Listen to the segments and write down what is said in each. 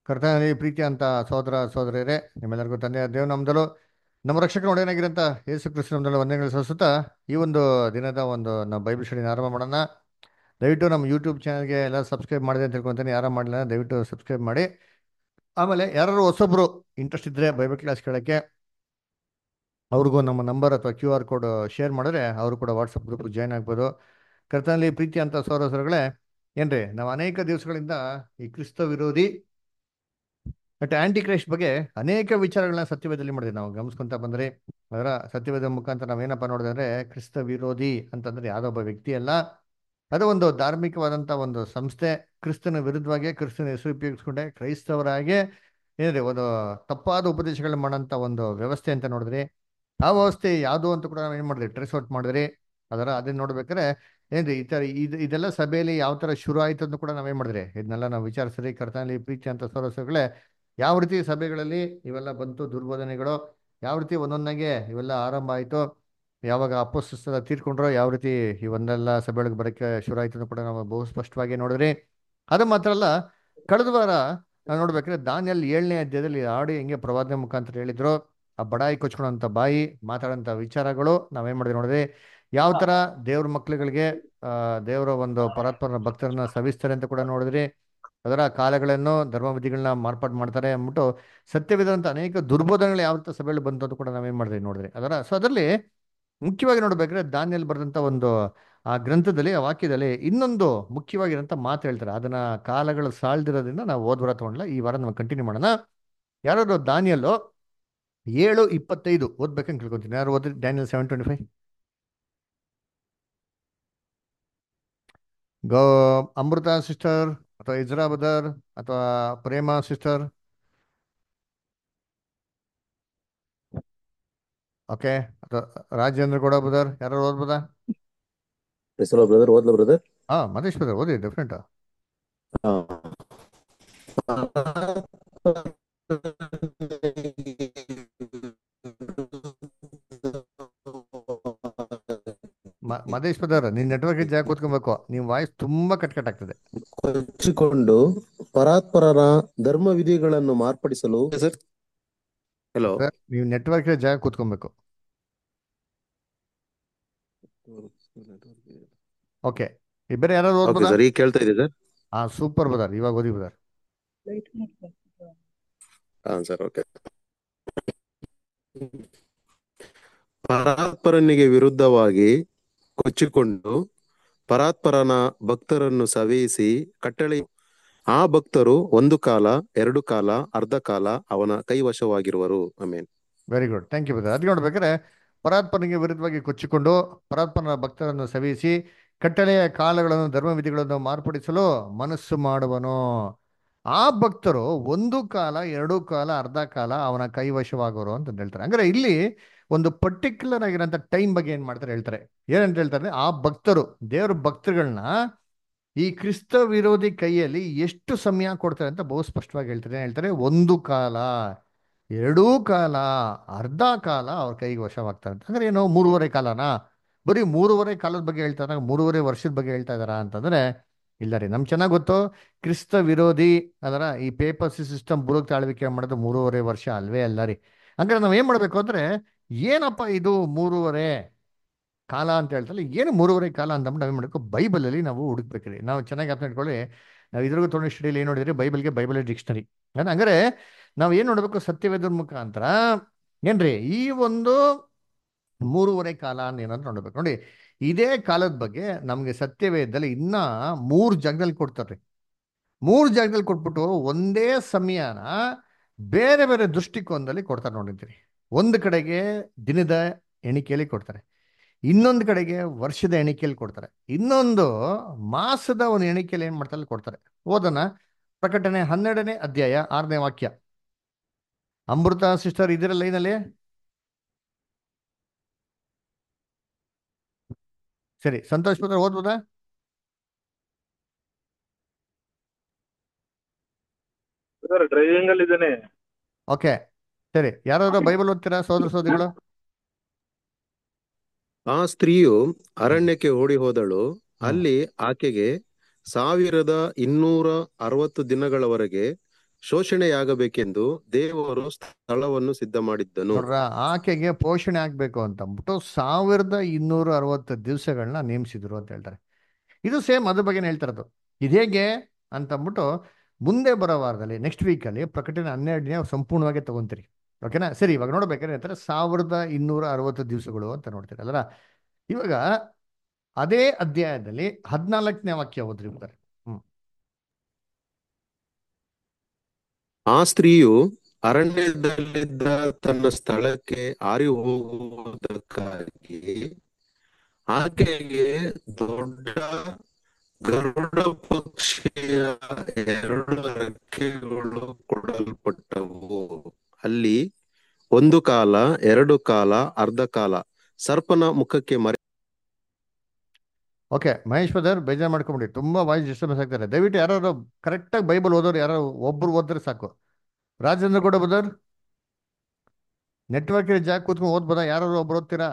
ಕರ್ತನಲ್ಲಿ ಪ್ರೀತಿ ಅಂತ ಸೋದರ ಸೋದರಿಯರೇ ನಿಮ್ಮೆಲ್ಲರಿಗೂ ತಂದೆಯ ದೇವನಾಮದಲ್ಲೂ ನಮ್ಮ ರಕ್ಷಕನ ಒಡೆಯನಾಗಿರಂತ ಯೇಸು ಕ್ರಿಸ್ತ ನಮ್ಮದಲ್ಲೂ ವಂದನೆಗಳು ಸಲ್ಲಿಸುತ್ತಾ ಈ ಒಂದು ದಿನದ ಒಂದು ನಾವು ಬೈಬಲ್ ಸ್ಟಡಿನ ಆರಂಭ ಮಾಡೋಣ ದಯವಿಟ್ಟು ನಮ್ಮ ಯೂಟ್ಯೂಬ್ ಚಾನಲ್ಗೆ ಎಲ್ಲ ಸಬ್ಸ್ಕ್ರೈಬ್ ಮಾಡಿದೆ ಅಂತ ತಿಳ್ಕೊತೀನಿ ಯಾರು ಮಾಡಲಿಲ್ಲ ದಯವಿಟ್ಟು ಸಬ್ಸ್ಕ್ರೈಬ್ ಮಾಡಿ ಆಮೇಲೆ ಯಾರು ಹೊಸೊಬ್ರು ಇಂಟ್ರೆಸ್ಟ್ ಇದ್ದರೆ ಬೈಬಲ್ ಕ್ಲಾಸ್ ಕೇಳೋಕ್ಕೆ ಅವ್ರಿಗೂ ನಮ್ಮ ನಂಬರ್ ಅಥವಾ ಕ್ಯೂ ಆರ್ ಕೋಡ್ ಶೇರ್ ಮಾಡಿದ್ರೆ ಅವರು ಕೂಡ ವಾಟ್ಸಪ್ ಗ್ರೂಪ್ ಜಾಯ್ನ್ ಆಗ್ಬೋದು ಕರ್ತನಲ್ಲಿ ಪ್ರೀತಿ ಅಂತ ಸೋದರಗಳೇ ಏನ್ರಿ ನಾವು ಅನೇಕ ದಿವಸಗಳಿಂದ ಈ ಕ್ರಿಸ್ತ ವಿರೋಧಿ ಬಟ್ ಆಂಟಿ ಕ್ರೈಸ್ಟ್ ಬಗ್ಗೆ ಅನೇಕ ವಿಚಾರಗಳನ್ನ ಸತ್ಯವೇದದಲ್ಲಿ ಮಾಡಿದ್ವಿ ನಾವು ಗಮನಿಸ್ಕೊಂತ ಬಂದ್ರೆ ಅದರ ಸತ್ಯವೇದ ಮುಖಾಂತರ ನಾವೇನಪ್ಪ ನೋಡಿದ್ರೆ ಅಂದ್ರೆ ಕ್ರಿಸ್ತ ವಿರೋಧಿ ಅಂತಂದ್ರೆ ಯಾವುದೋ ಒಬ್ಬ ವ್ಯಕ್ತಿ ಅಲ್ಲ ಅದು ಒಂದು ಧಾರ್ಮಿಕವಾದಂಥ ಒಂದು ಸಂಸ್ಥೆ ಕ್ರಿಸ್ತನ ವಿರುದ್ಧವಾಗಿ ಕ್ರಿಸ್ತನ ಹೆಸರು ಉಪಯೋಗಿಸ್ಕೊಂಡೆ ಕ್ರೈಸ್ತವರಾಗೆ ಏನ್ರಿ ಒಂದು ತಪ್ಪಾದ ಉಪದೇಶಗಳನ್ನ ಮಾಡೋಂಥ ಒಂದು ವ್ಯವಸ್ಥೆ ಅಂತ ನೋಡಿದ್ರಿ ಆ ವ್ಯವಸ್ಥೆ ಯಾವುದು ಅಂತ ಕೂಡ ನಾವು ಏನು ಮಾಡಿದ್ರಿ ಟ್ರೇಸ್ ಔಟ್ ಮಾಡಿದ್ರಿ ಅದರ ಅದನ್ನ ನೋಡ್ಬೇಕಾದ್ರೆ ಏನ್ರಿ ಈ ಥರ ಇದು ಇದೆಲ್ಲ ಸಭೆಯಲ್ಲಿ ಯಾವ ಥರ ಶುರು ಆಯ್ತು ಅಂತ ಕೂಡ ನಾವೇನು ಮಾಡಿದ್ರಿ ಇದನ್ನೆಲ್ಲ ನಾವು ವಿಚಾರಿಸಿದ್ರಿ ಕರ್ತನಲ್ಲಿ ಪ್ರೀತಿ ಅಂತ ಸೋರಸಗಳೇ ಯಾವ ರೀತಿ ಸಭೆಗಳಲ್ಲಿ ಇವೆಲ್ಲ ಬಂತು ದುರ್ಬೋಧನೆಗಳು ಯಾವ ರೀತಿ ಒಂದೊಂದಾಗೆ ಇವೆಲ್ಲ ಆರಂಭ ಆಯಿತು ಯಾವಾಗ ಅಪೋಸ್ತಲ ತೀರ್ಕೊಂಡ್ರೋ ಯಾವ ರೀತಿ ಇವನ್ನೆಲ್ಲ ಸಭೆಯೊಳಗೆ ಬರೋಕ್ಕೆ ಶುರು ಆಯ್ತು ಅಂತ ಕೂಡ ನಾವು ಬಹು ಸ್ಪಷ್ಟವಾಗಿ ನೋಡಿದ್ರಿ ಅದು ಮಾತ್ರ ಅಲ್ಲ ಕಳೆದ ವಾರ ನಾವು ನೋಡ್ಬೇಕಾದ್ರೆ ದಾನಿಯಲ್ಲಿ ಏಳನೇ ಅಧ್ಯಾಯದಲ್ಲಿ ಆಡಿ ಹೆಂಗೆ ಪ್ರವಾದನೆ ಮುಖಾಂತರ ಹೇಳಿದ್ರು ಆ ಬಡಾಯಿ ಕೊಚ್ಕೊಳ್ಳೋಂಥ ಬಾಯಿ ಮಾತಾಡೋಂಥ ವಿಚಾರಗಳು ನಾವೇನು ಮಾಡಿದ್ವಿ ನೋಡಿದ್ರಿ ಯಾವ ಥರ ದೇವ್ರ ಮಕ್ಳುಗಳಿಗೆ ದೇವರ ಒಂದು ಪರಾತ್ಪರ ಭಕ್ತರನ್ನ ಸವಿಸ್ತಾರೆ ಅಂತ ಕೂಡ ನೋಡಿದ್ರಿ ಅದರ ಕಾಲಗಳನ್ನು ಧರ್ಮವಿಧಿಗಳನ್ನ ಮಾರ್ಪಾಡು ಮಾಡ್ತಾರೆ ಅಂದ್ಬಿಟ್ಟು ಸತ್ಯವಿದಂಥ ಅನೇಕ ದುರ್ಬೋಧನೆಗಳು ಯಾವ ಸಭೆಯಲ್ಲಿ ಬಂತು ಅಂತ ಕೂಡ ನಾವೇನು ಮಾಡಿದ್ವಿ ನೋಡಿದ್ರಿ ಅದರ ಸೊ ಅದರಲ್ಲಿ ಮುಖ್ಯವಾಗಿ ನೋಡ್ಬೇಕಾದ್ರೆ ದಾನಿಯಲ್ಲಿ ಬರೆದಂಥ ಒಂದು ಆ ಗ್ರಂಥದಲ್ಲಿ ಆ ವಾಕ್ಯದಲ್ಲಿ ಇನ್ನೊಂದು ಮುಖ್ಯವಾಗಿರೋಂಥ ಮಾತು ಹೇಳ್ತಾರೆ ಅದನ್ನ ಕಾಲಗಳು ಸಾಳ್ದಿರೋದ್ರಿಂದ ನಾವು ಓದ್ ವಾರ ತಗೊಂಡ್ಲ ಈ ವಾರ ನಾವು ಕಂಟಿನ್ಯೂ ಮಾಡೋಣ ಯಾರಾದ್ರು ದಾನಿಯಲ್ಲೋ ಏಳು ಇಪ್ಪತ್ತೈದು ಓದ್ಬೇಕಂತ ಕೇಳ್ಕೊತೀನಿ ಯಾರು ಓದ್ರಿ Daniel seven twenty five go Amrutha sister ಅಥವಾ ಇಜ್ರಾ ಬದರ್ ಅಥವಾ ಪ್ರೇಮ ಸಿಸ್ಟರ್ ಓಕೆ ಅಥವಾ ರಾಜೇಂದ್ರ ಗೌಡ ಬದರ್ ಯಾರು ಓದ್ಬೋದಾ ಹೆಸರು ಬ್ರದರ್ ಓದ್ಲ ಬ್ರದರ್ ಹಾ ಮದೇಶ್ ಬದರ್ ಓದಿ ಡಿಫ್ರೆಂಟ್ ಮದೇಶ್ ಬದರ್ ನಿನ್ ನೆಟ್ವರ್ಕ್ ಜಾಗ ಕೂತ್ಕೊಬೇಕು ನಿಮ್ ವಾಯ್ಸ್ ತುಂಬಾ ಕಟ್ ಕಟ್ ಆಗ್ತದೆ ಕೊಚ್ಚಿಕೊಂಡು ಪರಾತ್ಪರರ ಧರ್ಮ ವಿಧಿಗಳನ್ನು ಮಾರ್ಪಡಿಸಲು ಸರ್ ಹಲೋ ನೀವು ನೆಟ್ವರ್ಕ್ ಜಾಗ ಕೂತ್ಕೊಬೇಕು ಓಕೆ ಇಬ್ಬರು ಯಾರು ಓಕೆ ಓದ್ಬೋದಾ ಸರ್ ಈಗ ಕೇಳ್ತಾ ಇದೆ ಸರ್ ಹಾ ಸೂಪರ್ ಬದರ್ ಇವಾಗ ಓದಿ ಬದರ್ ಹಾ ಸರ್ ಓಕೆ ಪರಾತ್ಪರನಿಗೆ ವಿರುದ್ಧವಾಗಿ ಕೊಚ್ಚಿಕೊಂಡು ಪರಾತ್ಪರನ ಭಕ್ತರನ್ನು ಸವೆಯಿಸಿ ಕಟ್ಟಳೆ ಆ ಭಕ್ತರು ಒಂದು ಕಾಲ ಎರಡು ಕಾಲ ಅರ್ಧ ಕಾಲ ಅವನ ಕೈವಶವಾಗಿರುವರು amen very good thank you brother ಅದಕ್ಕೆ ನೋಡ್ಬೇಕಾದ್ರೆ ಪರಾತ್ಪನಿಗೆ ವಿರುದ್ಧವಾಗಿ ಕೊಚ್ಚಿಕೊಂಡು ಪರಾತ್ಪನ ಭಕ್ತರನ್ನು ಸವಿಸಿ ಕಟ್ಟಳೆಯ ಕಾಲಗಳನ್ನು ಧರ್ಮವಿಧಿಗಳನ್ನು ಮಾರ್ಪಡಿಸಲು ಮನಸ್ಸು ಮಾಡುವನು ಆ ಭಕ್ತರು ಒಂದು ಕಾಲ ಎರಡು ಕಾಲ ಅರ್ಧ ಕಾಲ ಅವನ ಕೈವಶವಾಗೋರು ಅಂತ ಹೇಳ್ತಾರೆ ಅಂದ್ರೆ ಇಲ್ಲಿ ಒಂದು ಪರ್ಟಿಕ್ಯುಲರ್ ಆಗಿರೋಂಥ ಟೈಮ್ ಬಗ್ಗೆ ಏನ್ ಮಾಡ್ತಾರೆ ಹೇಳ್ತಾರೆ ಏನಂತ ಹೇಳ್ತಾರೆ ಆ ಭಕ್ತರು ದೇವ್ರ ಭಕ್ತರುಗಳನ್ನ ಈ ಕ್ರಿಸ್ತ ವಿರೋಧಿ ಕೈಯಲ್ಲಿ ಎಷ್ಟು ಸಮಯ ಕೊಡ್ತಾರೆ ಅಂತ ಬಹು ಸ್ಪಷ್ಟವಾಗಿ ಹೇಳ್ತಾರೆ ಏನ್ ಹೇಳ್ತಾರೆ ಒಂದು ಕಾಲ ಎರಡೂ ಕಾಲ ಅರ್ಧ ಕಾಲ ಅವ್ರ ಕೈಗೆ ವಶವಾಗ್ತಾರೆ ಅಂತ ಅಂದ್ರೆ ಏನು ಮೂರುವರೆ ಕಾಲನಾ ಬರೀ ಮೂರುವರೆ ಕಾಲದ ಬಗ್ಗೆ ಹೇಳ್ತಾರೆ ಮೂರುವರೆ ವರ್ಷದ ಬಗ್ಗೆ ಹೇಳ್ತಾ ಇದಾರ ಅಂತಂದ್ರೆ ಇಲ್ಲ ರೀ ನಮ್ಗೆ ಚೆನ್ನಾಗಿ ಗೊತ್ತು ಕ್ರಿಸ್ತ ವಿರೋಧಿ ಅದರ ಈ ಪೇಪರ್ ಸಿಸ್ಟಮ್ ಬುರುಕ್ ತಾಳ್ವಿಕೆ ಮಾಡೋದು ಮೂರುವರೆ ವರ್ಷ ಅಲ್ವೇ ಅಲ್ಲ ರೀ ಹಂಗಾರೆ ನಾವು ಏನು ಮಾಡಬೇಕು ಅಂದರೆ ಏನಪ್ಪ ಇದು ಮೂರುವರೆ ಕಾಲ ಅಂತ ಹೇಳ್ತಾರೆ ಏನು ಮೂರುವರೆ ಕಾಲ ಅಂತ ನಾವು ಏನು ಮಾಡಬೇಕು ಬೈಬಲಲ್ಲಿ ನಾವು ಹುಡುಕ್ಬೇಕ್ರಿ ನಾವು ಚೆನ್ನಾಗಿ ಅರ್ಥ ಇಟ್ಕೊಳ್ಳಿ ನಾವು ಇದ್ರಿಗೂ ತೊಗೊಂಡು ಸ್ಟಡಿಯಲ್ಲಿ ಏನು ನೋಡಿದ್ರಿ ಬೈಬಲ್ಗೆ ಬೈಬಲ್ ಡಿಕ್ಷನರಿ ಹಂಗಾರೆ ನಾವು ಏನು ನೋಡಬೇಕು ಸತ್ಯವೇದರ ಮುಖಾಂತರ ಏನ್ರಿ ಈ ಒಂದು ಮೂರುವರೆ ಕಾಲ ಅಂತ ಏನಾದ್ರು ನೋಡ್ಬೇಕು ನೋಡಿ ಇದೇ ಕಾಲದ ಬಗ್ಗೆ ನಮಗೆ ಸತ್ಯವೇದದಲ್ಲಿ ಇನ್ನ ಮೂರು ಜಾಗದಲ್ಲಿ ಕೊಡ್ತಾರೆ ಮೂರು ಜಾಗದಲ್ಲಿ ಕೊಟ್ಬಿಟ್ಟು ಒಂದೇ ಸಮಯನ ಬೇರೆ ಬೇರೆ ದೃಷ್ಟಿಕೋನದಲ್ಲಿ ಕೊಡ್ತಾರೆ ನೋಡಿದ್ದೀರಿ ಒಂದು ಕಡೆಗೆ ದಿನದ ಎಣಿಕೆಯಲ್ಲಿ ಕೊಡ್ತಾರೆ ಇನ್ನೊಂದು ಕಡೆಗೆ ವರ್ಷದ ಎಣಿಕೆಯಲ್ಲಿ ಕೊಡ್ತಾರೆ ಇನ್ನೊಂದು ಮಾಸದ ಒಂದು ಎಣಿಕೆಯಲ್ಲಿ ಏನು ಮಾಡ್ತಾರೆ ಕೊಡ್ತಾರೆ ಓದೋಣ ಪ್ರಕಟಣೆ ಹನ್ನೆರಡನೇ ಅಧ್ಯಾಯ ಆರನೇ ವಾಕ್ಯ ಅಮೃತ ಸಿಸ್ಟರ್ ಇದರ ಲೈನಲ್ಲಿ ಸರಿ ಸಂತೋಷ್ ಪತ್ರ ಓದ್ಬೋದಾ ಸರ್ ಡ್ರೈವಿಂಗ್ ಅಲ್ಲಿ ಇದ್ದೇನೆ ಓಕೆ ಸರಿ ಯಾರಾದ್ರೂ ಬೈಬಲ್ ಓದ್ತೀರಾ ಸೋದರ ಸೋದರಿಗಳು ಆ ಸ್ತ್ರೀಯು ಅರಣ್ಯಕ್ಕೆ ಓಡಿ ಹೋದಳು ಅಲ್ಲಿ ಆಕೆಗೆ ಸಾವಿರದ ಇನ್ನೂರ ಅರವತ್ತು ದಿನಗಳವರೆಗೆ ಶೋಷಣೆಯಾಗಬೇಕೆಂದು ದೇವರು ಸ್ಥಳವನ್ನು ಸಿದ್ಧ ಮಾಡಿದ್ದನು ನೋಡ್ರ ಆಕೆಗೆ ಪೋಷಣೆ ಆಗ್ಬೇಕು ಅಂತ ಅಂದ್ಬಿಟ್ಟು ಸಾವಿರದ ಇನ್ನೂರ ಅರವತ್ತು ದಿವಸಗಳನ್ನ ನೇಮಿಸಿದ್ರು ಅಂತ ಹೇಳ್ತಾರೆ ಇದು ಸೇಮ್ ಅದ್ರ ಬಗ್ಗೆ ಹೇಳ್ತಾರದು ಇದು ಹೇಗೆ ಅಂತ ಅಂದ್ಬಿಟ್ಟು ಮುಂದೆ ಬರೋ ವಾರದಲ್ಲಿ ನೆಕ್ಸ್ಟ್ ವೀಕಲ್ಲಿ ಪ್ರಕಟಣೆ ಹನ್ನೆರಡನೇ ಸಂಪೂರ್ಣವಾಗಿ ತಗೊಂತೀರಿ ಓಕೆನಾ ಸರಿ ಇವಾಗ ನೋಡ್ಬೇಕಾದ್ರೆ ಹೇಳ್ತಾರೆ ಸಾವಿರದ ಇನ್ನೂರ ಅರವತ್ತು ದಿವಸಗಳು ಅಂತ ನೋಡ್ತೀರಿ ಅಲ್ಲರ ಇವಾಗ ಅದೇ ಅಧ್ಯಾಯದಲ್ಲಿ ಹದಿನಾಲ್ಕನೇ ವಾಕ್ಯ ಓದ್ರಿ ಬರ್ತಾರೆ ಹ್ಮ್ ಆ ಸ್ತ್ರೀಯು ಅರಣ್ಯದಲ್ಲಿದ್ದ ತನ್ನ ಸ್ಥಳಕ್ಕೆ ಹಾರಿ ಹೋಗುವುದಕ್ಕಾಗಿ ಆಕೆಗೆ ದೊಡ್ಡ ಗರುಡ ಪಕ್ಷಿಯ ಎರಡು ರೆಕ್ಕೆಗಳು ಕೊಡಲ್ಪಟ್ಟವು ಅಲ್ಲಿ ಒಂದು ಕಾಲ ಎರಡು ಕಾಲ ಅರ್ಧ ಕಾಲ ಸರ್ಪನ ಮುಖಕ್ಕೆ ಮರೆ ಓಕೆ ಮಹೇಶ್ ಬದರ್ ಬೇಜಾರು ಮಾಡ್ಕೊಂಬಿಡಿ ತುಂಬಾ ವಾಯ್ಸ್ ಡಿಸ್ಟರ್ಬೆನ್ಸ್ ಆಗ್ತಾರೆ ದಯವಿಟ್ಟು ಯಾರು ಕರೆಕ್ಟಾಗಿ ಬೈಬಲ್ ಓದೋರು ಯಾರೋ ಒಬ್ರು ಓದಿದ್ರೆ ಸಾಕು ರಾಜೇಂದ್ರ ಕೂಡ ಬದರ್ ನೆಟ್ವರ್ಕ್ ಜಾಗ ಕೂತ್ಕೊಂಡು ಓದ್ಬೋದಾ ಯಾರು ಒಬ್ರು ಓದ್ತೀರಾ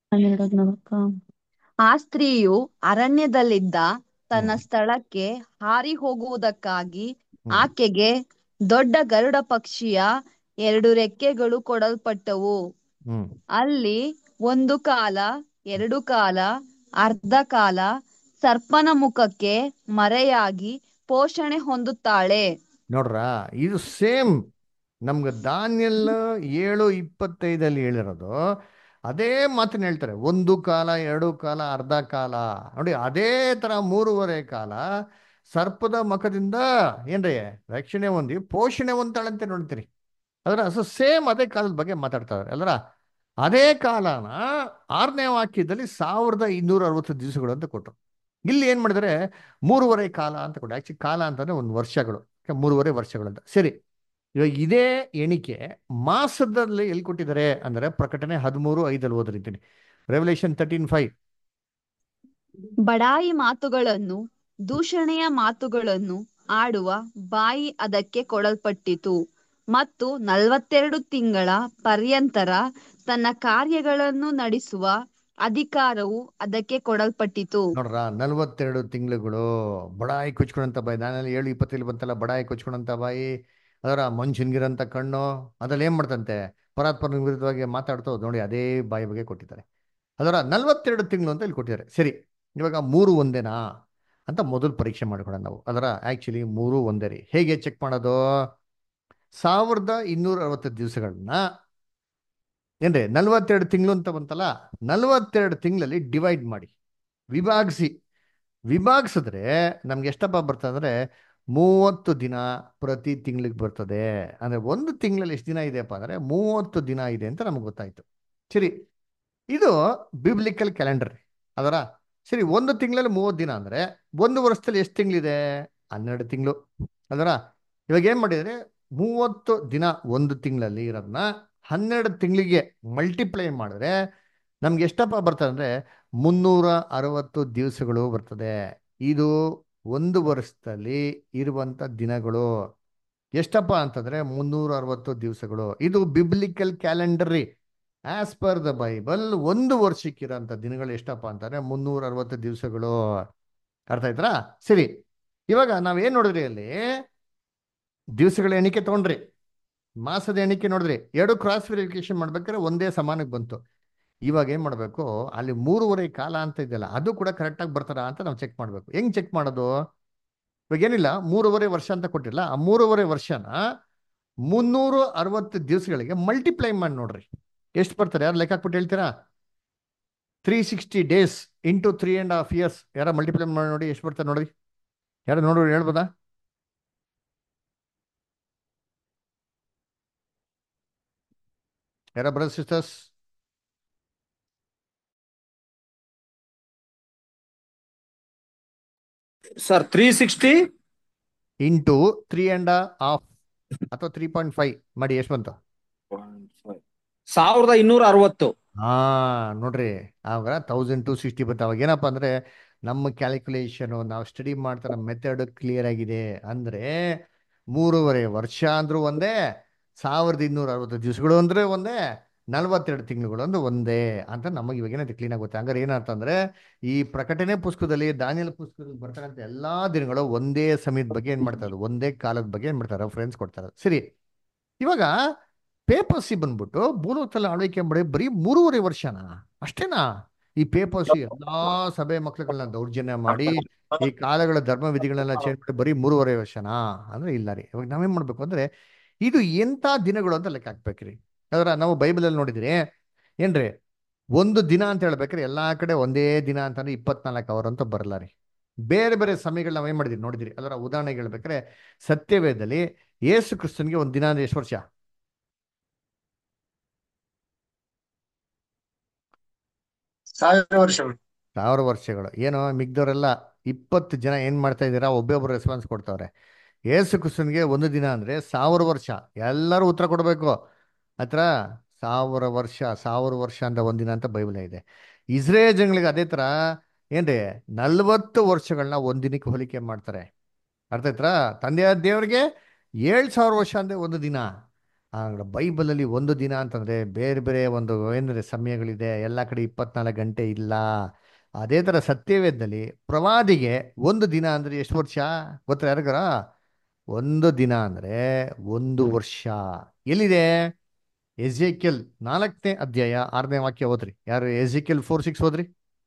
ಆ ಸ್ತ್ರೀಯು ಅರಣ್ಯದಲ್ಲಿದ್ದ ತನ್ನ ಹ್ಮ್. ಸ್ಥಳಕ್ಕೆ ಹಾರಿ ಹೋಗುವುದಕ್ಕಾಗಿ ಹ್ಮ್. ಆಕೆಗೆ ದೊಡ್ಡ ಗರುಡ ಪಕ್ಷಿಯ ಎರಡು ರೆಕ್ಕೆಗಳು ಕೊಡಲ್ಪಟ್ಟವು ಹ್ಮ್ ಅಲ್ಲಿ ಒಂದು ಕಾಲ ಎರಡು ಕಾಲ ಅರ್ಧ ಕಾಲ ಸರ್ಪನ ಮುಖಕ್ಕೆ ಮರೆಯಾಗಿ ಪೋಷಣೆ ಹೊಂದುತ್ತಾಳೆ ನೋಡ್ರ ಇದು ಸೇಮ್ ನಮ್ಗೆ ದಾನಿಯಲ್ ಏಳು ಇಪ್ಪತ್ತೈದಲ್ಲಿ ಹೇಳಿರೋದು ಅದೇ ಮಾತನ್ನ ಹೇಳ್ತಾರೆ ಒಂದು ಕಾಲ ಎರಡು ಕಾಲ ಅರ್ಧ ಕಾಲ ನೋಡಿ ಅದೇ ತರ ಮೂರುವರೆ ಕಾಲ ಸರ್ಪದ ಮುಖದಿಂದ ಏನ್ರಿ ರಕ್ಷಣೆ ಹೊಂದಿ ಪೋಷಣೆ ಹೊಂತಾಳಂತೆ ನೋಡ್ತೀರಿ ಅದರ ಸೊ ಸೇಮ್ ಅದೇ ಕಾಲದ ಬಗ್ಗೆ ಮಾತಾಡ್ತಾ ಇದಾರೆ ಅಲ್ರ ಅದೇ ಕಾಲನ ಆರನೇ ವಾಕ್ಯದಲ್ಲಿ ಸಾವಿರದ ಇನ್ನೂರ ಅರವತ್ತು ದಿವಸಗಳು ಅಂತ ಕೊಟ್ಟರು ಇಲ್ಲಿ ಏನ್ ಮಾಡಿದರೆ ಮೂರುವರೆ ಕಾಲ ಅಂತ ಕೊಟ್ಟು ಆಕ್ಚುಲಿ ಕಾಲ ಅಂತಂದ್ರೆ ಒಂದು ವರ್ಷಗಳು Okay, ಮೂರುವರೆ ವರ್ಷಗಳು ಅಂತ ಸರಿ ಇವಾಗ ಇದೇ ಎಣಿಕೆ ಮಾಸದಲ್ಲಿ ಎಲ್ಲಿ ಕೊಟ್ಟಿದ್ದಾರೆ ಅಂದ್ರೆ ಪ್ರಕಟಣೆ ಹದಿಮೂರು ಐದಲ್ಲಿ ಓದರಿದ್ದೀನಿ ರೆವಲ್ಯೂಷನ್ ತರ್ಟೀನ್ ಫೈವ್ ಬಡಾಯಿ ಮಾತುಗಳನ್ನು ದೂಷಣೆಯ ಮಾತುಗಳನ್ನು ಆಡುವ ಬಾಯಿ ಅದಕ್ಕೆ ಕೊಡಲ್ಪಟ್ಟಿತು ಮತ್ತು ನಲವತ್ತೆರಡು ತಿಂಗಳ ಪರ್ಯಂತರ ತನ್ನ ಕಾರ್ಯಗಳನ್ನು ನಡೆಸುವ ಅಧಿಕಾರವು ಅದಕ್ಕೆ ಕೊಡಲ್ಪಟ್ಟಿತು ನೋಡ್ರ ನಲ್ವತ್ತೆರಡು ತಿಂಗಳುಗಳು ಬಡಾಯಿ ಕೊಚ್ಕೊಂಡಂತ ಬಾಯಿ ನಾನಲ್ಲಿ ಏಳು ಇಪ್ಪತ್ತೈದು ಬಂತಲ್ಲ ಬಡಾಯಿ ಕೊಚ್ಕೊಂಡಂತ ಬಾಯಿ ಅದರ ಮನುಷ್ಯನ್ಗಿರಂತ ಕಣ್ಣು ಅದ್ರಲ್ಲಿ ಏನ್ ಮಾಡ್ತಂತೆ ಪರಾತ್ಪರ ವಿರುದ್ಧವಾಗಿ ಮಾತಾಡ್ತಾ ಹೋದ್ ನೋಡಿ ಅದೇ ಬಾಯಿ ಬಗ್ಗೆ ಕೊಟ್ಟಿದ್ದಾರೆ ಅದರ ನಲ್ವತ್ತೆರಡು ತಿಂಗಳು ಅಂತ ಇಲ್ಲಿ ಕೊಟ್ಟಿದ್ದಾರೆ ಸರಿ ಇವಾಗ ಮೂರು ಒಂದೇನಾ ಅಂತ ಮೊದಲು ಪರೀಕ್ಷೆ ಮಾಡ್ಕೊಳ್ಳೋಣ ನಾವು ಅದರ ಆಕ್ಚುಲಿ ಮೂರು ಒಂದೇ ರೀ ಹೇಗೆ ಚೆಕ್ ಮಾಡೋದು ಸಾವಿರದ ಇನ್ನೂರ ಅರವತ್ತು ದಿವಸಗಳನ್ನ ಏನ್ರಿ ನಲ್ವತ್ತೆರಡು ತಿಂಗಳು ಅಂತ ಬಂತಲ್ಲ ನಲ್ವತ್ತೆರಡು ತಿಂಗಳಲ್ಲಿ ಡಿವೈಡ್ ಮಾಡಿ ವಿಭಾಗಿಸಿ ವಿಭಾಗಿಸಿದ್ರೆ ನಮ್ಗೆ ಎಷ್ಟಪ್ಪ ಬರ್ತದೆ ಅಂದ್ರೆ ಮೂವತ್ತು ದಿನ ಪ್ರತಿ ತಿಂಗಳಿಗೆ ಬರ್ತದೆ ಅಂದ್ರೆ ಒಂದು ತಿಂಗಳಲ್ಲಿ ಎಷ್ಟು ದಿನ ಇದೆಯಪ್ಪ ಅಂದ್ರೆ ಮೂವತ್ತು ದಿನ ಇದೆ ಅಂತ ನಮ್ಗೆ ಗೊತ್ತಾಯ್ತು ಸರಿ ಇದು ಬಿಬ್ಲಿಕಲ್ ಕ್ಯಾಲೆಂಡರ್ ಅದರ ಸರಿ ಒಂದು ತಿಂಗಳಲ್ಲಿ ಮೂವತ್ತು ದಿನ ಅಂದ್ರೆ ಒಂದು ವರ್ಷದಲ್ಲಿ ಎಷ್ಟು ತಿಂಗಳಿದೆ ಹನ್ನೆರಡು ತಿಂಗಳು ಅದರ ಇವಾಗ ಏನ್ ಮಾಡಿದ್ರೆ ಮೂವತ್ತು ದಿನ ಒಂದು ತಿಂಗಳಲ್ಲಿ ಇರೋದನ್ನ ಹನ್ನೆರಡು ತಿಂಗಳಿಗೆ ಮಲ್ಟಿಪ್ಲೈ ಮಾಡಿದ್ರೆ ನಮ್ಗೆ ಎಷ್ಟಪ್ಪ ಬರ್ತದೆ ಅಂದ್ರೆ ಮುನ್ನೂರ ಅರವತ್ತು ದಿವಸಗಳು ಬರ್ತದೆ ಇದು ಒಂದು ವರ್ಷದಲ್ಲಿ ಇರುವಂತ ದಿನಗಳು ಎಷ್ಟಪ್ಪ ಅಂತಂದ್ರೆ ಮುನ್ನೂರ ಅರವತ್ತು ದಿವಸಗಳು ಇದು ಬಿಬ್ಲಿಕಲ್ ಕ್ಯಾಲೆಂಡರ್ ರೀ ಆಸ್ ಪರ್ ದ ಬೈಬಲ್ ಒಂದು ವರ್ಷಕ್ಕಿರೋಂಥ ದಿನಗಳು ಎಷ್ಟಪ್ಪ ಅಂತಂದ್ರೆ ಮುನ್ನೂರ ಅರವತ್ತು ದಿವಸಗಳು ಅರ್ಥ ಆಯ್ತಾ ಸರಿ ಇವಾಗ ನಾವೇನ್ ನೋಡಿದ್ರಿ ಅಲ್ಲಿ ದಿವಸಗಳ ಎಣಿಕೆ ತಗೊಂಡ್ರಿ ಮಾಸದ ಎಣಿಕೆ ನೋಡಿದ್ರಿ ಎರಡು ಕ್ರಾಸ್ ವೆರಿಫಿಕೇಶನ್ ಮಾಡ್ಬೇಕಾದ್ರೆ ಒಂದೇ ಸಮಾನಕ್ಕೆ ಬಂತು ಇವಾಗ ಏನ್ ಮಾಡಬೇಕು ಅಲ್ಲಿ ಮೂರುವರೆ ಕಾಲ ಅಂತ ಇದೆಯಲ್ಲ ಅದು ಕೂಡ ಕರೆಕ್ಟಾಗಿ ಬರ್ತಾರ ಅಂತ ನಾವು ಚೆಕ್ ಮಾಡಬೇಕು ಹೆಂಗ್ ಚೆಕ್ ಮಾಡೋದು ಇವಾಗ ಏನಿಲ್ಲ ಮೂರುವರೆ ವರ್ಷ ಅಂತ ಕೊಟ್ಟಿಲ್ಲ ಆ ಮೂರುವರೆ ವರ್ಷನ ಮುನ್ನೂರು ಅರವತ್ತು ದಿವಸಗಳಿಗೆ ಮಲ್ಟಿಪ್ಲೈ ಮಾಡಿ ನೋಡ್ರಿ ಎಷ್ಟು ಬರ್ತಾರೆ ಯಾರು ಲೆಕ್ಕ ಹಾಕ್ಬಿಟ್ಟು ಹೇಳ್ತೀರಾ three sixty days into three and half years ಯಾರ ಮಲ್ಟಿಪ್ಲೈ ಮಾಡಿ ನೋಡಿ ಎಷ್ಟು ಬರ್ತಾರೆ ನೋಡಿ ಯಾರು ನೋಡ್ರಿ ಹೇಳ್ಬೋದಾ ಯಾರ brother sisters sir three sixty into three and half ಅಥವಾ ತ್ರೀ ಪಾಯಿಂಟ್ ಫೈವ್ ಮಾಡಿ ಎಷ್ಟು ಬಂತು ಸಾವಿರದ ಇನ್ನೂರ ಅರವತ್ತು ಹಾ ನೋಡ್ರಿ ಆವಾಗ ತೌಸಂಡ್ ಟು ಸಿಕ್ಸ್ಟಿ ಬರುತ್ತೆ ಅವಾಗ ಏನಪ್ಪ ಅಂದ್ರೆ ನಮ್ಮ ಕ್ಯಾಲ್ಕುಲೇಷನ್ ನಾವು ಸ್ಟಡಿ ಮಾಡ್ತಾ ನಮ್ಮ ಮೆಥಡ್ ಕ್ಲಿಯರ್ ಆಗಿದೆ ಅಂದ್ರೆ ಮೂರುವರೆ ವರ್ಷ ಅಂದ್ರೂ ಒಂದೇ ಸಾವಿರದ ಇನ್ನೂರ ಅರವತ್ತು ದಿವಸಗಳು ಅಂದ್ರೆ ಒಂದೇ ನಲವತ್ತೆರಡು ತಿಂಗಳುಗಳು ಒಂದು ಒಂದೇ ಅಂತ ನಮಗೆ ಇವಾಗ ಏನಂತ ಕ್ಲೀನ್ ಆಗುತ್ತೆ ಹಂಗಾರೆ ಏನರ್ಥ ಅಂದ್ರೆ ಈ ಪ್ರಕಟಣೆ ಪುಸ್ತಕದಲ್ಲಿ ದಾನಿಯಲ್ ಪುಸ್ತಕದಲ್ಲಿ ಬರ್ತಕ್ಕಂಥ ಎಲ್ಲಾ ದಿನಗಳು ಒಂದೇ ಸಮಯದ ಬಗ್ಗೆ ಏನ್ ಮಾಡ್ತಾರೆ ಒಂದೇ ಕಾಲದ ಬಗ್ಗೆ ಏನ್ ಮಾಡ್ತಾರೆ ರೆಫರೆನ್ಸ್ ಕೊಡ್ತಾರೆ ಸರಿ ಇವಾಗ ಪೇಪರ್ಸಿ ಬಂದ್ಬಿಟ್ಟು ಭೂಲೋಕದಲ್ಲಿ ಆಳ್ವಿಕೆ ಮಾಡಿ ಬರೀ ಮೂರುವರೆ ವರ್ಷನಾ ಅಷ್ಟೇನಾ ಈ ಪೇಪರ್ಸಿ ಎಲ್ಲಾ ಸಭೆ ಮಕ್ಳುಗಳನ್ನ ದೌರ್ಜನ್ಯ ಮಾಡಿ ಈ ಕಾಲಗಳ ಧರ್ಮ ವಿಧಿಗಳನ್ನೆಲ್ಲ ಚೇಂಜ್ ಮಾಡಿ ಬರೀ ಮೂರುವರೆ ವರ್ಷನಾ ಅಂದ್ರೆ ಇಲ್ಲ ರೀ ಇವಾಗ ನಾವೇನ್ ಮಾಡ್ಬೇಕು ಅಂದ್ರೆ ಇದು ಎಂತ ದಿನಗಳು ಅಂತ ಲೆಕ್ಕ ಹಾಕ್ಬೇಕ್ರಿ ಅದರ ನಾವು ಬೈಬಲಲ್ಲಿ ನೋಡಿದ್ರಿ ಏನ್ರಿ ಒಂದು ದಿನ ಅಂತ ಹೇಳ್ಬೇಕ್ರಿ ಎಲ್ಲಾ ಕಡೆ ಒಂದೇ ದಿನ ಅಂತಂದ್ರೆ ಇಪ್ಪತ್ನಾಲ್ಕು ಅವರ್ ಅಂತ ಬರಲ್ಲ ರೀ ಬೇರೆ ಬೇರೆ ಸಮಯಗಳು ನಾವ್ ಏನ್ ಮಾಡಿದ್ರಿ ನೋಡಿದ್ರಿ ಅದರ ಉದಾಹರಣೆಗೆ ಹೇಳ್ಬೇಕಾದ್ರೆ ಸತ್ಯವೇದದಲ್ಲಿ ಯೇಸು ಕ್ರಿಸ್ತನ್ಗೆ ಒಂದು ದಿನ ಅಂದ್ರೆ ಎಷ್ಟು ವರ್ಷ ಸಾವಿರ ವರ್ಷಗಳು ಸಾವಿರ ವರ್ಷಗಳು ಏನೋ ಮಿಗ್ದವರೆಲ್ಲ ಇಪ್ಪತ್ತು ಜನ ಏನ್ ಮಾಡ್ತಾ ಇದ್ದೀರಾ ಒಬ್ಬೊಬ್ರು ರೆಸ್ಪಾನ್ಸ್ ಕೊಡ್ತಾವ್ರೆ ಯೇಸು ಕ್ರಿಸ್ತನ್ಗೆ ಒಂದು ದಿನ ಅಂದ್ರೆ ಸಾವಿರ ವರ್ಷ ಎಲ್ಲರೂ ಉತ್ತರ ಕೊಡಬೇಕು ಹತ್ರ ಸಾವಿರ ವರ್ಷ ಸಾವಿರ ವರ್ಷ ಅಂತ ಒಂದಿನ ಅಂತ ಬೈಬಲ್ ಇದೆ ಇಸ್ರೇಲ್ ಜನಗಳಿಗೆ ಅದೇ ತರ ಏನ್ರಿ ನಲ್ವತ್ತು ವರ್ಷಗಳನ್ನ ಒಂದಿನಕ್ಕೆ ಹೋಲಿಕೆ ಮಾಡ್ತಾರೆ ಅರ್ಥ ಆಯ್ತಾ ತಂದೆಯ ದೇವರಿಗೆ ಏಳು ಸಾವಿರ ವರ್ಷ ಅಂದ್ರೆ ಒಂದು ದಿನ ಆಗ ಬೈಬಲಲ್ಲಿ ಒಂದು ದಿನ ಅಂತಂದ್ರೆ ಬೇರೆ ಬೇರೆ ಒಂದು ಏನಂದ್ರೆ ಸಮಯಗಳಿದೆ ಎಲ್ಲ ಕಡೆ ಇಪ್ಪತ್ನಾಲ್ಕು ಗಂಟೆ ಇಲ್ಲ ಅದೇ ತರ ಸತ್ಯವೇದದಲ್ಲಿ ಪ್ರವಾದಿಗೆ ಒಂದು ದಿನ ಅಂದ್ರೆ ಎಷ್ಟು ವರ್ಷ ಗೊತ್ತಾ ಯಾರಿಗಾರ ಒಂದು ದಿನ ಅಂದ್ರೆ ಒಂದು ವರ್ಷ ಎಲ್ಲಿದೆ ಎಜೆಕೆಲ್ ನಾಲ್ಕನೇ ಅಧ್ಯಾಯ ಆರನೇ ವಾಕ್ಯ ಓದ್ರಿ ಯಾರು ಎಜೆಕೆಲ್ ಫೋರ್ ಸಿಕ್ಸ್ ಓದ್ರಿ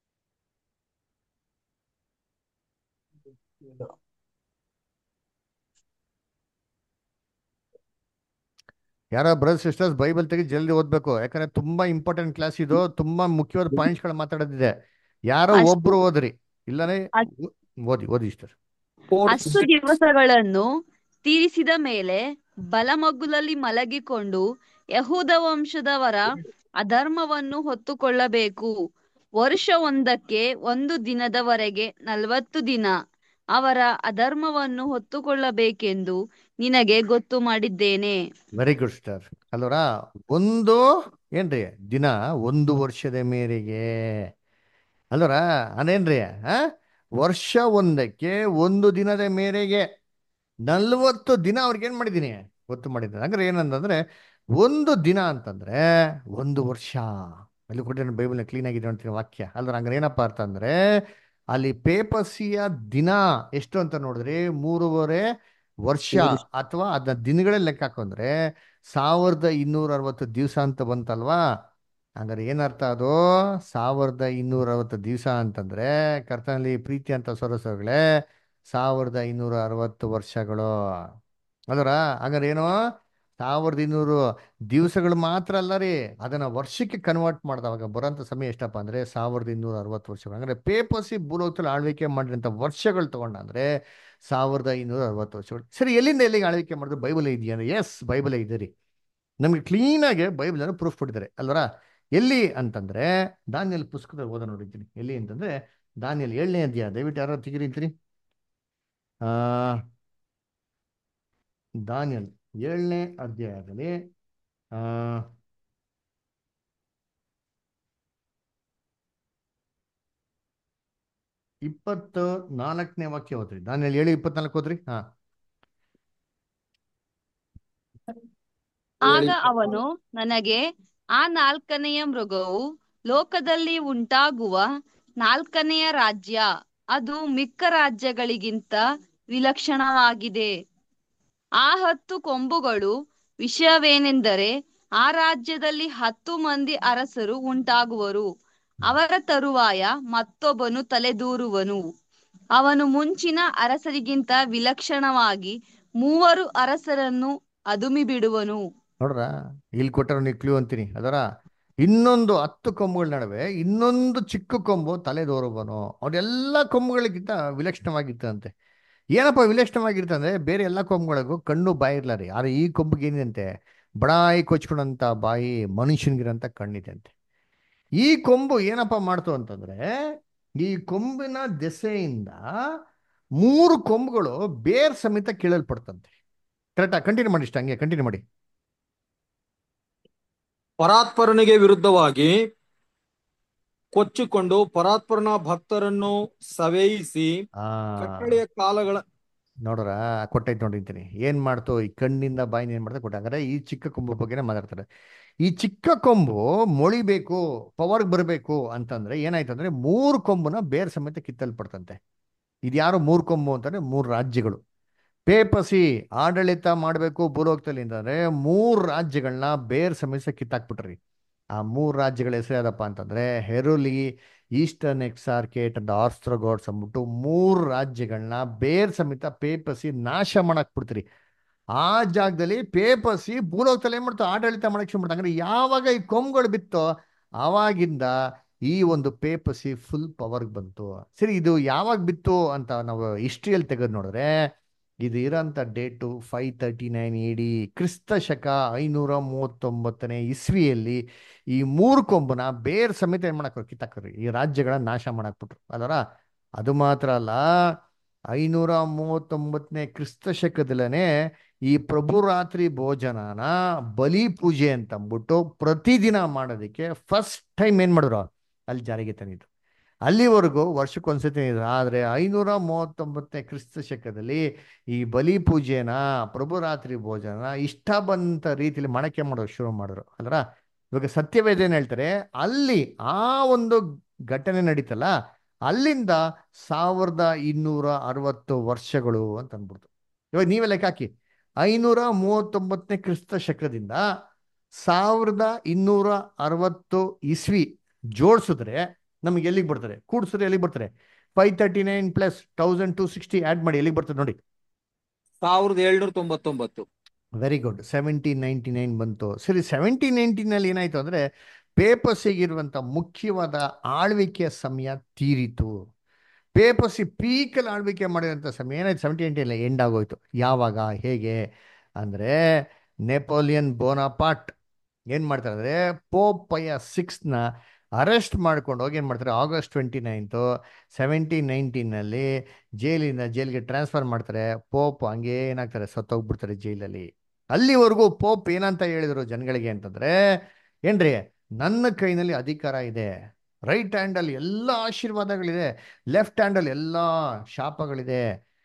ಯಾರೋ ಬ್ರದರ್ ಸಿಸ್ಟರ್ಸ್ ಬೈಬಲ್ ತೆಗೆದು ಜಲ್ದಿ ಓದ್ಬೇಕು ಯಾಕಂದ್ರೆ ತುಂಬಾ ಇಂಪಾರ್ಟೆಂಟ್ ಕ್ಲಾಸ್ ಇದು ತುಂಬಾ ಮುಖ್ಯವಾದ ಪಾಯಿಂಟ್ಸ್ ಗಳು ಮಾತಾಡೋದಿದೆ ಯಾರೋ ಅಷ್ಟು- ಒಬ್ರು ಓದ್ರಿ ಇಲ್ಲನೇ ಅದ್- ಓದಿ ಓದಿ ಇಷ್ಟರ್ ಅಷ್ಟು ದಿವಸಗಳನ್ನು ತೀರಿಸಿದ ಮೇಲೆ ಬಲಮಗ್ಗುಲಲ್ಲಿ ಮಲಗಿಕೊಂಡು ಯಹೂದ ವಂಶದವರ ಅಧರ್ಮವನ್ನು ಹೊತ್ತುಕೊಳ್ಳಬೇಕು ವರ್ಷವೊಂದಕ್ಕೆ ಒಂದು ದಿನದವರೆಗೆ ನಲವತ್ತು ದಿನ ಅವರ ಅಧರ್ಮವನ್ನು ಹೊತ್ತುಕೊಳ್ಳಬೇಕೆಂದು ನಿನಗೆ ಗೊತ್ತು ಮಾಡಿದ್ದೇನೆ ವೆರಿ ಗುಡ್ ಸ್ಟಾರ್ ಅಲ್ವರ ಒಂದು ಏನ್ರಿ ದಿನ ಒಂದು ವರ್ಷದ ಮೇರೆಗೆ ಅಲ್ವರ ಅದೇನ್ರಿ ಆ ವರ್ಷ ಒಂದಕ್ಕೆ ಒಂದು ದಿನದ ಮೇರೆಗೆ ನಲ್ವತ್ತು ದಿನ ಅವ್ರಿಗೆ ಏನ್ ಮಾಡಿದ್ದೀನಿ ಗೊತ್ತು ಮಾಡಿದ್ದೀನಿ ಅಂದ್ರೆ ಏನಂತಂದ್ರೆ ಒಂದು ದಿನ ಅಂತಂದ್ರೆ ಒಂದು ವರ್ಷ ಅಲ್ಲಿ ಕೊಟ್ಟಿರೋ ಬೈಬಲ್ನ ಕ್ಲೀನ್ ಆಗಿದೆ ಅಂತೀನಿ ವಾಕ್ಯ ಅಲ್ದ್ರ ಹಂಗಾರೆ ಏನಪ್ಪ ಅರ್ಥ ಅಂದ್ರೆ ಅಲ್ಲಿ ಪೇಪಸಿಯ ದಿನ ಎಷ್ಟು ಅಂತ ನೋಡಿದ್ರೆ ಮೂರುವರೆ ವರ್ಷ ಅಥವಾ ಅದನ್ನ ದಿನಗಳೇ ಲೆಕ್ಕ ಹಾಕೊಂಡ್ರೆ ಸಾವಿರದ ಇನ್ನೂರ ಅರವತ್ತು ದಿವಸ ಅಂತ ಬಂತಲ್ವಾ ಹಂಗಾರೆ ಏನರ್ಥ ಅದು ಸಾವಿರದ ಇನ್ನೂರ ಅರವತ್ತು ದಿವಸ ಅಂತಂದ್ರೆ ಕರ್ತನಲ್ಲಿ ಪ್ರೀತಿ ಅಂತ ಸೊರಸಗಳೇ ಸಾವಿರದ ಇನ್ನೂರ ಅರವತ್ತು ವರ್ಷಗಳು ಅಲ್ವರ ಹಂಗಾರೆ ಏನು ಸಾವಿರದ ಇನ್ನೂರು ದಿವಸಗಳು ಮಾತ್ರ ಅಲ್ಲ ರೀ ಅದನ್ನ ವರ್ಷಕ್ಕೆ ಕನ್ವರ್ಟ್ ಮಾಡಿದವಾಗ ಬರೋಂಥ ಸಮಯ ಎಷ್ಟಪ್ಪ ಅಂದ್ರೆ ಸಾವಿರದ ಇನ್ನೂರ ಅರವತ್ತು ವರ್ಷಗಳು ಅಂದ್ರೆ ಪೇಪರ್ಸಿ ಭೂಲೋಕದಲ್ಲಿ ಆಳ್ವಿಕೆ ಮಾಡಿದಂಥ ವರ್ಷಗಳು ತಗೊಂಡ ಅಂದ್ರೆ ಸಾವಿರದ ಐನೂರ ಅರವತ್ತು ವರ್ಷಗಳು ಸರಿ ಎಲ್ಲಿಂದ ಎಲ್ಲಿಗೆ ಆಳ್ವಿಕೆ ಮಾಡಿದ್ರು ಬೈಬಲ್ ಇದೆಯಾ ಎಸ್ ಬೈಬಲ್ ಇದೆ ರೀ ನಮ್ಗೆ ಕ್ಲೀನಾಗಿ ಬೈಬಲ್ ಅನ್ನು ಪ್ರೂಫ್ ಕೊಟ್ಟಿದ್ದಾರೆ ಅಲ್ವರ ಎಲ್ಲಿ ಅಂತಂದ್ರೆ ದಾನಿಯಲ್ ಪುಸ್ತಕದಲ್ಲಿ ಓದ ನೋಡಿದ್ದೀನಿ ಎಲ್ಲಿ ಅಂತಂದ್ರೆ ದಾನಿಯಲ್ ಏಳನೇ ಅಧ್ಯಾಯ ದಯವಿಟ್ಟು ಯಾರು ತೆಗಿರಿ ಅಂತೀರಿ ಆ ದಾನಿಯಲ್ ಏಳನೇ ಅಧ್ಯಾಯದಲ್ಲಿ ಆ ಇಪ್ಪತ್ತು ನಾಲ್ಕನೇ ವಾಕ್ಯ ಓದ್ರಿ ದಾನಿಯಲ್ ಏಳು ಇಪ್ಪತ್ನಾಲ್ಕು ಓದ್ರಿ ಹಾ ಆಗ ಅವನು ನನಗೆ ಆ ನಾಲ್ಕನೆಯ ಮೃಗವು ಲೋಕದಲ್ಲಿ ಉಂಟಾಗುವ ನಾಲ್ಕನೆಯ ರಾಜ್ಯ ಅದು ಮಿಕ್ಕ ರಾಜ್ಯಗಳಿಗಿಂತ ವಿಲಕ್ಷಣವಾಗಿದೆ ಆ ಹತ್ತು ಕೊಂಬುಗಳು ವಿಷಯವೇನೆಂದರೆ ಆ ರಾಜ್ಯದಲ್ಲಿ ಹತ್ತು ಮಂದಿ ಅರಸರು ಉಂಟಾಗುವರು ಅವರ ತರುವಾಯ ಮತ್ತೊಬ್ಬನು ತಲೆದೂರುವನು ಅವನು ಮುಂಚಿನ ಅರಸರಿಗಿಂತ ವಿಲಕ್ಷಣವಾಗಿ ಮೂವರು ಅರಸರನ್ನು ಅದುಮಿ ಬಿಡುವನು ನೋಡ್ರ ಇಲ್ಲಿ ಕೊಟ್ಟರು ನೀವು ಕ್ಲೂ ಅಂತೀನಿ ಅದರ ಇನ್ನೊಂದು ಹತ್ತು ಕೊಂಬುಗಳ ನಡುವೆ ಇನ್ನೊಂದು ಚಿಕ್ಕ ಕೊಂಬು ತಲೆದೋರುವನು ಅವರೆಲ್ಲ ಕೊಂಬುಗಳಿಗಿಂತ ವಿಲಕ್ಷಣವಾಗಿತ್ತಂತೆ ಏನಪ್ಪ ವಿಲಕ್ಷಣವಾಗಿರ್ತಂದ್ರೆ ಬೇರೆ ಎಲ್ಲ ಕೊಂಬುಗಳಿಗೂ ಕಣ್ಣು ಬಾಯಿ ಇರ್ಲ ರೀ ಆದ್ರೆ ಈ ಕೊಂಬಿಗೆ ಏನಿದೆ ಬಡಾಯಿ ಕೊಚ್ಕೊಂಡಂತ ಬಾಯಿ ಮನುಷ್ಯನಿಗಿರಂತ ಕಣ್ಣಿದೆ ಅಂತೆ ಈ ಕೊಂಬು ಏನಪ್ಪ ಮಾಡ್ತು ಅಂತಂದ್ರೆ ಈ ಕೊಂಬಿನ ದೆಸೆಯಿಂದ ಮೂರು ಕೊಂಬುಗಳು ಬೇರ್ ಸಮೇತ ಕೀಳಲ್ಪಡ್ತಂತೆ ಕರೆಕ್ಟಾ ಕಂಟಿನ್ಯೂ ಮಾಡಿ ಇಷ್ಟ ಹಂಗೆ ಕಂಟಿನ್ಯೂ ಮಾಡಿ ಪರಾತ್ಪರನಿಗೆ ವಿರುದ್ಧವಾಗಿ ಕೊಚ್ಚಿಕೊಂಡು ಪರಾತ್ಪರನ ಭಕ್ತರನ್ನು ಸವೇಯಿಸಿ ಆ ಕಟ್ಟಳೆಯ ಕಾಲಗಳ ನೋಡ್ರ ಕೊಟ್ಟೈತೆ ನೋಡಿರ್ತೀನಿ ಏನ್ ಮಾಡ್ತು ಈ ಕಣ್ಣಿಂದ ಬಾಯಿನ ಏನ್ ಮಾಡ್ತಾ ಕೊಟ್ಟ ಹಂಗಾರೆ ಈ ಚಿಕ್ಕ ಕೊಂಬು ಬಗ್ಗೆನೇ ಮಾತಾಡ್ತಾರೆ ಈ ಚಿಕ್ಕ ಕೊಂಬು ಮೊಳಿಬೇಕು ಪವರ್ಗೆ ಬರಬೇಕು ಅಂತಂದ್ರೆ ಏನಾಯ್ತು ಅಂದ್ರೆ ಮೂರು ಕೊಂಬುನ ಬೇರ್ ಸಮೇತ ಕಿತ್ತಲ್ಪಡ್ತಂತೆ ಇದು ಯಾರು ಮೂರು ಕೊಂಬು ಅಂತಂದ್ರೆ ಮೂರು ರಾಜ್ಯಗಳು ಪೇಪಸಿ ಆಡಳಿತ ಮಾಡಬೇಕು ಭೂಲೋಕದಲ್ಲಿ ಅಂತಂದ್ರೆ ಮೂರು ರಾಜ್ಯಗಳನ್ನ ಬೇರ್ ಸಮೇತ ಕಿತ್ತಾಕ್ಬಿಟ್ರಿ ಆ ಮೂರು ರಾಜ್ಯಗಳ ಹೆಸರು ಯಾವ್ದಪ್ಪ ಅಂತಂದ್ರೆ ಹೆರುಲಿ ಈಸ್ಟರ್ನ್ ಎಕ್ಸಾರ್ಕೇಟ್ ಅಂಡ್ ಆಸ್ಟ್ರೋಗೋಡ್ಸ್ ಅಂದ್ಬಿಟ್ಟು ಮೂರು ರಾಜ್ಯಗಳನ್ನ ಬೇರ್ ಸಮೇತ ಪೇಪಸಿ ನಾಶ ಮಾಡಕ್ ಬಿಡ್ತೀರಿ ಆ ಜಾಗದಲ್ಲಿ ಪೇಪಸಿ ಭೂಲೋಕದಲ್ಲಿ ಏನ್ ಮಾಡ್ತಾವ ಆಡಳಿತ ಮಾಡಕ್ ಶುರು ಮಾಡ್ತಾರೆ ಅಂದ್ರೆ ಯಾವಾಗ ಈ ಕೊಂಬುಗಳು ಬಿತ್ತೋ ಆವಾಗಿಂದ ಈ ಒಂದು ಪೇಪಸಿ ಫುಲ್ ಪವರ್ಗೆ ಬಂತು ಸರಿ ಇದು ಯಾವಾಗ ಬಿತ್ತು ಅಂತ ನಾವು ಹಿಸ್ಟ್ರಿಯಲ್ಲಿ ತೆಗೆದು ನೋಡಿದ್ರೆ ಇದು ಇರೋಂಥ ಡೇಟು ಫೈವ್ ತರ್ಟಿ ನೈನ್ ಇಡಿ ಕ್ರಿಸ್ತ ಶಕ ಐನೂರ ಮೂವತ್ತೊಂಬತ್ತನೇ ಇಸ್ವಿಯಲ್ಲಿ ಈ ಮೂರು ಕೊಂಬನ ಬೇರ್ ಸಮೇತ ಏನ್ ಮಾಡಕ್ ಕಿತ್ತಾಕ್ರಿ ಈ ರಾಜ್ಯಗಳನ್ನ ನಾಶ ಮಾಡಾಕ್ಬಿಟ್ರು ಅಲ್ವರ ಅದು ಮಾತ್ರ ಅಲ್ಲ ಐನೂರ ಮೂವತ್ತೊಂಬತ್ತನೇ ಕ್ರಿಸ್ತ ಶಕದಲ್ಲೇ ಈ ಪ್ರಭುರಾತ್ರಿ ಭೋಜನನ ಬಲಿ ಪೂಜೆ ಅಂತ ಅಂದ್ಬಿಟ್ಟು ಪ್ರತಿದಿನ ಮಾಡೋದಕ್ಕೆ ಫಸ್ಟ್ ಟೈಮ್ ಏನ್ ಮಾಡಿದ್ರು ಅಲ್ಲಿ ಜಾರಿಗೆ ತಂದಿದ್ದು ಅಲ್ಲಿವರೆಗೂ ವರ್ಷಕ್ಕೊಂದ್ಸತಿ ಇದೆ ಆದರೆ ಐನೂರ ಮೂವತ್ತೊಂಬತ್ತನೇ ಕ್ರಿಸ್ತ ಶಕದಲ್ಲಿ ಈ ಬಲಿ ಪೂಜೆನ ಪ್ರಭುರಾತ್ರಿ ಭೋಜನ ಇಷ್ಟ ಬಂತ ರೀತಿಯಲ್ಲಿ ಮಾಡಕ್ಕೆ ಮಾಡೋದು ಶುರು ಮಾಡಿದ್ರು ಅಲ್ರ ಇವಾಗ ಸತ್ಯವೇದ ಏನ್ ಹೇಳ್ತಾರೆ ಅಲ್ಲಿ ಆ ಒಂದು ಘಟನೆ ನಡೀತಲ್ಲ ಅಲ್ಲಿಂದ ಸಾವಿರದ ಇನ್ನೂರ ಅರವತ್ತು ವರ್ಷಗಳು ಅಂತ ಅಂದ್ಬಿಡ್ತು ಇವಾಗ ನೀವೇ ಲೆಕ್ಕ ಹಾಕಿ ಐನೂರ ಮೂವತ್ತೊಂಬತ್ತನೇ ಕ್ರಿಸ್ತ ಶಕದಿಂದ ಸಾವಿರದ ಇನ್ನೂರ ಅರವತ್ತು ಇಸ್ವಿ ಜೋಡಿಸಿದ್ರೆ ನಮಗೆ ಎಲ್ಲಿಗೆ ಬರ್ತಾರೆ ಕೂಡಿಸಿದ್ರೆ ಎಲ್ಲಿಗೆ ಬರ್ತಾರೆ five thirty nine plus thousand two sixty add ಮಾಡಿ ಎಲ್ಲಿಗೆ ಬರ್ತದೆ ನೋಡಿ ಸಾವಿರದ ಏಳ್ನೂರ ತೊಂಬತ್ತೊಂಬತ್ತು very good seventeen ninety nine ಬಂತು ಸರಿ ಸೆವೆಂಟೀನ್ ನೈನ್ಟೀನಲ್ಲಿ ಏನಾಯ್ತು ಅಂದರೆ ಪೇಪಸಿಗಿರುವಂಥ ಮುಖ್ಯವಾದ ಆಳ್ವಿಕೆಯ ಸಮಯ ತೀರಿತು ಪೇಪಸಿ ಪೀಕಲ್ಲಿ ಆಳ್ವಿಕೆ ಮಾಡಿದಂಥ ಸಮಯ ಏನಾಯ್ತು ಸೆವೆಂಟಿ ಏಯ್ಟಿಯಲ್ಲಿ ಎಂಡ್ ಆಗೋಯ್ತು ಯಾವಾಗ ಹೇಗೆ ಅಂದರೆ ನೆಪೋಲಿಯನ್ ಬೋನಾಪಾಟ್ ಏನು ಮಾಡ್ತಾರೆ ಅಂದರೆ ಪೋಪಯ್ಯ ಸಿಕ್ಸ್ನ ಅರೆಸ್ಟ್ ಮಾಡ್ಕೊಂಡು ಹೋಗಿ ಏನು ಮಾಡ್ತಾರೆ ಆಗಸ್ಟ್ ಟ್ವೆಂಟಿ ನೈನ್ತು ಸೆವೆಂಟೀನ್ ನೈನ್ಟೀನಲ್ಲಿ ಜೈಲಿಂದ ಜೈಲಿಗೆ ಟ್ರಾನ್ಸ್ಫರ್ ಮಾಡ್ತಾರೆ ಪೋಪ್ ಹಂಗೆ ಏನಾಗ್ತಾರೆ ಸತ್ತೋಗ್ಬಿಡ್ತಾರೆ ಜೈಲಲ್ಲಿ ಅಲ್ಲಿವರೆಗೂ ಪೋಪ್ ಏನಂತ ಹೇಳಿದ್ರು ಜನಗಳಿಗೆ ಅಂತಂದ್ರೆ ಏನ್ರಿ ನನ್ನ ಕೈನಲ್ಲಿ ಅಧಿಕಾರ ಇದೆ ರೈಟ್ ಹ್ಯಾಂಡಲ್ಲಿ ಎಲ್ಲ ಆಶೀರ್ವಾದಗಳಿದೆ ಲೆಫ್ಟ್ ಹ್ಯಾಂಡಲ್ಲಿ ಎಲ್ಲ ಶಾಪಗಳಿದೆ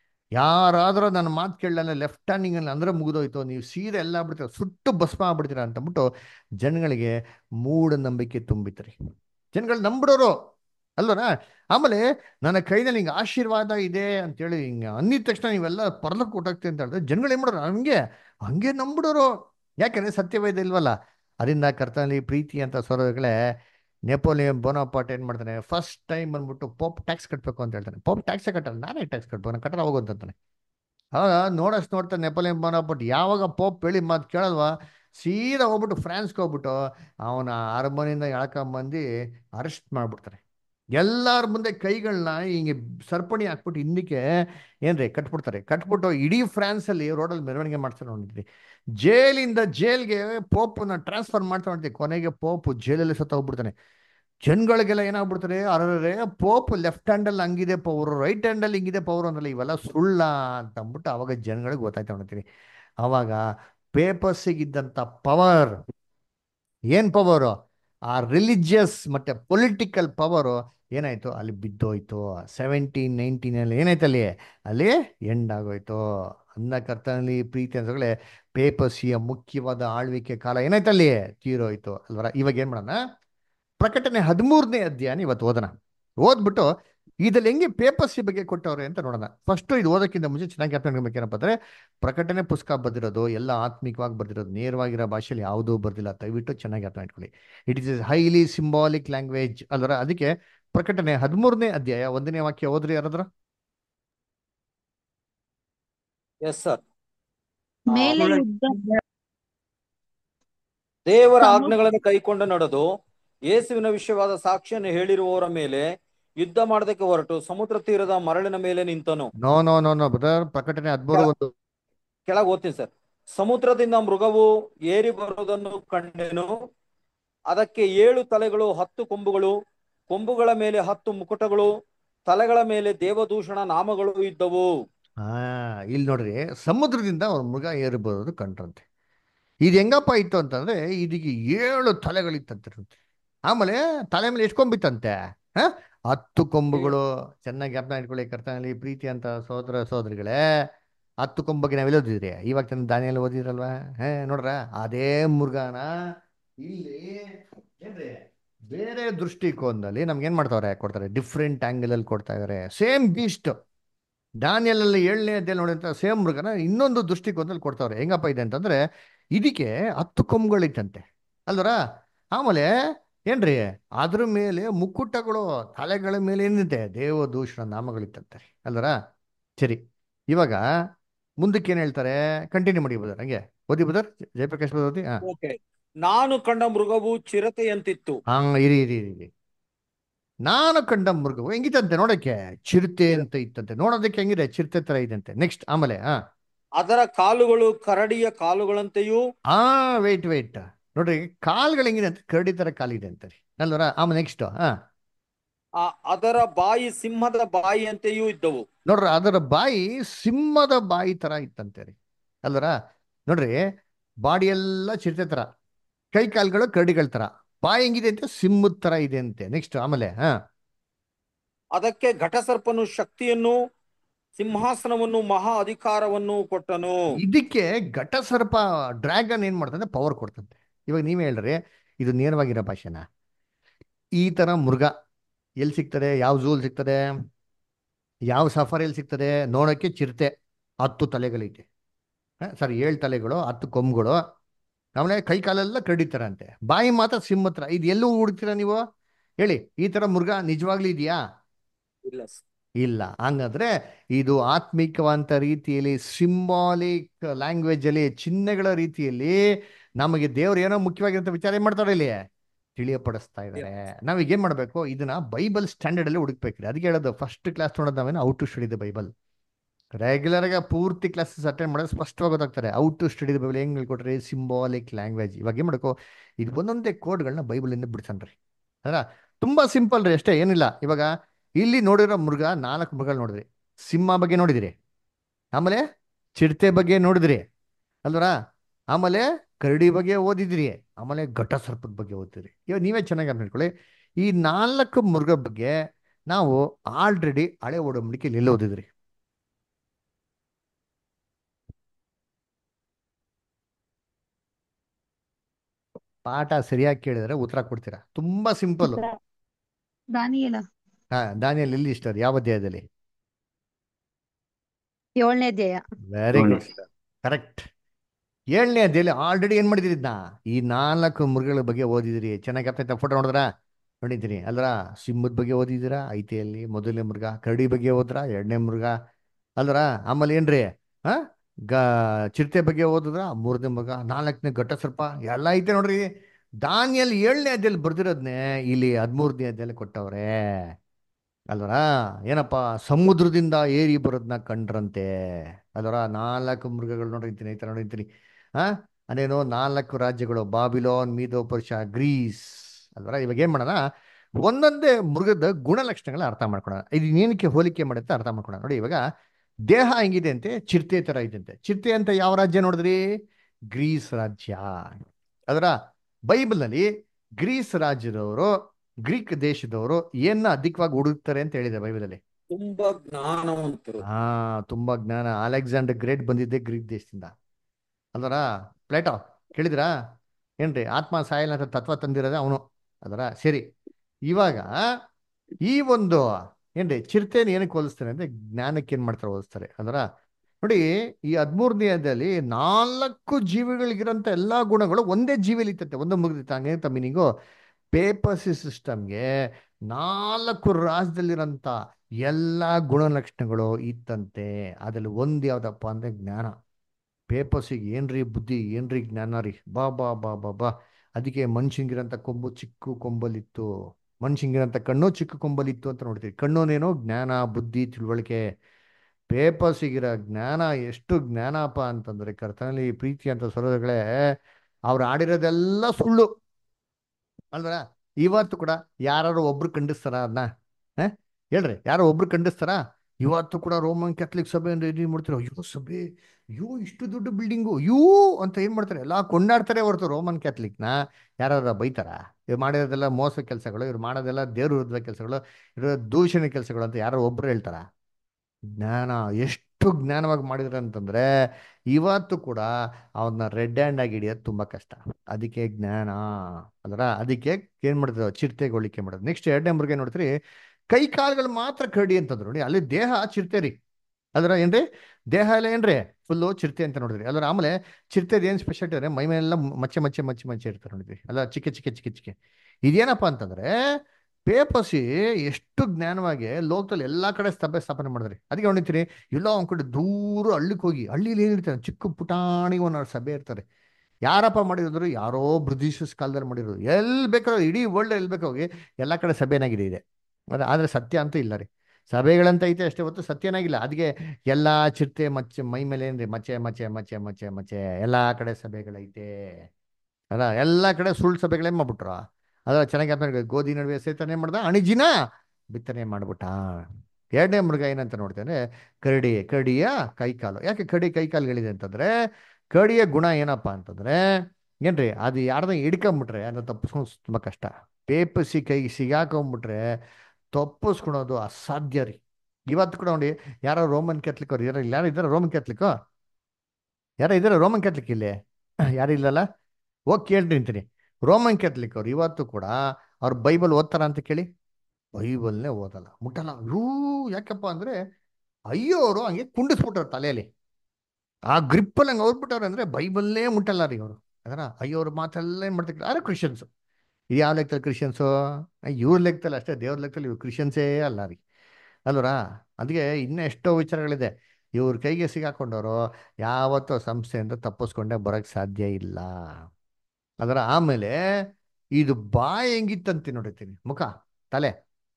ಯಾರಾದರೂ ನನ್ನ ಮಾತು ಕೇಳಲ್ಲ ಲೆಫ್ಟ್ ಹ್ಯಾಂಡಿಂಗಲ್ಲಿ ಅಂದ್ರೆ ಮುಗಿದೋಯ್ತು ನೀವು ಸೀರೆ ಎಲ್ಲ ಬಿಡ್ತೀರ ಸುಟ್ಟು ಭಸ್ಮ ಆಗ್ಬಿಡ್ತೀರ ಅಂತಂದ್ಬಿಟ್ಟು ಜನಗಳಿಗೆ ಮೂಢನಂಬಿಕೆ ತುಂಬಿತ್ರಿ ಜನಗಳು ನಂಬಿಡೋರು ಅಲ್ವನ ಆಮೇಲೆ ನನ್ನ ಕೈನಲ್ಲಿ ಹಿಂಗೆ ಆಶೀರ್ವಾದ ಇದೆ ಅಂತೇಳಿ ಹಿಂಗೆ ಅಂದಿದ ತಕ್ಷಣ ನೀವೆಲ್ಲ ಪರ್ಲಕ್ಕೆ ಕೊಟ್ಟಾಗ್ತೀವಿ ಅಂತ ಹೇಳಿದ್ರೆ ಜನಗಳು ಏನು ಮಾಡೋರು ಹಂಗೆ ಹಂಗೆ ನಂಬಿಡೋರು ಯಾಕಂದ್ರೆ ಸತ್ಯವೇದ ಇಲ್ವಲ್ಲ ಅದರಿಂದ ಕರ್ತನಲ್ಲಿ ಪ್ರೀತಿ ಅಂತ ಸೋದರಗಳೇ ನೆಪೋಲಿಯನ್ ಬೋನಾಪಾಟ್ ಏನು ಮಾಡ್ತಾನೆ ಫಸ್ಟ್ ಟೈಮ್ ಬಂದ್ಬಿಟ್ಟು ಪೋಪ್ ಟ್ಯಾಕ್ಸ್ ಕಟ್ಟಬೇಕು ಅಂತ ಹೇಳ್ತಾನೆ ಪೋಪ್ ಟ್ಯಾಕ್ಸೇ ಕಟ್ಟಲ್ಲ ನಾನೇ ಟ್ಯಾಕ್ಸ್ ಕಟ್ಬೇಕು ನಾನು ಕಟ್ಟರ ಹೋಗು ಅಂತಾನೆ ಆಗ ನೋಡಸ್ ನೋಡ್ತಾ ನೆಪೋಲಿಯನ್ ಬೋನಾಪಾಟ್ ಯಾವಾಗ ಪೋಪ್ ಹೇಳಿ ಮಾತು ಕೇಳಲ್ವಾ ಸೀದಾ ಹೋಗ್ಬಿಟ್ಟು ಫ್ರಾನ್ಸ್ಗೆ ಹೋಗ್ಬಿಟ್ಟು ಅವನ ಅರಮನೆಯಿಂದ ಎಳ್ಕೊಂಬಂದು ಅರೆಸ್ಟ್ ಮಾಡ್ಬಿಡ್ತಾರೆ ಎಲ್ಲರ ಮುಂದೆ ಕೈಗಳನ್ನ ಹಿಂಗೆ ಸರ್ಪಣಿ ಹಾಕ್ಬಿಟ್ಟು ಹಿಂದಕ್ಕೆ ಏನ್ರಿ ಕಟ್ಬಿಡ್ತಾರೆ ಕಟ್ಬಿಟ್ಟು ಇಡೀ ಫ್ರಾನ್ಸಲ್ಲಿ ರೋಡಲ್ಲಿ ಮೆರವಣಿಗೆ ಮಾಡ್ತಾರೆ ನೋಡಿದ್ರಿ ಜೈಲಿಂದ ಜೈಲ್ಗೆ ಪೋಪನ್ನ ಟ್ರಾನ್ಸ್ಫರ್ ಮಾಡ್ತಾ ನೋಡ್ತೀವಿ ಕೊನೆಗೆ ಪೋಪ್ ಜೈಲಲ್ಲಿ ಸತ್ತ ಹೋಗ್ಬಿಡ್ತಾನೆ ಜನಗಳಿಗೆಲ್ಲ ಏನಾಗ್ಬಿಡ್ತಾರೆ ಅರೇ ಪೋಪ್ ಲೆಫ್ಟ್ ಹ್ಯಾಂಡಲ್ಲಿ ಹಂಗಿದೆ ಪವರು ರೈಟ್ ಹ್ಯಾಂಡಲ್ಲಿ ಹಿಂಗಿದೆ ಪವರು ಅಂದ್ರಲ್ಲ ಇವೆಲ್ಲ ಸುಳ್ಳ ಅಂತ ಅಂದ್ಬಿಟ್ಟು ಅವಾಗ ಜನಗಳಿಗೆ ಗೊತ್ತಾಯ್ತಾ ನೋಡ್ತೀವಿ ಅವಾಗ ಪೇಪರ್ಸಿಗಿದ್ದಂಥ ಪವರ್ ಏನ್ ಪವರು ಆ ರಿಲಿಜಿಯಸ್ ಮತ್ತೆ ಪೊಲಿಟಿಕಲ್ ಪವರು ಏನಾಯ್ತು ಅಲ್ಲಿ ಬಿದ್ದೋಯ್ತು ಸೆವೆಂಟೀನ್ ನೈನ್ಟೀನಲ್ಲಿ ಏನಾಯ್ತು ಅಲ್ಲಿ ಅಲ್ಲಿ ಎಂಡ್ ಆಗೋಯ್ತು ಅನ್ನ ಕರ್ತನಲ್ಲಿ ಪ್ರೀತಿ ಅಂತಗಳೇ ಪೇಪಸಿಯ ಮುಖ್ಯವಾದ ಆಳ್ವಿಕೆ ಕಾಲ ಏನಾಯ್ತು ಅಲ್ಲಿ ತೀರೋಯ್ತು ಅಲ್ವರ ಇವಾಗ ಏನ್ ಮಾಡೋಣ ಪ್ರಕಟಣೆ ಹದಿಮೂರನೇ ಅಧ್ಯಾಯ ಇವತ್ತು ಓದೋಣ ಓದ್ಬಿಟ್ಟು ಇದ್ರಲ್ಲಿ ಹೆಂಗೆ ಪೇಪರ್ಸಿ ಬಗ್ಗೆ ಕೊಟ್ಟವ್ರೆ ಅಂತ ನೋಡೋಣ ಫಸ್ಟ್ ಇದು ಓದೋಕ್ಕಿಂತ ಮುಂಚೆ ಚೆನ್ನಾಗಿ ಅರ್ಥ ಮಾಡ್ಬೇಕೇನಪ್ಪ ಅಂದ್ರೆ ಪ್ರಕಟಣೆ ಪುಸ್ತಕ ಬರ್ದಿರೋದು ಎಲ್ಲ ಆತ್ಮಿಕವಾಗಿ ಬರ್ದಿರೋದು ನೇರವಾಗಿರೋ ಭಾಷೆಯಲ್ಲಿ ಯಾವುದೂ ಬರ್ದಿಲ್ಲ ದಯವಿಟ್ಟು ಚೆನ್ನಾಗಿ ಅರ್ಥ ಮಾಡ್ಕೊಳ್ಳಿ it is highly symbolic language ಅಲ್ವರ ಅದಕ್ಕೆ ಪ್ರಕಟಣೆ ಹದಿಮೂರನೇ ಅಧ್ಯಾಯ ಒಂದನೇ ವಾಕ್ಯ ಓದ್ರಿ ಯಾರಾದ್ರ ಎಸ್ ಸರ್ ಮೇಲೆ ಯುದ್ಧ ದೇವರ ಸಮ- ಆಜ್ಞೆಗಳನ್ನು ಕೈಕೊಂಡು ನಡೆದು ಯೇಸುವಿನ ವಿಷಯವಾದ ಸಾಕ್ಷಿಯನ್ನು ಹೇಳಿರುವವರ ಮೇಲೆ ಯುದ್ಧ ಮಾಡೋದಕ್ಕೆ ಹೊರಟು ಸಮುದ್ರ ತೀರದ ಮರಳಿನ ಮೇಲೆ ನಿಂತನು no no no no brother ಪ್ರಕಟಣೆ ಹದಿಮೂರು ಒಂದು ಕೆಳಗೆ ಓದ್ತೀನಿ ಸರ್ ಸಮುದ್ರದಿಂದ ಮೃಗವು ಏರಿ ಬರುವುದನ್ನು ಕಂಡೆನು ಅದಕ್ಕೆ ಏಳು ತಲೆಗಳು ಹತ್ತು ಕೊಂಬುಗಳು ಕೊಂಬುಗಳ ಮೇಲೆ ಹತ್ತು ಮುಕುಟಗಳು ತಲೆಗಳ ಮೇಲೆ ದೇವದೂಷಣ ನಾಮಗಳು ಇದ್ದವು ಹಾ ಇಲ್ಲಿ ನೋಡ್ರಿ ಸಮುದ್ರದಿಂದ ಒಂದು ಮೃಗ ಏರಿ ಬರೋದು ಕಂಡ್ರಂತೆ ಇದು ಹೆಂಗಪ್ಪ ಇತ್ತು ಅಂತಂದ್ರೆ ಇದಕ್ಕೆ ಏಳು ತಲೆಗಳಿತ್ತಂತೆ ಆಮೇಲೆ ತಲೆ ಮೇಲೆ ಎಷ್ಟು ಕೊಂಬಿತ್ತಂತೆ ಹ ಹತ್ತು ಕೊಂಬುಗಳು ಚೆನ್ನಾಗಿ ಜ್ಞಾಪನ ಇಟ್ಕೊಳ್ಳಿ ಕರ್ತನಲ್ಲಿ ಪ್ರೀತಿ ಅಂತ ಸೋದರ ಸೋದರಿಗಳೇ ಹತ್ತು ಕೊಂಬಗೆ ನಾವೆಲ್ಲ ಓದಿದ್ರಿ ಇವಾಗ ತಾನೆ ದಾನಿಯಲ್ಲಿ ಓದಿದ್ರಲ್ವಾ ಹೇ ನೋಡ್ರ ಅದೇ ಮೃಗನ ಇಲ್ಲಿ ಏನ್ರಿ ಬೇರೆ ದೃಷ್ಟಿಕೋನದಲ್ಲಿ ನಮ್ಗೆ ಏನ್ ಮಾಡ್ತಾವ್ರೆ ಕೊಡ್ತಾರೆ ಡಿಫ್ರೆಂಟ್ ಆಂಗಲ್ ಅಲ್ಲಿ ಕೊಡ್ತಾ ಇದಾರೆ ಸೇಮ್ ಬೀಸ್ಟ್ ದಾನಿಯಲಲ್ಲಿ ಏಳನೇ ಅಧ್ಯಾಯ ನೋಡಿದಂತ ಸೇಮ್ ಮೃಗನ ಇನ್ನೊಂದು ದೃಷ್ಟಿಕೋನದಲ್ಲಿ ಕೊಡ್ತಾವ್ರೆ ಹೆಂಗಪ್ಪ ಇದೆ ಅಂತಂದ್ರೆ ಇದಕ್ಕೆ ಹತ್ತು ಕೊಂಬುಗಳಿತ್ತಂತೆ ಅಲ್ವರ ಆಮೇಲೆ ಏನ್ರಿ ಅದ್ರ ಮೇಲೆ ಮುಕ್ಕುಟಗಳು ತಲೆಗಳ ಮೇಲೆ ಏನಿದೆ ದೇವದೂಷಣ ನಾಮಗಳಿತ್ತಂತೆ ಅಲ್ವರ ಸರಿ ಇವಾಗ ಮುಂದಕ್ಕೆ ಏನ್ ಹೇಳ್ತಾರೆ ಕಂಟಿನ್ಯೂ ಮಾಡಿ ಬದರ್ ಹಂಗೆ ಓದಿ ಬದರ್ ಜಯಪ್ರಕಾಶ್ ಬದರ್ ಓದಿ ಹಾ ಓಕೆ ನಾನು ಕಂಡ ಮೃಗವು ಚಿರತೆಯಂತಿತ್ತು ಹಾ ಇರಿ ಇರಿ ಇರಿ ಇರಿ ನಾನು ಕಂಡ ಮೃಗವು ಹೆಂಗಿತ್ತಂತೆ ನೋಡಕ್ಕೆ ಚಿರತೆ ಅಂತ ಇತ್ತಂತೆ ನೋಡೋದಕ್ಕೆ ಹೆಂಗಿದೆ ಚಿರತೆ ತರ ಇದಂತೆ ನೆಕ್ಸ್ಟ್ ಆಮೇಲೆ ಹಾ ಅದರ ಕಾಲುಗಳು ಕರಡಿಯ ಕಾಲುಗಳಂತೆಯೂ ಆ ವೆಯ್ಟ್ ವೆಯ್ಟ್ ನೋಡ್ರಿ ಕಾಲ್ಗಳು ಹೆಂಗಿದೆ ಅಂತ ಕರಡಿ ತರ ಕಾಲಿದೆ ಅಂತಾರೆ ಅಲ್ವರ ಆಮೇಲೆ ನೆಕ್ಸ್ಟ್ ಹಾ ಆ ಅದರ ಬಾಯಿ ಸಿಂಹದ ಬಾಯಿಯಂತೆಯೂ ಇದ್ದವು ನೋಡ್ರಿ ಅದರ ಬಾಯಿ ಸಿಂಹದ ಬಾಯಿ ತರ ಇತ್ತಂತೆ ರೀ ಅಲ್ವರ ನೋಡ್ರಿ ಬಾಡಿ ಎಲ್ಲ ಚಿರತೆ ತರ ಕೈ ಕಾಲ್ಗಳು ಕರಡಿಗಳ ತರ ಬಾಯಿ ಹೆಂಗಿದೆ ಅಂತ ಸಿಂಹದ ತರ ಇದೆ ಅಂತೆ ನೆಕ್ಸ್ಟ್ ಆಮೇಲೆ ಹಾ ಅದಕ್ಕೆ ಘಟಸರ್ಪನು ಶಕ್ತಿಯನ್ನು ಸಿಂಹಾಸನವನ್ನು ಮಹಾ ಅಧಿಕಾರವನ್ನು ಕೊಟ್ಟನು ಇದಕ್ಕೆ ಘಟಸರ್ಪ ಡ್ರ್ಯಾಗನ್ ಏನ್ ಮಾಡ್ತಂದ್ರೆ ಪವರ್ ಕೊಡ್ತಂತೆ ಇವಾಗ ನೀವೇ ಹೇಳ್ರಿ ಇದು ನೇರವಾಗಿರೋ ಭಾಷೆನ ಈ ತರ ಮೃಗ ಎಲ್ಲಿ ಸಿಗ್ತದೆ ಯಾವ ಝೂಲ್ ಸಿಗ್ತದೆ ಯಾವ ಸಫಾರಿಯಲ್ಲಿ ಸಿಗ್ತದೆ ನೋಡೋಕ್ಕೆ ಚಿರತೆ ಹತ್ತು ತಲೆಗಳಿದೆ ಸಾರಿ ಏಳು ತಲೆಗಳು ಹತ್ತು ಕೊಂಬುಗಳು ಆಮೇಲೆ ಕೈ ಕಾಲೆಲ್ಲ ಕಡಿತಾರಂತೆ ಬಾಯಿ ಮಾತ್ರ ಸಿಂಹ ಹತ್ರ ಇದು ಎಲ್ಲೂ ಹುಡುಕ್ತೀರಾ ನೀವು ಹೇಳಿ ಈ ತರ ಮೃಗ ನಿಜವಾಗ್ಲೂ ಇದೆಯಾ ಇಲ್ಲ ಇಲ್ಲ ಹಂಗಂದ್ರೆ ಇದು ಆತ್ಮಿಕವಂತ ರೀತಿಯಲ್ಲಿ ಸಿಂಬಾಲಿಕ್ ಲ್ಯಾಂಗ್ವೇಜ್ ಅಲ್ಲಿ ಚಿಹ್ನೆಗಳ ರೀತಿಯಲ್ಲಿ ನಮಗೆ ದೇವ್ರು ಏನೋ ಮುಖ್ಯವಾಗಿರಂತ ವಿಚಾರ ಏನ್ ಮಾಡ್ತಾರೆ ಇಲ್ಲಿ ತಿಳಿಯಪಡಿಸ್ತಾ ಇದ್ದಾರೆ ನಾವೀಗ ಏನ್ ಮಾಡ್ಬೇಕು ಇದನ್ನ ಬೈಬಲ್ ಸ್ಟ್ಯಾಂಡರ್ಡ್ ಅಲ್ಲಿ ಹುಡುಕ್ಬೇಕ್ರಿ ಅದಕ್ಕೆ ಹೇಳೋದು ಫಸ್ಟ್ ಕ್ಲಾಸ್ ನೋಡೋದು ನಾವೇನು out to study the Bible regular ಆಗಿ ಪೂರ್ತಿ ಕ್ಲಾಸಸ್ ಅಟೆಂಡ್ ಮಾಡೋದು ಸ್ಪಷ್ಟವಾಗಿ ಗೊತ್ತಾಗ್ತಾರೆ out to study the Bible ಹೆಂಗ್ ಹೇಳ್ಕೊಟ್ರಿ ಸಿಂಬಾಲಿಕ್ ಲ್ಯಾಂಗ್ವೇಜ್ ಇವಾಗ ಏನ್ ಮಾಡ್ಕೋ ಇದು ಒಂದೊಂದೇ ಕೋಡ್ಗಳನ್ನ ಬೈಬಲಿಂದ ಬಿಡ್ಸನ್ರಿ ಅದ್ರ ತುಂಬಾ ಸಿಂಪಲ್ ರೀ ಅಷ್ಟೇ ಏನಿಲ್ಲ ಇವಾಗ ಇಲ್ಲಿ ನೋಡಿರೋ ಮೃಗ ನಾಲ್ಕು ಮೃಗಗಳು ನೋಡಿದ್ರಿ ಸಿಂಹ ಬಗ್ಗೆ ನೋಡಿದಿರಿ ಆಮೇಲೆ ಚಿರತೆ ಬಗ್ಗೆ ನೋಡಿದ್ರಿ ಅಲ್ವರ ಆಮೇಲೆ ಕರಡಿ ಬಗ್ಗೆ ಓದಿದಿರಿ ಆಮೇಲೆ ಘಟ ಸರ್ಪದ ಬಗ್ಗೆ ಓದಿದ್ರಿ ಇವಾಗ ನೀವೇ ಚೆನ್ನಾಗಿ ಅರ್ಥ ಮಾಡ್ಕೊಳ್ಳಿ ಈ ನಾಲ್ಕು ಮೃಗ ಬಗ್ಗೆ ನಾವು ಆಲ್ರೆಡಿ ಹಳೆ ಒಡಂಬಡಿಕೆಯಲ್ಲಿ ಎಲ್ಲಿ ಓದಿದ್ರಿ ಪಾಠ ಸರಿಯಾಗಿ ಕೇಳಿದ್ರೆ ಉತ್ತರ ಕೊಡ್ತೀರಾ ತುಂಬಾ ಸಿಂಪಲ್ ದಾನಿಯೇಲ ಹಾ ದಾನಿಯಲ್ಲಿ ಎಲ್ಲಿ ಇಷ್ಟ ಯಾವ ಅಧ್ಯಾಯದಲ್ಲಿ ಏಳನೇ ಅಧ್ಯಾಯ ವೆರಿ ಗುಡ್ ಕರೆಕ್ಟ್ ಏಳನೇ ಅಧ್ಯಾಯಲ್ಲಿ ಆಲ್ರೆಡಿ ಏನ್ ಮಾಡಿದಿರಿ ಇದನ್ನ ಈ ನಾಲ್ಕು ಮೃಗಗಳ ಬಗ್ಗೆ ಓದಿದಿರಿ ಚೆನ್ನಾಗಿ ಅರ್ಥ ಫೋಟೋ ನೋಡಿದ್ರ ನೋಡಿದ್ದೀರಿ ಅಲ್ರ ಸಿಂಹದ ಬಗ್ಗೆ ಓದಿದ್ದೀರಾ ಐತಿಯಲ್ಲಿ ಮೊದಲನೇ ಮೃಗ ಕರಡಿ ಬಗ್ಗೆ ಓದ್ರ ಎರಡನೇ ಮೃಗ ಅಲ್ರ ಆಮೇಲೆ ಏನ್ರಿ ಹಾ ಗ ಚಿರತೆ ಬಗ್ಗೆ ಓದಿದ್ರ ಮೂರನೇ ಮೃಗ ನಾಲ್ಕನೇ ಘಟ್ಟ ಸರ್ಪ ಎಲ್ಲ ಐತೆ ನೋಡ್ರಿ ದಾನಿಯಲ್ಲಿ ಏಳನೇ ಅಧ್ಯಾಯಲ್ಲಿ ಬರ್ದಿರೋದ್ನೇ ಇಲ್ಲಿ ಹದಿಮೂರನೇ ಅಧ್ಯಾಯಲ್ಲಿ ಕೊಟ್ಟವ್ರೆ ಅಲ್ವರ ಏನಪ್ಪ ಸಮುದ್ರದಿಂದ ಏರಿ ಬರೋದನ್ನ ಕಂಡ್ರಂತೆ ಅಲ್ವರ ನಾಲ್ಕು ಮೃಗಗಳು ನೋಡಿರ್ತೀನಿ ಈ ಥರ ನೋಡಿರ್ತೀನಿ ಹಾ ಅದೇನೋ ನಾಲ್ಕು ರಾಜ್ಯಗಳು ಬಾಬಿಲೋನ್ ಮೀದೋ ಪರ್ಷ ಗ್ರೀಸ್ ಅಲ್ವರ ಇವಾಗ ಏನ್ ಮಾಡೋಣ ಒಂದೊಂದೇ ಮೃಗದ ಗುಣಲಕ್ಷಣಗಳ ಅರ್ಥ ಮಾಡ್ಕೊಳ್ಳೋಣ ಇದು ಏನಕ್ಕೆ ಹೋಲಿಕೆ ಮಾಡುತ್ತೆ ಅರ್ಥ ಮಾಡ್ಕೊಳ್ಳೋಣ ನೋಡಿ ಇವಾಗ ದೇಹ ಹೆಂಗಿದೆ ಅಂತೆ ಚಿರತೆ ತರ ಇದಂತೆ ಚಿರತೆ ಅಂತ ಯಾವ ರಾಜ್ಯ ನೋಡಿದ್ರಿ ಗ್ರೀಸ್ ರಾಜ್ಯ ಅದರ ಬೈಬಲ್ನಲ್ಲಿ ಗ್ರೀಸ್ ರಾಜ್ಯದವರು ಗ್ರೀಕ್ ದೇಶದವರು ಏನ ಅಧಿಕವಾಗಿ ಹುಡುಕ್ತಾರೆ ಅಂತ ಹೇಳಿದೆ ಬೈಬಲಲ್ಲಿ ತುಂಬಾ ಜ್ಞಾನವಂತರು ಹಾ ತುಂಬಾ ಜ್ಞಾನ ಅಲೆಕ್ಸಾಂಡರ್ ಗ್ರೇಟ್ ಬಂದಿದ್ದೆ ಗ್ರೀಕ್ ದೇಶದಿಂದ ಅಲ್ವರ ಪ್ಲೇಟೋ ಕೇಳಿದ್ರಾ ಏನ್ರಿ ಆತ್ಮ ಸಾಯಲ್ಲ ಅಂತ ತತ್ವ ತಂದಿರೋದೇ ಅವನು ಅದರ ಸರಿ ಇವಾಗ ಈ ಒಂದು ಏನ್ರಿ ಚಿರತೆನ ಏನಕ್ಕೆ ಹೋಲಿಸ್ತಾರೆ ಅಂದ್ರೆ ಜ್ಞಾನಕ್ಕೆ ಏನ್ ಮಾಡ್ತಾರೆ ಹೋಲಿಸ್ತಾರೆ ಅದರ ನೋಡಿ ಈ ಹದಿಮೂರನೇದಲ್ಲಿ ನಾಲ್ಕು ಜೀವಿಗಳಿಗಿರೋಂಥ ಎಲ್ಲಾ ಗುಣಗಳು ಒಂದೇ ಜೀವಿಲಿ ಇತ್ತಂತೆ ಒಂದು ಮುಗಿದಿತ್ತು ಹಂಗೆ ಮೀನಿಂಗು ಪೇಪರ್ಸಿ ಸಿಸ್ಟಮ್ಗೆ ನಾಲ್ಕು ರಾಜ್ಯದಲ್ಲಿರೋಂಥ ಎಲ್ಲ ಗುಣಲಕ್ಷಣಗಳು ಇತ್ತಂತೆ ಅದ್ರಲ್ಲಿ ಒಂದು ಯಾವ್ದಪ್ಪ ಅಂದ್ರೆ ಜ್ಞಾನ ಪೇಪರ್ಸಿಗೆ ಏನ್ರಿ ಬುದ್ಧಿ ಏನ್ರಿ ಜ್ಞಾನ ರೀ ಬಾ ಬಾ ಬಾ ಬಾ ಬಾ ಅದಕ್ಕೆ ಮನುಷ್ಯಂಗಿರಂತ ಕೊಂಬು ಚಿಕ್ಕ ಕೊಂಬಲಿತ್ತು ಮನುಷ್ಯಂಗಿರಂತ ಕಣ್ಣು ಚಿಕ್ಕ ಕೊಂಬಲಿತ್ತು ಅಂತ ನೋಡ್ತೀವಿ ಕಣ್ಣುನೇನೋ ಜ್ಞಾನ ಬುದ್ಧಿ ತಿಳುವಳಿಕೆ ಪೇಪರ್ಸಿಗಿರೋ ಜ್ಞಾನ ಎಷ್ಟು ಜ್ಞಾನಪ್ಪ ಅಂತಂದ್ರೆ ಕರ್ತನಲ್ಲಿ ಪ್ರೀತಿ ಅಂತ ಸರೋದಗಳೇ ಅವ್ರು ಆಡಿರೋದೆಲ್ಲ ಸುಳ್ಳು ಅಲ್ವರ ಇವತ್ತು ಕೂಡ ಯಾರು ಒಬ್ರು ಖಂಡಿಸ್ತಾರ ಅದನ್ನ ಹ ಹೇಳ್ರಿ ಯಾರೋ ಒಬ್ರು ಖಂಡಿಸ್ತಾರ ಇವತ್ತು ಕೂಡ ರೋಮನ್ ಕ್ಯಾಥಲಿಕ್ ಸಭೆ ಅಂದ್ರೆ ಏನ್ ಮಾಡ್ತಾರೆ ಅಯ್ಯೋ ಸಭೆ ಅಯ್ಯೋ ಇಷ್ಟು ದೊಡ್ಡ ಬಿಲ್ಡಿಂಗು ಯೂ ಅಂತ ಏನ್ ಮಾಡ್ತಾರೆ ಎಲ್ಲ ಕೊಂಡಾಡ್ತಾರೆ ಹೊರತು ರೋಮನ್ ಕ್ಯಾಥಲಿಕ್ನ ಯಾರ ಬೈತಾರ ಇವ್ರು ಮಾಡಿರೋದೆಲ್ಲ ಮೋಸ ಕೆಲಸಗಳು ಇವ್ರು ಮಾಡೋದೆಲ್ಲ ದೇವ್ರ ವಿರುದ್ಧ ಕೆಲಸಗಳು ಇರೋ ದೂಷಣೆ ಕೆಲಸಗಳು ಅಂತ ಯಾರೋ ಒಬ್ರು ಹೇಳ್ತಾರ ಜ್ಞಾನ ಎಷ್ಟು ಎಷ್ಟು ಜ್ಞಾನವಾಗಿ ಮಾಡಿದ್ರೆ ಅಂತಂದ್ರೆ ಇವತ್ತು ಕೂಡ ಅವನ್ನ ರೆಡ್ ಹ್ಯಾಂಡ್ ಆಗಿ ಹಿಡಿಯೋದು ತುಂಬಾ ಕಷ್ಟ ಅದಕ್ಕೆ ಜ್ಞಾನ ಅಲ್ರ ಅದಕ್ಕೆ ಏನ್ ಮಾಡಿದ್ರು ಚಿರತೆಗೆ ಹೋಲಿಕೆ ಮಾಡೋದು ನೆಕ್ಸ್ಟ್ ಎರಡನೇ ಮುರುಗೆ ನೋಡ್ತೀರಿ ಕೈ ಕಾಲುಗಳು ಮಾತ್ರ ಕರಡಿ ಅಂತಂದ್ರು ನೋಡಿ ಅಲ್ಲಿ ದೇಹ ಚಿರತೆ ರೀ ಅಲ್ರ ಏನ್ರಿ ದೇಹ ಎಲ್ಲ ಏನ್ರಿ ಫುಲ್ಲು ಚಿರತೆ ಅಂತ ನೋಡಿದ್ರಿ ಅಲ್ರ ಆಮೇಲೆ ಚಿರತೆದ ಏನ್ ಸ್ಪೆಷಾಲಿಟಿ ಅಂದ್ರೆ ಮೈ ಮೇಲೆಲ್ಲ ಮಚ್ಚೆ ಮಚ್ಚೆ ಮಚ್ಚೆ ಮಚ್ಚೆ ಇರ್ತಾರೆ ನೋಡಿದ್ರಿ ಅಲ್ಲ ಚಿಕ್ಕ ಚಿಕ್ಕ ಚಿಕ್ಕ ಚಿಕ್ಕ ಇದೇನಪ್ಪ ಅಂತಂದ್ರೆ ಪೇಪಸಿ ಎಷ್ಟು ಜ್ಞಾನವಾಗಿ ಲೋಕದಲ್ಲಿ ಎಲ್ಲಾ ಕಡೆ ಸಭೆ ಸ್ಥಾಪನೆ ಮಾಡಿದ್ರಿ ಅದಕ್ಕೆ ಹೊಣಿತೀರಿ ಎಲ್ಲೋ ಒಂದ್ ಕಡೆ ದೂರ ಹಳ್ಳಿಗೆ ಹೋಗಿ ಹಳ್ಳಿಲಿ ಏನಿರ್ತಾರೆ ಚಿಕ್ಕ ಪುಟಾಣಿ ಒಂದು ಸಭೆ ಇರ್ತಾರೆ ಯಾರಪ್ಪ ಮಾಡಿದ್ರು ಯಾರೋ ಬ್ರಿಟಿಷಸ್ ಕಾಲದಲ್ಲಿ ಮಾಡಿರೋದು ಎಲ್ಲಿ ಬೇಕಾದ್ರೂ ಇಡೀ ವರ್ಲ್ಡ್ ಎಲ್ಲಿ ಬೇಕಾ ಹೋಗಿ ಎಲ್ಲ ಕಡೆ ಸಭೆನಾಗಿದೆ ಇದೆ ಆದ್ರೆ ಆದ್ರೆ ಸತ್ಯ ಅಂತೂ ಇಲ್ಲ ರೀ ಸಭೆಗಳಂತ ಐತೆ ಅಷ್ಟೇ ಹೊತ್ತು ಸತ್ಯನಾಗಿಲ್ಲ ಅದಕ್ಕೆ ಎಲ್ಲಾ ಚಿರತೆ ಮಚ್ಚೆ ಮೈ ಮೇಲೆ ಏನ್ರಿ ಮಚ್ಚೆ ಮಚ್ಚೆ ಮಚ್ಚೆ ಮಚ್ಚೆ ಮಚ್ಚೆ ಎಲ್ಲಾ ಕಡೆ ಸಭೆಗಳೈತೆ ಅಲ್ಲ ಎಲ್ಲಾ ಕಡೆ ಸುಳ್ಳು ಸಭೆಗಳೇ ಮಾಡ್ಬಿಟ್ರ ಅದ್ರ ಚೆನ್ನಾಗಿ ಅರ್ಥ ಗೋಧಿ ನಡುವೆ ಸೇತನೆ ಮಾಡ್ದ ಅಣಿಜಿನ ಬಿತ್ತನೆ ಮಾಡ್ಬಿಟ್ಟ ಎರಡನೇ ಮೃಗ ಏನಂತ ನೋಡ್ತೇನೆ ಕರಡಿ ಕರಡಿಯ ಕೈಕಾಲು ಯಾಕೆ ಕರಡಿ ಕೈಕಾಲುಗಳಿದೆ ಅಂತಂದ್ರೆ ಕರಡಿಯ ಗುಣ ಏನಪ್ಪಾ ಅಂತಂದ್ರೆ ಏನ್ರಿ ಅದು ಯಾರ್ದ ಹಿಡ್ಕೊಂಬಿಟ್ರೆ ಅದನ್ನ ತಪ್ಪಿಸ್ಕೊಂಡು ತುಂಬಾ ಕಷ್ಟ ಪೇಪಸಿ ಕೈಗೆ ಸಿಗಾಕೊಂಬಿಟ್ರೆ ತಪ್ಪಿಸ್ಕೊಳೋದು ಅಸಾಧ್ಯ ರೀ ಇವತ್ತು ಕೂಡ ನೋಡಿ ಯಾರೋ ರೋಮನ್ ಕ್ಯಾಥಲಿಕ್ ಅವ್ರು ಯಾರು ಯಾರು ಇದ್ದಾರೆ ರೋಮನ್ ಕ್ಯಾಥಲಿಕ್ ಯಾರೋ ಇದ್ದಾರೆ ರೋಮನ್ ಕ್ಯಾಥಲಿಕ್ ಇಲ್ಲಿ ಯಾರು ಇಲ್ಲಲ್ಲ ಹೋಗಿ ಕೇಳ್ರಿ ಅಂತೀನಿ ರೋಮನ್ ಕ್ಯಾಥಲಿಕ್ ಅವ್ರು ಇವತ್ತು ಕೂಡ ಅವ್ರ ಬೈಬಲ್ ಓದ್ತಾರ ಅಂತ ಕೇಳಿ ಬೈಬಲ್ನೇ ಓದಲ್ಲ ಮುಟ್ಟಲ್ಲ ಯೂ ಯಾಕಪ್ಪ ಅಂದ್ರೆ ಅಯ್ಯೋ ಅವರು ಹಂಗೆ ಕುಂಡಿಸ್ಬಿಟ್ರು ತಲೆಯಲ್ಲಿ ಆ ಗ್ರಿಪ್ಪಲ್ಲಿ ಹಂಗೆ ಓದ್ಬಿಟ್ಟವ್ರೆ ಅಂದ್ರೆ ಬೈಬಲ್ನೇ ಮುಟ್ಟಲ್ಲ ರೀ ಅವರು ಅದರ ಅಯ್ಯೋ ಅವ್ರ ಮಾತೆಲ್ಲ ಏನ್ ಮಾಡ್ತಾರೆ ಯಾರು ಕ್ರಿಶ್ಚಿಯನ್ಸ್ ಇದು ಯಾವ ಲೆಕ್ಕದಲ್ಲಿ ಕ್ರಿಶ್ಚಿಯನ್ಸು ಇವ್ರ ಲೆಕ್ಕದಲ್ಲಿ ಅಷ್ಟೇ ದೇವ್ರ ಲೆಕ್ಕದಲ್ಲಿ ಇವ್ರು ಕ್ರಿಶ್ಚಿಯನ್ಸೇ ಅಲ್ಲ ರೀ ಅಲ್ವರಾ ಅದಕ್ಕೆ ಇನ್ನೂ ಎಷ್ಟೋ ವಿಚಾರಗಳಿದೆ ಇವ್ರ ಕೈಗೆ ಸಿಗಾಕೊಂಡವರು ಯಾವತ್ತೂ ಸಂಸ್ಥೆಯಿಂದ ತಪ್ಪಿಸ್ಕೊಂಡೇ ಬರೋಕ್ಕೆ ಸಾಧ್ಯ ಇಲ್ಲ ಅದರ ಆಮೇಲೆ ಇದು ಬಾಯಿ ಹೆಂಗಿತ್ತಂತೆ ನೋಡಿರ್ತೀನಿ ಮುಖ ತಲೆ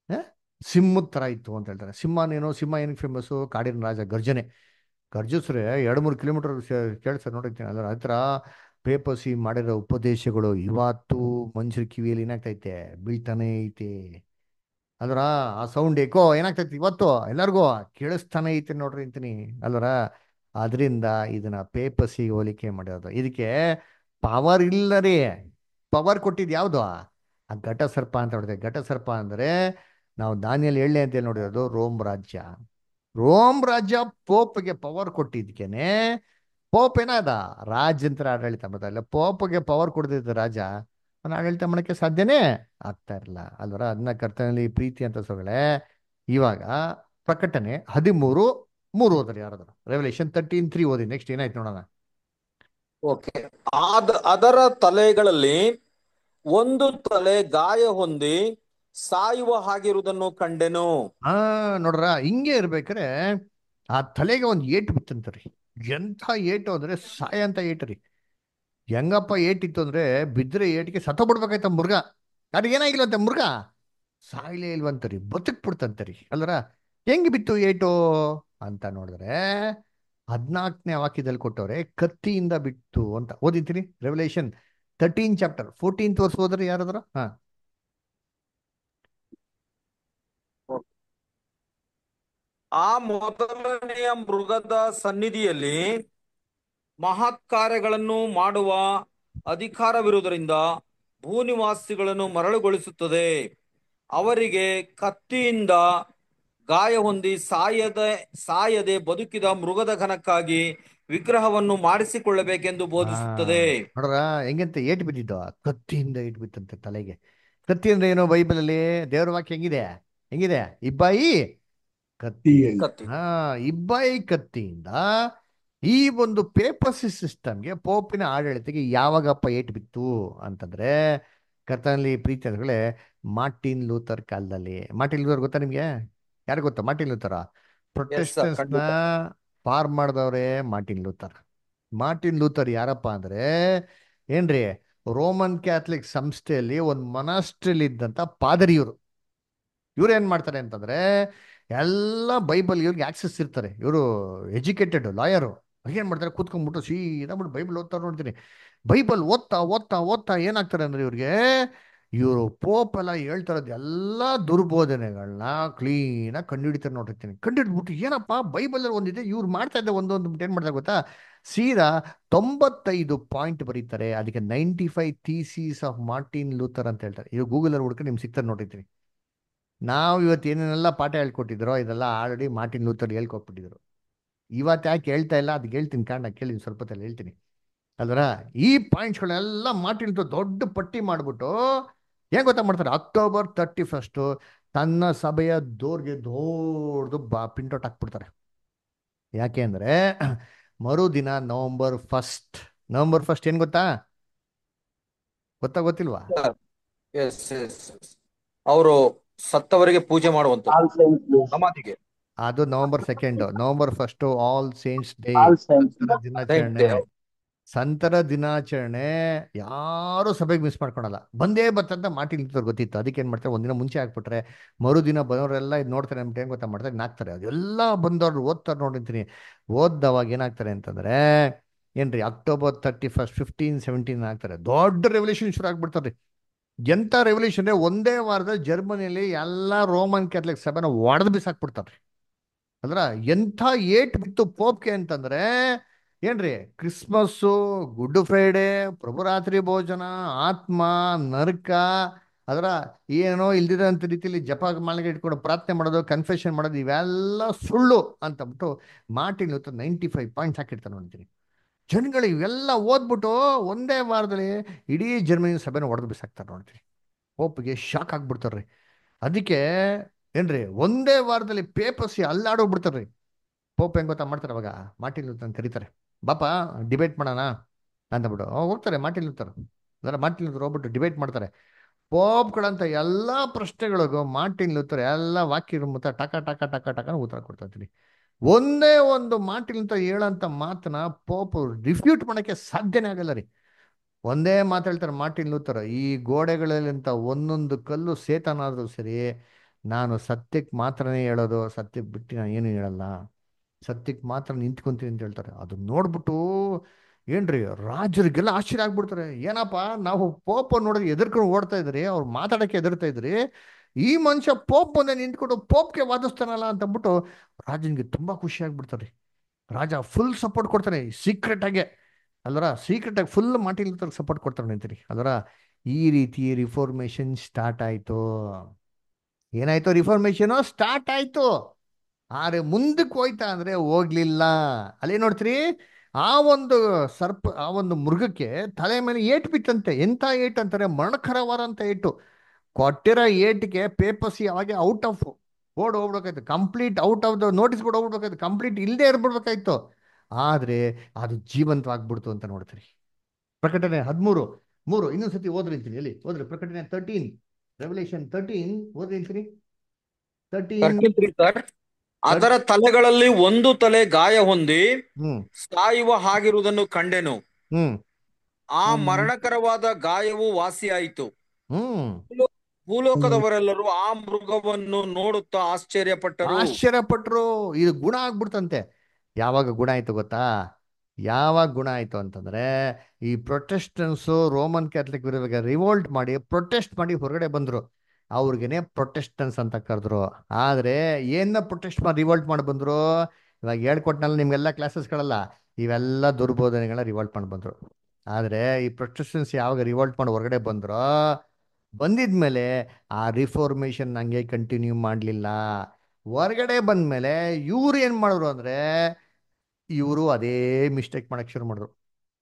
ಸಿಂಹದ ಥರ ಇತ್ತು ಅಂತ ಹೇಳ್ತಾರೆ ಸಿಂಹನೇನೋ ಸಿಂಹ ಏನಕ್ಕೆ ಫೇಮಸ್ಸು ಕಾಡಿನ ರಾಜ ಗರ್ಜನೆ ಗರ್ಜಿಸ್ರೆ ಎರಡು ಮೂರು ಕಿಲೋಮೀಟರ್ ಕೇಳಿಸ್ತಾರೆ ನೋಡಿರ್ತೀನಿ ಅದರ ಹತ್ರ ಪೇಪಸಿ ಮಾಡಿರೋ ಉಪದೇಶಗಳು ಇವತ್ತು ಮನುಷ್ಯರ ಕಿವಿಯಲ್ಲಿ ಏನಾಗ್ತೈತೆ ಬೀಳ್ತಾನೆ ಐತೆ ಅಲ್ವರ ಆ ಸೌಂಡ್ ಏಕೋ ಏನಾಗ್ತೈತಿ ಇವತ್ತು ಎಲ್ಲರಿಗೂ ಕೇಳಿಸ್ತಾನೆ ಐತೆ ನೋಡ್ರಿ ಅಂತೀನಿ ಅಲ್ವರ ಅದರಿಂದ ಇದನ್ನ ಪೇಪಸಿ ಹೋಲಿಕೆ ಮಾಡಿರೋದು ಇದಕ್ಕೆ ಪವರ್ ಇಲ್ಲ ರೀ ಪವರ್ ಕೊಟ್ಟಿದ್ದು ಯಾವುದು ಆ ಘಟ ಸರ್ಪ ಅಂತ ನೋಡಿದೆ ಘಟ ಸರ್ಪ ಅಂದ್ರೆ ನಾವು ದಾನಿಯಲ್ಲಿ ಏಳನೇ ಅಂತ ನೋಡಿರೋದು ರೋಮ್ ರಾಜ್ಯ ರೋಮ್ ರಾಜ್ಯ ಪೋಪ್ಗೆ ಪವರ್ ಕೊಟ್ಟಿದ್ಕೇನೆ ಪೋಪ್ ಏನಾದ ರಾಜ್ಯಂತರ ಆಡಳಿತ ಮಾಡ್ತಾ ಪೋಪ್ಗೆ ಪವರ್ ಕೊಡದಿದ್ದ ರಾಜ ಅವನ ಆಡಳಿತ ಮಾಡಕ್ಕೆ ಸಾಧ್ಯನೇ ಆಗ್ತಾ ಇರಲಿಲ್ಲ ಅಲ್ವರ ಅದನ್ನ ಕರ್ತನಲ್ಲಿ ಪ್ರೀತಿ ಅಂತ ಸೊಗಳೆ ಇವಾಗ ಪ್ರಕಟಣೆ ಹದಿಮೂರು ಮೂರು ಓದ್ರಿ ಯಾರಾದ್ರು ರೆವಲ್ಯೂಷನ್ ತರ್ಟೀನ್ ತ್ರೀ ಓದಿ ನೆಕ್ಸ್ಟ್ ಏನಾಯ್ತು ನೋಡೋಣ ಓಕೆ ಆದ ಅದರ ತಲೆಗಳಲ್ಲಿ ಒಂದು ತಲೆ ಗಾಯ ಹೊಂದಿ ಸಾಯುವ ಹಾಗಿರುವುದನ್ನು ಕಂಡೆನು ಆ ನೋಡ್ರ ಹಿಂಗೆ ಇರ್ಬೇಕಾರೆ ಆ ತಲೆಗೆ ಒಂದು ಏಟು ಬಿತ್ತಂತರಿ ಎಂಥ ಏಟು ಅಂದ್ರೆ ಸಾಯ ಅಂತ ಏಟು ರೀ ಹೆಂಗಪ್ಪ ಏಟಿತ್ತು ಅಂದ್ರೆ ಬಿದ್ರೆ ಏಟಿಗೆ ಸತ್ತ ಬಿಡ್ಬೇಕಾಯ್ತ ಮುರ್ಗ ಅದು ಏನಾಗಿಲ್ವಂತೆ ಮುರ್ಗ ಸಾಯ್ಲೇ ಇಲ್ವಂತರಿ ಬದುಕ್ ಬಿಡ್ತಂತರಿ ಅಲ್ರ ಹೆಂಗ್ ಬಿತ್ತು ಏಟು ಅಂತ ನೋಡಿದ್ರೆ ಹದ್ನಾಲ್ಕನೇ ವಾಕ್ಯದಲ್ಲಿ ಕೊಟ್ಟವ್ರೆ ಕತ್ತಿಯಿಂದ ಬಿತ್ತು ಅಂತ ಓದಿದ್ದೀನಿ ರೆವಲ್ಯೂಷನ್ ತರ್ಟೀನ್ ಚಾಪ್ಟರ್ ಫೋರ್ಟೀನ್ತ್ ವರ್ಷ ಹೋದ್ರೆ ಯಾರಾದ್ರ ಹಾ ಆ ಮೊದಲನೆಯ ಮೃಗದ ಸನ್ನಿಧಿಯಲ್ಲಿ ಮಹತ್ ಕಾರ್ಯಗಳನ್ನು ಮಾಡುವ ಅಧಿಕಾರವಿರುವುದರಿಂದ ಭೂನಿವಾಸಿಗಳನ್ನು ಮರಳುಗೊಳಿಸುತ್ತದೆ ಅವರಿಗೆ ಕತ್ತಿಯಿಂದ ಗಾಯ ಹೊಂದಿ ಸಾಯದ ಸಾಯದೆ ಬದುಕಿದ ಮೃಗದ ಘನಕ್ಕಾಗಿ ವಿಗ್ರಹವನ್ನು ಮಾಡಿಸಿಕೊಳ್ಳಬೇಕೆಂದು ಬೋಧಿಸುತ್ತದೆ ನೋಡ್ರ ಹೆಂಗಂತ ಏಟ್ ಬಿದ್ದಿದ್ದು ಕತ್ತಿಯಿಂದ ಏಟ್ ಬಿತ್ತಂತೆ ತಲೆಗೆ ಕತ್ತಿ ಅಂದ್ರೆ ಏನೋ ಬೈಬಲಲ್ಲಿ ದೇವ್ರ ವಾಕ್ಯ ಹೆಂಗಿದೆ ಹೆಂಗಿದೆ ಇಬ್ಬಾಯಿ ಕತ್ತಿ ಕತ್ತಿ ಹಾ ಇಬ್ಬಾಯಿ ಕತ್ತಿಯಿಂದ ಈ ಒಂದು ಪೇಪರ್ಸಿ ಸಿಸ್ಟಮ್ಗೆ ಪೋಪಿನ ಆಡಳಿತಕ್ಕೆ ಯಾವಾಗಪ್ಪ ಏಟ್ ಬಿತ್ತು ಅಂತಂದ್ರೆ ಕರ್ತನಲ್ಲಿ ಪ್ರೀತಿ ಅಂದ್ಗಳೇ ಮಾರ್ಟಿನ್ ಲೂಥರ್ ಕಾಲದಲ್ಲಿ ಮಾರ್ಟಿನ್ ಲೂಥರ್ ಗೊತ್ತಾ ನಿಮ್ಗೆ ಯಾರು ಗೊತ್ತಾ ಮಾರ್ಟಿನ್ ಲೂಥರ ಪ್ರೊಟೆಸ್ಟೆನ್ಸ್ ನ ಖಂಡಿತ. ಫಾರ್ಮ್ ಮಾಡಿದವ್ರೆ ಮಾರ್ಟಿನ್ ಲೂಥರ್ ಮಾರ್ಟಿನ್ ಲೂಥರ್ ಯಾರಪ್ಪ ಅಂದ್ರೆ ಏನ್ರಿ ರೋಮನ್ ಕ್ಯಾಥಲಿಕ್ ಸಂಸ್ಥೆಯಲ್ಲಿ ಒಂದು ಮೊನಾಸ್ಟ್ರಿಲಿ ಇದ್ದಂತ ಪಾದರಿಯವರು ಇವ್ರು ಏನ್ ಮಾಡ್ತಾರೆ ಅಂತಂದ್ರೆ ಎಲ್ಲ ಬೈಬಲ್ ಇವ್ರಿಗೆ ಆಕ್ಸೆಸ್ ಇರ್ತಾರೆ ಇವರು ಎಜುಕೇಟೆಡ್ ಲಾಯರು ಏನ್ ಮಾಡ್ತಾರೆ ಕೂತ್ಕೊಂಡ್ಬಿಟ್ಟು ಸೀದಾ ಬಿಟ್ಟು ಬೈಬಲ್ ಓದ್ತಾ ನೋಡ್ತೀನಿ ಬೈಬಲ್ ಓದ್ತಾ ಓದ್ತಾ ಓದ್ತಾ ಏನಾಗ್ತಾರೆ ಅಂದ್ರೆ ಇವ್ರಿಗೆ ಇವರು ಪೋಪ್ ಎಲ್ಲ ಹೇಳ್ತಾ ಇರೋದು ಎಲ್ಲ ದುರ್ಬೋಧನೆಗಳನ್ನ ಕ್ಲೀನಾಗಿ ಕಂಡುಹಿಡಿತಾರೆ ನೋಡಿರ್ತೀನಿ ಕಂಡುಹಿಡ್ಬಿಟ್ಟು ಏನಪ್ಪ ಬೈಬಲ್ ಒಂದಿದೆ ಇವ್ರು ಮಾಡ್ತಾ ಇದ್ದ ಒಂದೊಂದು ಏನ್ ಮಾಡ್ತಾರೆ ಗೊತ್ತಾ ಸೀದಾ ತೊಂಬತ್ತೈದು ಪಾಯಿಂಟ್ ಬರೀತಾರೆ ಅದಕ್ಕೆ ninety five theses of Martin Luther ಅಂತ ಹೇಳ್ತಾರೆ ಇದು ಗೂಗಲಲ್ಲಿ ಹುಡ್ಕೊಂಡು ನಿಮ್ಗೆ ಸಿಗ್ತಾರೆ ನೋಡಿರ್ತೀನಿ ನಾವು ಇವತ್ತು ಏನೇನೆಲ್ಲ ಪಾಠ ಹೇಳ್ಕೊಟ್ಟಿದ್ರೋ ಇದೆಲ್ಲ ಆಲ್ರೆಡಿ ಮಾರ್ಟಿನ್ ಲೂಥರ್ ಹೇಳ್ಕೊಟ್ಬಿಟ್ಟಿದ್ರು ಇವತ್ತು ಯಾಕೆ ಹೇಳ್ತಾ ಇಲ್ಲ ಅದಕ್ಕೆ ಹೇಳ್ತೀನಿ ಕಾರಣ ಕೇಳಿ ಸ್ವಲ್ಪ ಹೊತ್ತಲ್ಲಿ ಹೇಳ್ತೀನಿ ಅಲ್ವರ ಈ ಪಾಯಿಂಟ್ಸ್ಗಳೆಲ್ಲ ಮಾರ್ಟಿನ್ ಲೂಥರ್ ದೊಡ್ಡ ಪಟ್ಟಿ ಮಾಡಿಬಿಟ್ಟು ಏನ್ ಗೊತ್ತಾ ಮಾಡ್ತಾರೆ ಅಕ್ಟೋಬರ್ ತರ್ಟಿ ಫಸ್ಟು ತನ್ನ ಸಭೆಯ ದೋರ್ಗೆ ದೊಡ್ಡದು ಬಾ ಪ್ರಿಂಟೌಟ್ ಹಾಕ್ಬಿಡ್ತಾರೆ ಯಾಕೆ ಅಂದ್ರೆ ಮರುದಿನ ನವೆಂಬರ್ ಫಸ್ಟ್ ನವೆಂಬರ್ ಫಸ್ಟ್ ಏನ್ ಗೊತ್ತಾ ಗೊತ್ತಾ ಗೊತ್ತಿಲ್ವಾ ಎಸ್ ಎಸ್ ಅವರು ಸತ್ತವರಿಗೆ ಪೂಜೆ ಮಾಡುವಂತ ಆಲ್ ಸೈನ್ಸ್ ಡೇ ಸಮಾಧಿಗೆ ಅದು November second November first all saints day all saints ಸಂತರ ದಿನಾಚರಣೆ ಸಂತರ ದಿನಾಚರಣೆ ಯಾರು ಸಭೆಗೆ ಮಿಸ್ ಮಾಡ್ಕೊಳಲ್ಲ ಬಂದೇ ಬರ್ತಂತ ಮಾರ್ಟಿನ್ ಲೂಥರ್ ಗೊತ್ತಿತ್ತು ಅದಕ್ಕೆ ಏನ್ ಮಾಡ್ತಾರೆ ಒಂದಿನ ಮುಂಚೆ ಹಾಕ್ಬಿಟ್ರೆ ಮರುದಿನ ಬಂದವರೆಲ್ಲ ಇದು ನೋಡ್ತಾರೆ ನಮ್ಗೆ ಏನ್ ಗೊತ್ತಾ ಮಾಡ್ತಾರೆ ನಾಕ್ತಾರೆ ಅದೆಲ್ಲ ಬಂದವ್ರು ಓದ್ತಾರೆ ನೋಡಿರ್ತೀನಿ ಓದ್ದವಾಗ ಏನಾಗ್ತಾರೆ ಅಂತಂದ್ರೆ ಏನ್ರಿ October thirty first fifteen seventeen ಆಗ್ತಾರೆ ದೊಡ್ಡ ರೆವಲ್ಯೂಷನ್ ಶುರು ಆಗ್ಬಿಡ್ತಾರೆ ಎಂತ ರೆವಲ್ಯೂಷನ್ ಒಂದೇ ವಾರದಲ್ಲಿ ಜರ್ಮನಿಯಲ್ಲಿ ಎಲ್ಲ ರೋಮನ್ ಕ್ಯಾಥಲಿಕ್ ಸಭೆನ ಒಡೆದು ಬಿಸಾಕ್ಬಿಡ್ತಾರೆ ಅದ್ರ ಎಂಥ ಏಟ್ ಬಿತ್ತು ಪೋಪ್ಗೆ ಅಂತಂದ್ರೆ ಏನ್ರಿ ಕ್ರಿಸ್ಮಸ್ಸು ಗುಡ್ ಫ್ರೈಡೆ ಪ್ರಭುರಾತ್ರಿ ಭೋಜನ ಆತ್ಮ ನರಕ ಅದರ ಏನೋ ಇಲ್ದಿರೋಂಥ ರೀತಿಯಲ್ಲಿ ಜಪ ಮಾಲಿಗೆ ಇಟ್ಕೊಂಡು ಪ್ರಾರ್ಥನೆ ಮಾಡೋದು ಕನ್ಫೆಷನ್ ಮಾಡೋದು ಇವೆಲ್ಲ ಸುಳ್ಳು ಅಂತ ಬಿಟ್ಟು Martin Luther ninety five points ಹಾಕಿರ್ತಾನೆ ನೋಡ್ತೀನಿ ಜನಗಳು ಇವೆಲ್ಲ ಓದ್ಬಿಟ್ಟು ಒಂದೇ ವಾರದಲ್ಲಿ ಇಡೀ ಜರ್ಮನಿ ಸಭೆನ ಹೊಡೆದು ಬಿಸಾಕ್ತಾರೆ ನೋಡ್ತೀನಿ ಪೋಪ್ಗೆ ಶಾಕ್ ಆಗ್ಬಿಡ್ತಾರ್ರಿ ಅದಕ್ಕೆ ಏನ್ರಿ ಒಂದೇ ವಾರದಲ್ಲಿ ಪೇಪರ್ಸಿ ಅಲ್ಲಾಡೋಗ್ಬಿಡ್ತಾರ್ರಿ ಪೋಪ್ ಹೆಂಗ್ ಗೊತ್ತಾ ಮಾಡ್ತಾರೆ ಅವಾಗ ಮಾರ್ಟಿನ್ ಲೂಥರ್ ಕರೀತಾರೆ ಬಾಪ ಡಿಬೇಟ್ ಮಾಡೋಣ ಅಂದ್ಬಿಟ್ಟು ಹೋಗ್ತಾರೆ ಮಾರ್ಟಿನ್ ಲೂಥರ್ ಅಂದ್ರೆ ಮಾರ್ಟಿನ್ ಲೂಥರ್ ಹೋಗ್ಬಿಟ್ಟು ಡಿಬೇಟ್ ಮಾಡ್ತಾರೆ ಪೋಪ್ಗಳಂತ ಎಲ್ಲ ಪ್ರಶ್ನೆಗಳಿಗೂ ಮಾರ್ಟಿನ್ ಲೂಥರ್ ಎಲ್ಲ ವಾಕ್ಯ ಮುತ್ತ ಟಕ ಟಕ ಟಕ ಟಕ ಉತ್ತರ ಕೊಡ್ತಾ ಇರ್ತೀನಿ ಒಂದೇ ಒಂದು ಮಾರ್ಟಿನ್ ಲೂಥರ್ ಹೇಳಂತ ಮಾತನ್ನ ಪೋಪ್ ರಿಫ್ಯೂಟ್ ಮಾಡಕ್ಕೆ ಸಾಧ್ಯನೇ ಆಗಲ್ಲ ರೀ ಒಂದೇ ಮಾತು ಹೇಳ್ತಾರೆ ಮಾರ್ಟಿನ್ ಲೂಥರ್ ಈ ಗೋಡೆಗಳಲ್ಲಿಂತ ಒಂದೊಂದು ಕಲ್ಲು ಸೇತನಾದ್ರೂ ಸರಿ ನಾನು ಸತ್ಯಕ್ಕೆ ಮಾತ್ರನೇ ಹೇಳೋದು ಸತ್ಯಕ್ಕೆ ಬಿಟ್ಟು ನಾನು ಏನು ಹೇಳಲ್ಲ ಸತ್ಯಕ್ಕೆ ಮಾತ್ರ ನಿಂತ್ಕೊಂತೀನಿ ಅಂತ ಹೇಳ್ತಾರೆ ಅದು ನೋಡ್ಬಿಟ್ಟು ಏನ್ರಿ ರಾಜರಿಗೆಲ್ಲ ಆಶ್ಚರ್ಯ ಆಗ್ಬಿಡ್ತಾರೆ ಏನಪ್ಪ ನಾವು ಪೋಪ ನೋಡಿದ್ರೆ ಎದುರ್ಕೊಂಡು ಓಡ್ತಾ ಇದ್ರಿ ಅವ್ರು ಮಾತಾಡಕ್ಕೆ ಎದುರ್ತಾ ಇದ್ರಿ ಈ ಮನುಷ್ಯ ಪೋಪ್ ಬಂದೆ ನಿಂತ್ಕೊಂಡು ಪೋಪ್ಗೆ ವಾದಿಸ್ತಾನಲ್ಲ ಅಂತ ಅಂದ್ಬಿಟ್ಟು ರಾಜನಿಗೆ ತುಂಬಾ ಖುಷಿ ಆಗ್ಬಿಡ್ತಾರೆ ರಾಜ ಫುಲ್ ಸಪೋರ್ಟ್ ಕೊಡ್ತಾನೆ ಸೀಕ್ರೆಟ್ ಆಗಿ ಅಲ್ವರ ಸೀಕ್ರೆಟ್ ಆಗಿ ಫುಲ್ ಮಾರ್ಟಿನ್ ಲೂಥರ್ ಸಪೋರ್ಟ್ ಕೊಡ್ತಾರೆ ನಿಂತೀನಿ ಅಲ್ವರ ಈ ರೀತಿ ರಿಫಾರ್ಮೇಶನ್ ಸ್ಟಾರ್ಟ್ ಆಯ್ತು ಏನಾಯ್ತು ರಿಫಾರ್ಮೇಶನ್ ಸ್ಟಾರ್ಟ್ ಆಯ್ತು ಆದ್ರೆ ಮುಂದಕ್ಕೆ ಹೋಯ್ತಾ ಅಂದ್ರೆ ಹೋಗ್ಲಿಲ್ಲ ಅಲ್ಲೇ ನೋಡ್ತೀರಿ ಆ ಒಂದು ಸರ್ಪ ಆ ಒಂದು ಮೃಗಕ್ಕೆ ತಲೆ ಮೇಲೆ ಏಟ್ ಬಿತ್ತಂತೆ ಎಂತ ಏಟ್ ಅಂತಾರೆ ಮರಣಕರವಾದಂತ ಏಟು ಕೊಟ್ಟಿರೋ ಏಟ್ಗೆ ಪೇಪರ್ಸ್ ಯಾವಾಗ ಔಟ್ ಆಫ್ ಬೋರ್ಡ್ ಹೋಗ್ಬಿಡ್ಬೇಕಾಯ್ತು complete out of the notice board ಹೋಗ್ಬಿಡ್ಬೇಕಾಯ್ತು ಕಂಪ್ಲೀಟ್ ಇಲ್ಲದೆ ಇರ್ಬಿಡ್ಬೇಕಾಯ್ತು ಆದ್ರೆ ಅದು ಜೀವಂತವಾಗ್ಬಿಡ್ತು ಅಂತ ನೋಡ್ತೀರಿ ಪ್ರಕಟಣೆ ಹದಿಮೂರು ಮೂರು ಇನ್ನೊಂದ್ಸತಿ ಓದ್ರಿ ಅಂತೀನಿ ಎಲ್ಲಿ ಓದ್ರಿ ಪ್ರಕಟಣೆ ತರ್ಟೀನ್ ರೆವಲ್ಯೂಷನ್ ತರ್ಟೀನ್ ಓದ್ರಿ ಅಂತೀನಿ ತರ್ಟೀನ್ ಸರ್ ಅದರ ತಲೆಗಳಲ್ಲಿ ಒಂದು ತಲೆ ಗಾಯ ಹೊಂದಿ ಹ್ಮ್ ಸಾಯುವ ಹಾಗಿರುವುದನ್ನು ಕಂಡೆನು ಹ್ಮ್ ಆ ಹ್ಮ್. ಮರಣಕರವಾದ ಗಾಯವು ವಾಸಿಯಾಯಿತು ಹ್ಮ್ ಭೂಲೋಕದವರೆಲ್ಲರೂ ಆ ಮೃಗವನ್ನು ನೋಡುತ್ತಾ ಆಶ್ಚರ್ಯಪಟ್ಟರು ಆಶ್ಚರ್ಯಪಟ್ರು ಇದು ಗುಣ ಆಗ್ಬಿಡ್ತಂತೆ ಯಾವಾಗ ಗುಣ ಆಯ್ತು ಗೊತ್ತಾ ಯಾವಾಗ ಗುಣ ಆಯ್ತು ಅಂತಂದ್ರೆ ಈ ಪ್ರೊಟೆಸ್ಟನ್ಸು ರೋಮನ್ ಕ್ಯಾಥಲಿಕ್ ವಿರುದ್ಧ ರಿವೋಲ್ಟ್ ಮಾಡಿ ಪ್ರೊಟೆಸ್ಟ್ ಮಾಡಿ ಹೊರಗಡೆ ಬಂದ್ರು ಅವ್ರಿಗೇನೆ ಪ್ರೊಟೆಸ್ಟನ್ಸ್ ಅಂತ ಕರೆದ್ರು ಆದ್ರೆ ಏನ ಪ್ರೊಟೆಸ್ಟ್ ಮಾಡಿ ರಿವೋಲ್ಟ್ ಮಾಡಿ ಬಂದ್ರು ಇವಾಗ ಹೇಳ್ಕೊಟ್ನಲ್ಲ ನಿಮ್ಗೆಲ್ಲ ಕ್ಲಾಸಸ್ಗಳಲ್ಲ ಇವೆಲ್ಲ ದುರ್ಬೋಧನೆಗಳನ್ನ ರಿವೋಲ್ಟ್ ಮಾಡಿ ಬಂದ್ರು ಆದ್ರೆ ಈ ಪ್ರೊಟೆಸ್ಟನ್ಸ್ ಯಾವಾಗ ರಿವೋಲ್ಟ್ ಮಾಡಿ ಹೊರಗಡೆ ಬಂದ್ರೋ ಬಂದಿದ್ಮೇಲೆ ಆ ರಿಫಾರ್ಮೇಶನ್ ಹಂಗೆ ಕಂಟಿನ್ಯೂ ಮಾಡಲಿಲ್ಲ ಹೊರಗಡೆ ಬಂದ್ಮೇಲೆ ಇವ್ರು ಏನ್ ಮಾಡಿದ್ರು ಅಂದ್ರೆ ಇವರು ಅದೇ ಮಿಸ್ಟೇಕ್ ಮಾಡಕ್ ಶುರು ಮಾಡಿದ್ರು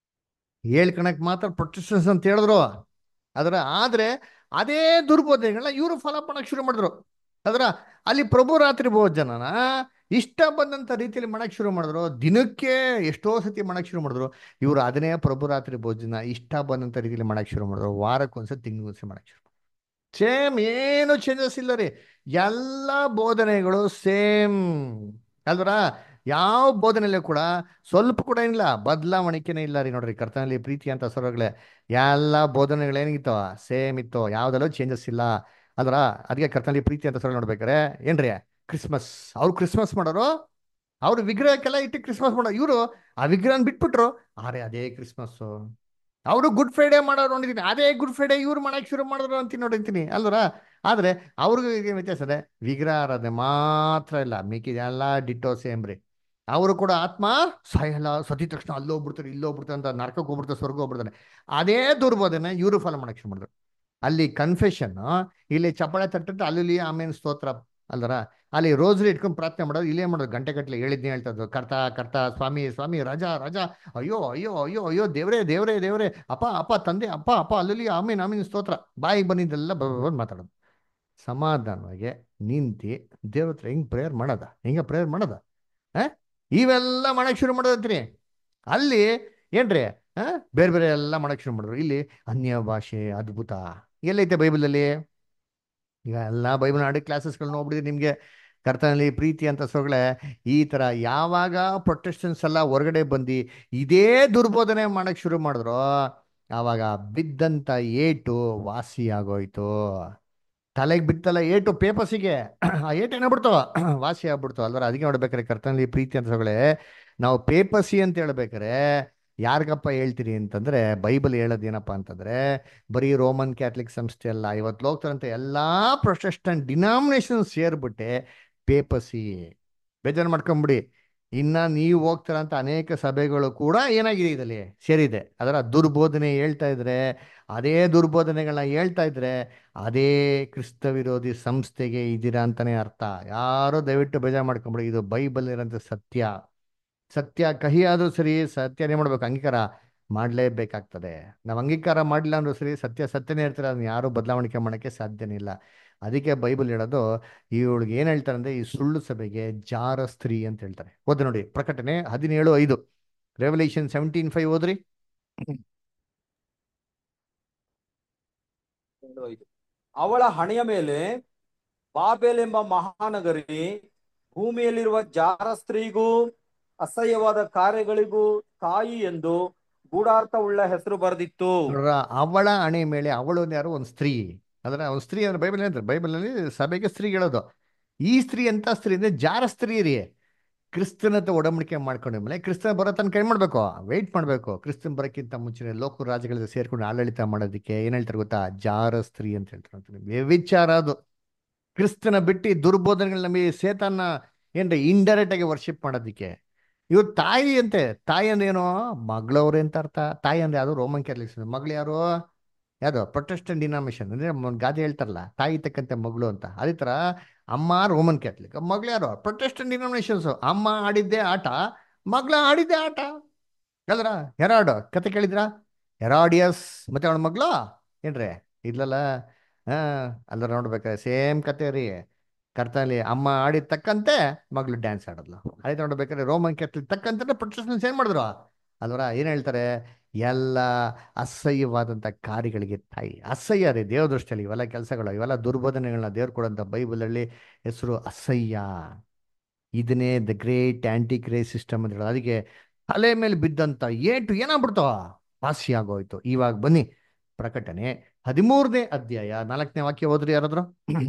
ಹೇಳ್ಕಣಕ್ ಮಾತ್ರ ಪ್ರೊಟೆಸ್ಟನ್ಸ್ ಅಂತ ಹೇಳಿದ್ರು ಅದರ ಆದ್ರೆ ಅದೇ ದುರ್ಬೋಧನೆಗಳನ್ನ ಇವರು ಫಾಲೋ ಮಾಡಕ್ ಶುರು ಮಾಡಿದ್ರು ಅದರ ಅಲ್ಲಿ ಪ್ರಭು ರಾತ್ರಿ ಭೋಜನನ ಇಷ್ಟ ಬಂದಂತ ರೀತಿಯಲ್ಲಿ ಮಾಡಕ್ ಶುರು ಮಾಡಿದ್ರು ದಿನಕ್ಕೆ ಎಷ್ಟೋ ಸತಿ ಮಾಡಕ್ ಶುರು ಮಾಡಿದ್ರು ಇವರು ಅದನ್ನೇ ಪ್ರಭು ರಾತ್ರಿ ಭೋಜನ ಇಷ್ಟ ಬಂದಂತ ರೀತಿಯಲ್ಲಿ ಮಾಡಕ್ ಶುರು ಮಾಡಿದ್ರು ವಾರಕ್ಕೊಂದ್ಸತಿ ತಿಂಗಳಿಗೊಂದ್ಸತಿ ಮಾಡಕ್ ಶುರು ಸೇಮ್ ಏನು ಚೇಂಜಸ್ ಇಲ್ಲ ರೀ ಎಲ್ಲ ಬೋಧನೆಗಳು ಸೇಮ್ ಅಲ್ವರ ಯಾವ ಬೋಧನೆಯಲ್ಲೂ ಕೂಡ ಸ್ವಲ್ಪ ಕೂಡ ಏನಿಲ್ಲ ಬದಲಾವಣಿಕೆನೇ ಇಲ್ಲ ರೀ ನೋಡ್ರಿ ಕರ್ತನಲ್ಲಿ ಪ್ರೀತಿ ಅಂತ ಸ್ವರಗಳೇ ಎಲ್ಲ ಬೋಧನೆಗಳು ಏನಿತ್ತವ ಸೇಮ್ ಇತ್ತು ಯಾವ್ದಲ್ಲೂ ಚೇಂಜಸ್ ಇಲ್ಲ ಅಲ್ವರ ಅದಕ್ಕೆ ಕರ್ತನಲ್ಲಿ ಪ್ರೀತಿ ಅಂತ ಸ್ವರ ನೋಡ್ಬೇಕಾರೆ ಏನ್ರಿ ಕ್ರಿಸ್ಮಸ್ ಅವ್ರು ಕ್ರಿಸ್ಮಸ್ ಮಾಡೋರು ಅವ್ರು ವಿಗ್ರಹಕ್ಕೆಲ್ಲ ಇಟ್ಟು ಕ್ರಿಸ್ಮಸ್ ಮಾಡೋ ಇವರು ಆ ವಿಗ್ರಹನ ಬಿಟ್ಬಿಟ್ರು ಆರೆ ಅದೇ ಕ್ರಿಸ್ಮಸ್ಸು ಅವರು ಗುಡ್ ಫ್ರೈಡೇ ಮಾಡೋರು ನೋಡಿದ್ದೀನಿ ಅದೇ ಗುಡ್ ಫ್ರೈಡೇ ಇವ್ರು ಮಾಡಕ್ ಶುರು ಮಾಡಿದ್ರು ಅಂತ ನೋಡಿರ್ತೀನಿ ಅಲ್ವರ ಆದ್ರೆ ಅವ್ರಿಗೂ ಈಗ ವ್ಯತ್ಯಾಸ ಇದೆ ವಿಗ್ರಹ ಆರಾಧನೆ ಮಾತ್ರ ಇಲ್ಲ ಮಿಕ್ಕಿದೆಲ್ಲ ಡಿಟ್ಟೋ ಸೇಮ್ ರೀ ಅವರು ಕೂಡ ಆತ್ಮ ಸಾಯಲ್ಲ ಸತಿ ತಕ್ಷಣ ಅಲ್ಲೋಗ್ಬಿಡ್ತಾರೆ ಇಲ್ಲೋಗ್ಬಿಡ್ತಾರೆ ಅಂತ ನರಕಕ್ಕೆ ಹೋಗ್ಬಿಡ್ತಾರೆ ಸ್ವರ್ಗ ಹೋಗ್ಬಿಡ್ತಾನೆ ಅದೇ ದುರ್ಬೋಧನೆ ಇವರು ಫಾಲೋ ಮಾಡಕ್ ಶುರು ಮಾಡಿದ್ರು ಅಲ್ಲಿ ಕನ್ಫೆಷನ್ ಇಲ್ಲಿ ಚಪ್ಪಳೆ ತಟ್ಟಿಟ್ಟು ಅಲ್ಲಿ ಆಮೇಲೆ ಸ್ತೋತ್ರ ಅಲ್ದರ ಅಲ್ಲಿ ರೋಸ್ರಿ ಇಟ್ಕೊಂಡು ಪ್ರಾರ್ಥನೆ ಮಾಡೋದು ಇಲ್ಲೇ ಮಾಡೋದು ಗಂಟೆ ಗಟ್ಟಲೆ ಹೇಳಿದ್ನೇ ಹೇಳ್ತಾ ಇದ್ರು ಕರ್ತ ಕರ್ತ ಸ್ವಾಮಿ ಸ್ವಾಮಿ ರಾಜ ರಾಜ ಅಯ್ಯೋ ಅಯ್ಯೋ ಅಯ್ಯೋ ಅಯ್ಯೋ ದೇವ್ರೇ ದೇವ್ರೇ ದೇವ್ರೇ ಅಪ್ಪ ಅಪ್ಪ ತಂದೆ ಅಪ್ಪ ಅಪ್ಪ ಅಲ್ಲಿ ಆಮೀನ್ ಆಮೀನ್ ಸ್ತೋತ್ರ ಬಾಯಿಗೆ ಬಂದಿದ್ದೆಲ್ಲ ಬಂದು ಮಾತಾಡೋದು ಸಮಾಧಾನವಾಗಿ ನಿಂತು ದೇವ್ರ ಹತ್ರ ಹೆಂಗ್ ಪ್ರೇಯರ್ ಮಾಡೋದ ಹೆಂಗ ಪ್ರೇಯರ್ ಮಾಡೋದ ಆ ಇವೆಲ್ಲ ಮಾಡಕ್ ಶುರು ಮಾಡೋದತ್ರಿ ಅಲ್ಲಿ ಏನ್ರಿ ಆ ಬೇರೆ ಬೇರೆ ಎಲ್ಲ ಮಾಡಕ್ ಶುರು ಮಾಡಿದ್ರು ಇಲ್ಲಿ ಅನ್ಯ ಭಾಷೆ ಅದ್ಭುತ ಎಲ್ಲೈತೆ ಬೈಬಲಲ್ಲಿ ಈಗ ಎಲ್ಲ ಬೈಬಲ್ ನಾಡಿ ಕ್ಲಾಸಸ್ಗಳು ನೋಡ್ಬಿಡಿದ್ರೆ ನಿಮಗೆ ಕರ್ತನಲ್ಲಿ ಪ್ರೀತಿ ಅಂತ ಸೊಗಳೆ ಈ ಥರ ಯಾವಾಗ ಪ್ರೊಟೆಸ್ಟೆನ್ಸ್ ಎಲ್ಲ ಹೊರಗಡೆ ಬಂದು ಇದೇ ದುರ್ಬೋಧನೆ ಮಾಡಕ್ ಶುರು ಮಾಡಿದ್ರು ಆವಾಗ ಬಿದ್ದಂಥ ಏಟು ವಾಸಿ ಆಗೋಯ್ತು ತಲೆಗೆ ಬಿತ್ತಲ್ಲ ಏಟು ಪೇಪರ್ಸಿಗೆ ಆ ಏಟು ಏನಾಗ್ಬಿಡ್ತು ವಾಸಿ ಆಗ್ಬಿಡ್ತು ಅಲ್ವರ ಅದಕ್ಕೆ ನೋಡ್ಬೇಕಾರೆ ಕರ್ತನಲ್ಲಿ ಪ್ರೀತಿ ಅಂತ ಸೊಗಳೆ ನಾವು ಪೇಪಸಿ ಅಂತ ಹೇಳ್ಬೇಕಾರೆ ಯಾರಿಗಪ್ಪ ಹೇಳ್ತೀರಿ ಅಂತಂದ್ರೆ ಬೈಬಲ್ ಹೇಳೋದು ಏನಪ್ಪ ಅಂತಂದ್ರೆ ಬರೀ ರೋಮನ್ ಕ್ಯಾಥಲಿಕ್ ಸಂಸ್ಥೆ ಅಲ್ಲ ಇವತ್ತು ಲೋಕದಂತ ಎಲ್ಲಾ ಪ್ರೊಟೆಸ್ಟೆಂಟ್ ಡಿನಾಮಿನೇಷನ್ ಸೇರ್ಬಿಟ್ಟೆ ಪೇಪಸಿ ಬೇಜಾರು ಮಾಡ್ಕೊಂಬಿಡಿ ಇನ್ನ ನೀವು ಹೋಗ್ತಾರಂತ ಅನೇಕ ಸಭೆಗಳು ಕೂಡ ಏನಾಗಿದೆ ಇದರಲ್ಲಿ ಸೇರಿದೆ ಅದರ ದುರ್ಬೋಧನೆ ಹೇಳ್ತಾ ಇದ್ರೆ ಅದೇ ದುರ್ಬೋಧನೆಗಳನ್ನ ಹೇಳ್ತಾ ಇದ್ರೆ ಅದೇ ಕ್ರಿಸ್ತ ವಿರೋಧಿ ಸಂಸ್ಥೆಗೆ ಇದ್ದೀರಾ ಅಂತಾನೆ ಅರ್ಥ ಯಾರೋ ದಯವಿಟ್ಟು ಬೇಜಾರು ಮಾಡ್ಕೊಂಬಿಡಿ ಇದು ಬೈಬಲ್ ಇರೋಂಥ ಸತ್ಯ ಸತ್ಯ ಕಹಿ ಆದ್ರೂ ಸರಿ ಸತ್ಯನೇ ಮಾಡ್ಬೇಕು ಅಂಗೀಕಾರ ಮಾಡಲೇಬೇಕಾಗ್ತದೆ ನಾವು ಅಂಗೀಕಾರ ಮಾಡಲಿಲ್ಲ ಅಂದ್ರೂ ಸರಿ ಸತ್ಯ ಸತ್ಯನೇ ಇರ್ತಾರೆ ಅದನ್ನ ಯಾರು ಬದಲಾವಣೆ ಮಾಡೋಕ್ಕೆ ಸಾಧ್ಯನೇ ಇಲ್ಲ ಅದಕ್ಕೆ ಬೈಬಲ್ ಹೇಳೋದು ಇವಳಿಗೆ ಏನು ಹೇಳ್ತಾರೆ ಅಂದ್ರೆ ಈ ಸುಳ್ಳು ಸಭೆಗೆ ಜಾರ ಸ್ತ್ರೀ ಅಂತ ಹೇಳ್ತಾರೆ ಓದಿ ನೋಡಿ ಪ್ರಕಟಣೆ ಹದಿನೇಳು ಐದು ರೆವಲ್ಯೂಷನ್ ಸೆವೆಂಟೀನ್ ಫೈವ್ ಓದ್ರಿ ಎರಡು ಐದು. ಅವಳ ಹಣೆಯ ಮೇಲೆ ಬಾಬೆಲ್ ಎಂಬ ಮಹಾನಗರಿ ಭೂಮಿಯಲ್ಲಿರುವ ಜಾರ ಸ್ತ್ರೀಗೂ ಅಸಹ್ಯವಾದ ಕಾರ್ಯಗಳಿಗೂ ತಾಯಿ ಎಂದು ಗೂಢಾರ್ಥವುಳ್ಳ ಹೆಸರು ಬರೆದಿತ್ತು ನೋಡ್ರ ಅವಳ ಹಣೆ ಮೇಲೆ ಅವಳು ಯಾರು ಒಂದು ಸ್ತ್ರೀ ಅಂದ್ರೆ ಒಂದು ಸ್ತ್ರೀ ಅಂದ್ರೆ ಬೈಬಲ್ ಹೇಳ್ತಾರೆ ಬೈಬಲಲ್ಲಿ ಸಭೆಗೆ ಸ್ತ್ರೀ ಹೇಳೋದು ಈ ಸ್ತ್ರೀ ಅಂತ ಸ್ತ್ರೀ ಅಂದ್ರೆ ಜಾರ ಸ್ತ್ರೀ ರೀ ಕ್ರಿಸ್ತನತ ಒಡಂಬಡಿಕೆ ಮಾಡ್ಕೊಂಡ ಮೇಲೆ ಕ್ರಿಸ್ತನ ಬರೋ ತನಕ ಏನ್ ಮಾಡ್ಬೇಕು ವೆಯ್ಟ್ ಮಾಡ್ಬೇಕು ಕ್ರಿಸ್ತನ್ ಬರೋಕ್ಕಿಂತ ಮುಂಚೆ ಲೋಕ ರಾಜ್ಯಗಳಿಗೆ ಸೇರ್ಕೊಂಡು ಆಡಳಿತ ಮಾಡೋದಕ್ಕೆ ಏನ್ ಹೇಳ್ತಾರೆ ಗೊತ್ತಾ ಜಾರ ಸ್ತ್ರೀ ಅಂತ ಹೇಳ್ತಾರೆ ವ್ಯವಿಚಾರ ಅದು ಕ್ರಿಸ್ತನ ಬಿಟ್ಟು ದುರ್ಬೋಧನೆಗಳ ನಮಗೆ ಸೇತನ್ನ ಏನ್ರಿ ಇಂಡೈರೆಕ್ಟ್ ಆಗಿ ವರ್ಷಿಪ್ ಮಾಡೋದಕ್ಕೆ ಇವ್ರು ತಾಯಿ ಅಂತೆ ತಾಯಿ ಅಂದ್ರೆ ಏನೋ ಮಗಳವ್ರೆ ಅಂತ ಅರ್ಥ ತಾಯಿ ಅಂದ್ರೆ ಯಾವುದು ರೋಮನ್ ಕ್ಯಾಥಲಿಕ್ಸ್ ಮಗಳು ಯಾರು ಯಾವುದು ಪ್ರೊಟೆಸ್ಟೆಂಟ್ ಡಿನಾಮಿನೇಷನ್ ಅಂದ್ರೆ ಒಂದ್ ಗಾದೆ ಹೇಳ್ತಾರಲ್ಲ ತಾಯಿ ತಕ್ಕಂತೆ ಮಗಳು ಅಂತ ಅದೇ ತರ ಅಮ್ಮ ರೋಮನ್ ಕ್ಯಾಥಲಿಕ್ ಮಗಳು ಯಾರು ಪ್ರೊಟೆಸ್ಟೆಂಟ್ ಡಿನಾಮಿನೇಷನ್ಸ್ ಅಮ್ಮ ಆಡಿದ್ದೆ ಆಟ ಮಗಳ ಆಡಿದ್ದೆ ಆಟ ಅಲ್ರ ಹೆರಾಡ್ ಕತೆ ಕೇಳಿದ್ರಾ ಹೆರಾಡಿಯಸ್ ಮತ್ತೆ ಅವಳ ಮಗಳು ಏನ್ರಿ ಇದ್ಲಲ್ಲ ಹಾ ಅಲ್ಲರ ನೋಡ್ಬೇಕಾದ್ರೆ ಸೇಮ್ ಕತೆ ರೀ ಕರ್ತನಲ್ಲಿ ಅಮ್ಮ ಆಡಿದ ತಕ್ಕಂತೆ ಮಗಳು ಡ್ಯಾನ್ಸ್ ಆಡದ್ಲು ಅದೇ ನೋಡ್ಬೇಕಾದ್ರೆ ರೋಮನ್ ಕ್ಯಾಥಲಿಕ್ ತಕ್ಕಂತೆ ಪ್ರೊಟೆಸ್ಟೆಂಟ್ಸ್ ಏನ್ ಮಾಡಿದ್ರು ಅಲ್ವರ ಏನ್ ಹೇಳ್ತಾರೆ ಎಲ್ಲ ಅಸಹ್ಯವಾದಂಥ ಕಾರ್ಯಗಳಿಗೆ ತಾಯಿ ಅಸಹ್ಯ ರೀ ದೇವ್ರ ದೃಷ್ಟಿಯಲ್ಲಿ ಇವೆಲ್ಲ ಕೆಲಸಗಳು ಇವೆಲ್ಲ ದುರ್ಬೋಧನೆಗಳನ್ನ ದೇವ್ರು ಕೊಡೋಂಥ ಬೈಬಲಲ್ಲಿ ಹೆಸರು ಅಸಹ್ಯ ಇದನ್ನೇ the great anti grey system ಅಂತ ಹೇಳೋದು ಅದಕ್ಕೆ ತಲೆ ಮೇಲೆ ಬಿದ್ದಂತ ಏಟು ಏನಾಗ್ಬಿಡ್ತಾವ ವಾಸಿ ಆಗೋಯ್ತು ಇವಾಗ ಬನ್ನಿ ಪ್ರಕಟಣೆ ಹದಿಮೂರನೇ ಅಧ್ಯಾಯ ನಾಲ್ಕನೇ ವಾಕ್ಯ ಹೋದ್ರಿ ಯಾರಾದ್ರು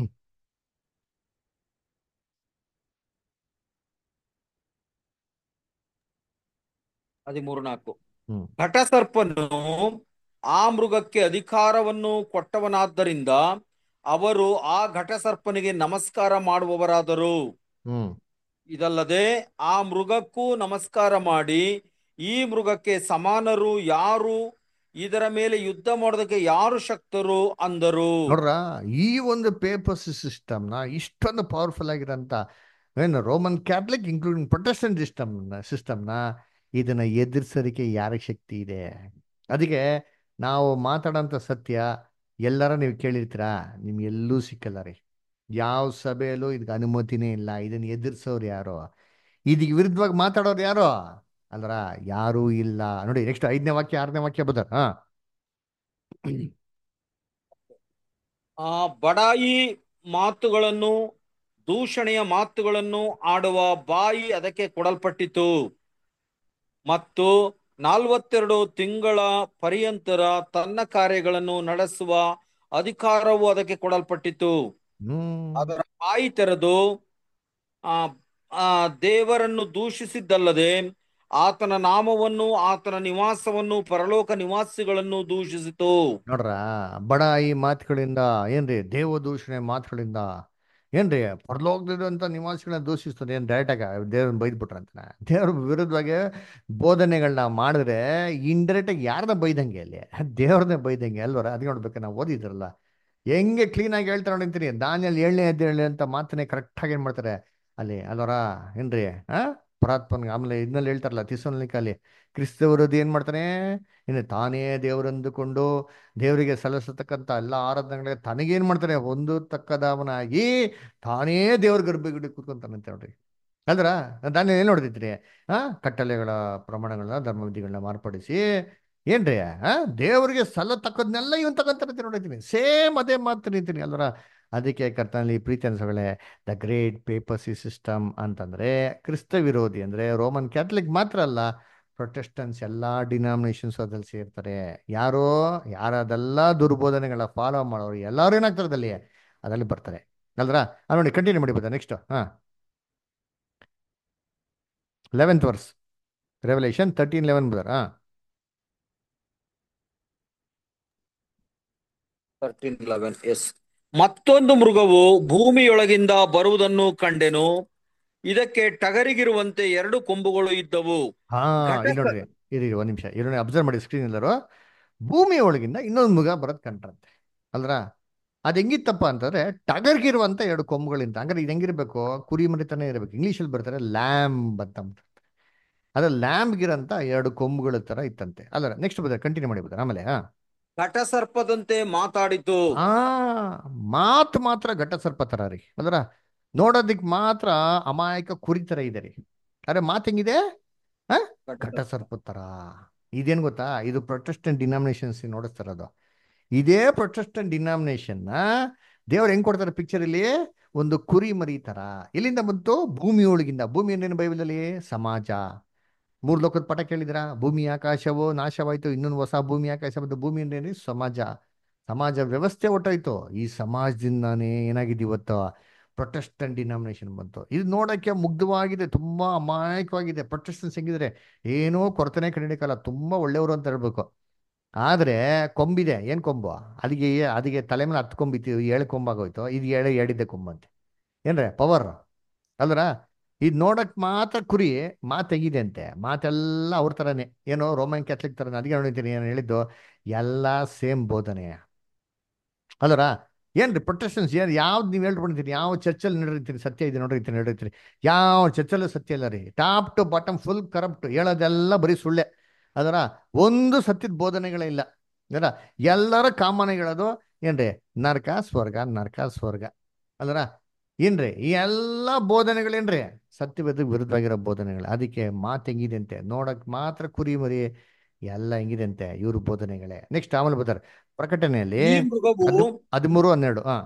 ಹದಿಮೂರು ನಾಲ್ಕು ಹ್ಮ್. ಘಟಸರ್ಪನು ಆ ಮೃಗಕ್ಕೆ ಅಧಿಕಾರವನ್ನು ಕೊಟ್ಟವನಾದ್ದರಿಂದ ಅವರು ಆ ಘಟಸರ್ಪನಿಗೆ ನಮಸ್ಕಾರ ಮಾಡುವವರಾದರು ಹ್ಮ್ ಇದಲ್ಲದೆ ಆ ಮೃಗಕ್ಕೂ ನಮಸ್ಕಾರ ಮಾಡಿ ಈ ಮೃಗಕ್ಕೆ ಸಮಾನರು ಯಾರು ಇದರ ಮೇಲೆ ಯುದ್ಧ ಮಾಡೋದಕ್ಕೆ ಯಾರು ಶಕ್ತರು ಅಂದರು ನೋಡ್ರ ಈ ಒಂದು ಪೇಪರ್ ಸಿಸ್ಟಮ್ನ ಇಷ್ಟೊಂದು ಪವರ್ಫುಲ್ ಆಗಿರೋಂಥ ಏನು Roman Catholic including Protestant system ಸಿಸ್ಟಮ್ನ ಇದನ್ನ ಎದುರಿಸೋದಕ್ಕೆ ಯಾರಿಗೆ ಶಕ್ತಿ ಇದೆ ಅದಕ್ಕೆ ನಾವು ಮಾತಾಡೋಂಥ ಸತ್ಯ ಎಲ್ಲರ ನೀವು ಕೇಳಿರ್ತೀರಾ ನಿಮ್ಗೆ ಎಲ್ಲೂ ಸಿಕ್ಕಲ್ಲ ರೀ ಯಾವ ಸಭೆಯಲ್ಲೂ ಇದಕ್ಕೆ ಅನುಮತಿನೇ ಇಲ್ಲ ಇದನ್ನ ಎದುರಿಸೋರು ಯಾರು ಇದಕ್ಕೆ ವಿರುದ್ಧವಾಗಿ ಮಾತಾಡೋರು ಯಾರು ಅಲ್ರ ಯಾರೂ ಇಲ್ಲ ನೋಡಿ ನೆಕ್ಸ್ಟ್ ಐದನೇ ವಾಕ್ಯ ಆರನೇ ವಾಕ್ಯ ಬದ ಹಾ ಆ ಬಡಾಯಿ ಮಾತುಗಳನ್ನು ದೂಷಣೆಯ ಮಾತುಗಳನ್ನು ಆಡುವ ಬಾಯಿ ಅದಕ್ಕೆ ಕೊಡಲ್ಪಟ್ಟಿತು ಮತ್ತು ನಾಲ್ವತ್ತೆರಡು ತಿಂಗಳ ಪರ್ಯಂತರ ತನ್ನ ಕಾರ್ಯಗಳನ್ನು ನಡೆಸುವ ಅಧಿಕಾರವು ಅದಕ್ಕೆ ಕೊಡಲ್ಪಟ್ಟಿತು ಹ್ಮ್ ಅದರ ಬಾಯಿ ತೆರೆದು ಆ ಆ ದೇವರನ್ನು ದೂಷಿಸಿದ್ದಲ್ಲದೆ ಆತನ ನಾಮವನ್ನು ಆತನ ನಿವಾಸವನ್ನು ಪರಲೋಕ ನಿವಾಸಿಗಳನ್ನು ದೂಷಿಸಿತು ನೋಡ್ರ ಬಡಾಯಿ ಮಾತುಗಳಿಂದ ಏನ್ರಿ ದೇವ ದೂಷಣೆ ಮಾತುಗಳಿಂದ ಏನ್ರಿ ಪರಲೋಕದಂತ ನಿವಾಸಿಗಳನ್ನ ದೂಷಿಸ್ತದೆ ಏನ್ ಡೈರೆಕ್ಟ್ ಆಗ ದೇವ್ರನ್ನ ಬೈದ್ಬಿಟ್ರಂತ ದೇವ್ರ ವಿರುದ್ಧವಾಗಿ ಬೋಧನೆಗಳನ್ನ ಮಾಡಿದ್ರೆ ಇಂಡೈರೆಕ್ಟ್ ಆಗಿ ಯಾರನ್ನ ಬೈದಂಗೆ ಅಲ್ಲಿ ದೇವ್ರನ್ನೇ ಬೈದಂಗೆ ಅಲ್ವರ ಅದಕ್ಕೆ ನೋಡ್ಬೇಕು ನಾವು ಓದಿದ್ರಲ್ಲ ಹೆಂಗೆ ಕ್ಲೀನಾಗಿ ಹೇಳ್ತಾರೆ ನೋಡಿರ್ತೀನಿ ದಾನಿಯಲ್ಲಿ ಏಳನೇ ಎದ್ದೇಳಿ ಅಂತ ಮಾತನ್ನೇ ಕರೆಕ್ಟಾಗಿ ಏನು ಮಾಡ್ತಾರೆ ಅಲ್ಲಿ ಅಲ್ವರ ಏನ್ರಿ ಆ ಪರಾತ್ಮನ್ಗೆ ಆಮೇಲೆ ಇದನ್ನಲ್ಲಿ ಹೇಳ್ತಾರಲ್ಲ ತಿಸೋನ್ಲಿಕ್ಕಲ್ಲಿ ಕ್ರಿಸ್ತ ವಿರೋಧಿ ಏನು ಮಾಡ್ತಾನೆ ಇನ್ನು ತಾನೇ ದೇವರೆಂದುಕೊಂಡು ದೇವರಿಗೆ ಸಲ್ಲಿಸತಕ್ಕಂಥ ಎಲ್ಲ ಆರಾಧನೆಗಳಿಗೆ ತನಗೇನು ಮಾಡ್ತಾನೆ ಒಂದು ತಕ್ಕದವನಾಗಿ ತಾನೇ ದೇವ್ರ ಗರ್ಭಗುಡಿ ಕೂತ್ಕೊಂತಾನಂತೆ ನೋಡ್ರಿ ಅಲ್ದ್ರ ನಾನು ಏನು ನೋಡ್ತಿದ್ರಿ ಆ ಕಟ್ಟಳೆಗಳ ಪ್ರಮಾಣಗಳನ್ನ ಧರ್ಮವಿಧಿಗಳನ್ನ ಮಾರ್ಪಡಿಸಿ ಏನ್ರಿ ಆ ದೇವರಿಗೆ ಸಲ್ಲತಕ್ಕದ್ನೆಲ್ಲ ಇವನ್ ತಗೊಂತಾರಂತೆ ನೋಡಿದ್ದೀನಿ ಸೇಮ್ ಅದೇ ಮಾತು ನಿಂತೀನಿ ಅಲ್ವರ ಅದಕ್ಕೆ ಕರ್ತನಲ್ಲಿ ಪ್ರೀತಿ ಅನ್ಸಗಳೇ ದ ಗ್ರೇಟ್ ಪೇಪರ್ಸಿ ಸಿಸ್ಟಮ್ ಅಂತಂದ್ರೆ ಕ್ರಿಸ್ತ ವಿರೋಧಿ ಅಂದ್ರೆ ರೋಮನ್ ಕ್ಯಾಥಲಿಕ್ ಮಾತ್ರ ಅಲ್ಲ ಪ್ರೊಟೆಸ್ಟನ್ಸ್ ಎಲ್ಲ ಡಿನಾಮಿನೇಷನ್ಸ್ ಅದ್ರಲ್ಲಿ ಸೇರ್ತಾರೆ ಯಾರೋ ಯಾರದೆಲ್ಲ ದುರ್ಬೋಧನೆಗಳ ಫಾಲೋ ಮಾಡೋರು ಎಲ್ಲರೂ ಏನಾಗ್ತಾರೆ ಅದಲ್ಲಿ ಅದರಲ್ಲಿ ಬರ್ತಾರೆ ಅಲ್ದ್ರ ಆ ನೋಡಿ ಕಂಟಿನ್ಯೂ ಮಾಡಿಬೋದಾ ನೆಕ್ಸ್ಟ್ ಹಾ eleventh verse Revelation thirteen eleven brother ಹಾ ತರ್ಟೀನ್ ಲೆವೆನ್ ಎಸ್ ಮತ್ತೊಂದು ಮೃಗವು ಭೂಮಿಯೊಳಗಿಂದ ಬರುವುದನ್ನು ಕಂಡೆನು ಇದಕ್ಕೆ ಟಗರಿಗಿರುವಂತೆ ಎರಡು ಕೊಂಬುಗಳು ಇದ್ದವು ಹಾ ಘಟ ಇಲ್ಲಿ ನೋಡ್ರಿ ಇರಿ ಇರಿ, ಒಂದ್ ನಿಮಿಷ ಇರೋಣ ಅಬ್ಸರ್ವ್ ಮಾಡಿ ಸ್ಕ್ರೀನ್ ಎಲ್ಲರೂ ಭೂಮಿ ಒಳಗಿಂದ ಇನ್ನೊಂದು ಮೃಗ ಬರೋದ್ ಕಂಡ್ರಂತೆ ಅಲ್ರ ಅದ್ ಹೆಂಗಿತ್ತಪ್ಪ ಅಂತಂದ್ರೆ ಟಗರ್ಗಿರುವಂತ ಎರಡು ಕೊಂಬುಗಳಿಂದ ಹಂಗಾರೆ ಇದು ಹೆಂಗಿರ್ಬೇಕು ಕುರಿ ಮರಿತಾನೆ ಇರಬೇಕು ಇಂಗ್ಲೀಷಲ್ಲಿ ಬರ್ತಾರೆ ಲ್ಯಾಂಬ್ ಅಂತ ಅದ್ರ ಲ್ಯಾಂಬ್ಗಿರಂತ ಎರಡು ಕೊಂಬುಗಳ ತರ ಇತ್ತಂತೆ ಅಲ್ಲ ನೆಕ್ಸ್ಟ್ ಬದ ಕಂಟಿನ್ಯೂ ಮಾಡಿ ಬದ ಆಮೇಲೆ ಹಾ ಘಟಸರ್ಪದಂತೆ ಮಾತಾಡಿತು ಆ ಮಾತು ಮಾತ್ರ ಘಟ ಸರ್ಪ ತರ ರೀ ಅಲ್ರ ನೋಡೋದಿಕ್ ಮಾತ್ರ ಅಮಾಯಕ ಕುರಿ ತರ ಇದೆ ರೀ ಅರೆ ಮಾತು ಹೆಂಗಿದೆ ಘಟ ಸರ್ಪ ತರ ಇದೇನ್ ಗೊತ್ತಾ ಇದು ಪ್ರೊಟೆಸ್ಟೆಂಟ್ ಡಿನಾಮಿನೇಷನ್ಸ್ ನೋಡಿಸ್ತಾರದು ಇದೇ ಪ್ರೊಟೆಸ್ಟೆಂಟ್ ಡಿನಾಮಿನೇಷನ್ ನ ದೇವ್ರು ಹೆಂಗ್ ಕೊಡ್ತಾರೆ ಪಿಕ್ಚರ್ ಇಲ್ಲಿ ಒಂದು ಕುರಿ ಮರಿ ತರ ಎಲ್ಲಿಂದ ಬಂತು ಭೂಮಿ ಒಳಗಿಂದ ಭೂಮಿ ಏನೇನು ಬೈಬಲಲ್ಲಿ ಸಮಾಜ ಮೂರ್ ಲೋಕದ ಪಾಠ ಕೇಳಿದ್ರಾ ಭೂಮಿ ಆಕಾಶವು ನಾಶವಾಯ್ತು ಇನ್ನೊಂದು ಹೊಸ ಭೂಮಿ ಆಕಾಶ ಬಂತು ಭೂಮಿ ಏನೇನು ಸಮಾಜ ಸಮಾಜ ವ್ಯವಸ್ಥೆ ಹೊಟ್ಟೋಯ್ತು ಈ ಸಮಾಜದಿಂದಾನೇ ಏನಾಗಿದೆ ಇವತ್ತು ಪ್ರೊಟೆಸ್ಟೆಂಟ್ ಡಿನಾಮಿನೇಷನ್ ಬಂತು ಇದು ನೋಡಕ್ಕೆ ಮುಗ್ಧವಾಗಿದೆ ತುಂಬಾ ಅಮಾಯಕವಾಗಿದೆ ಪ್ರೊಟೆಸ್ಟೆನ್ಸ್ ಹೆಂಗಿದ್ರೆ ಏನೋ ಕೊರತೆನೆ ಕಡಿಲಿಕ್ಕಲ್ಲ ತುಂಬಾ ಒಳ್ಳೆಯವರು ಅಂತ ಹೇಳ್ಬೇಕು ಆದ್ರೆ ಕೊಂಬಿದೆ ಏನ್ ಕೊಂಬು ಅದಕ್ಕೆ ಅದಕ್ಕೆ ತಲೆ ಮೇಲೆ ಹತ್ತು ಕೊಂಬಿತ್ತು ಏಳು ಕೊಂಬಾಗೋಯ್ತು ಇದು ಏಳು ಏಳಿದ್ದೆ ಕೊಂಬಂತೆ ಏನ್ರೆ ಪವರ್ ಅಲ್ರ ಇದು ನೋಡಕ್ ಮಾತ್ರ ಕುರಿ ಮಾತು ಹೆಂಗಿದೆ ಅಂತೆ ಮಾತೆಲ್ಲ ಅವ್ರ ಥರನೇ ಏನೋ ರೋಮನ್ ಕ್ಯಾಥಲಿಕ್ ಥರನೇ ಅದಕ್ಕೆ ನೋಡಿದ್ದೀನಿ ಏನು ಹೇಳಿದ್ದು ಎಲ್ಲ ಸೇಮ್ ಬೋಧನೆ ಅಲ್ರ ಏನ್ರಿ ಪ್ರೊಟೆಕ್ಷನ್ಸ್ ಏನು ಯಾವ್ದು ನೀವು ಹೇಳ್ಕೊಂಡಿರ್ತೀನಿ ಯಾವ ಚರ್ಚಲ್ಲಿ ನಡೆದಿರ್ತೀರಿ ಸತ್ಯ ಇದೆ ನೋಡಿರ್ತೀನಿ ನೋಡಿರ್ತೀರಿ ಯಾವ ಚರ್ಚಲ್ಲೂ ಸತ್ಯ ಇಲ್ಲ ರೀ top to bottom full corrupt ಹೇಳೋದೆಲ್ಲ ಬರೀ ಸುಳ್ಳೆ ಅದರ ಒಂದು ಸತ್ಯದ ಬೋಧನೆಗಳೇ ಇಲ್ಲ ಅದರ ಎಲ್ಲರ ಕಾಮನ್ ಹೇಳೋದು ಏನ್ರಿ ನರಕ ಸ್ವರ್ಗ ನರಕ ಸ್ವರ್ಗ ಅಲ್ರ ಏನ್ರಿ ಈ ಎಲ್ಲ ಬೋಧನೆಗಳೇನ್ರಿ ಸತ್ಯವೇದ ವಿರುದ್ಧವಾಗಿರೋ ಬೋಧನೆಗಳು ಅದಕ್ಕೆ ಮಾತು ಹೆಂಗಿದೆ ಅಂತೆ ನೋಡಕ್ ಮಾತ್ರ ಕುರಿ ಮರಿ ಎಲ್ಲ ಹೆಂಗಿದೆ ಅಂತೆ ಇವ್ರ ಬೋಧನೆಗಳೇ ನೆಕ್ಸ್ಟ್ ಆಮೇಲೆ ಬರ್ತಾರೆ ಪ್ರಕಟಣೆಯಲ್ಲಿ ಈ ಮೃಗವು ಹದ್- ಹದಿಮೂರು ಹನ್ನೆರಡು ಹಾ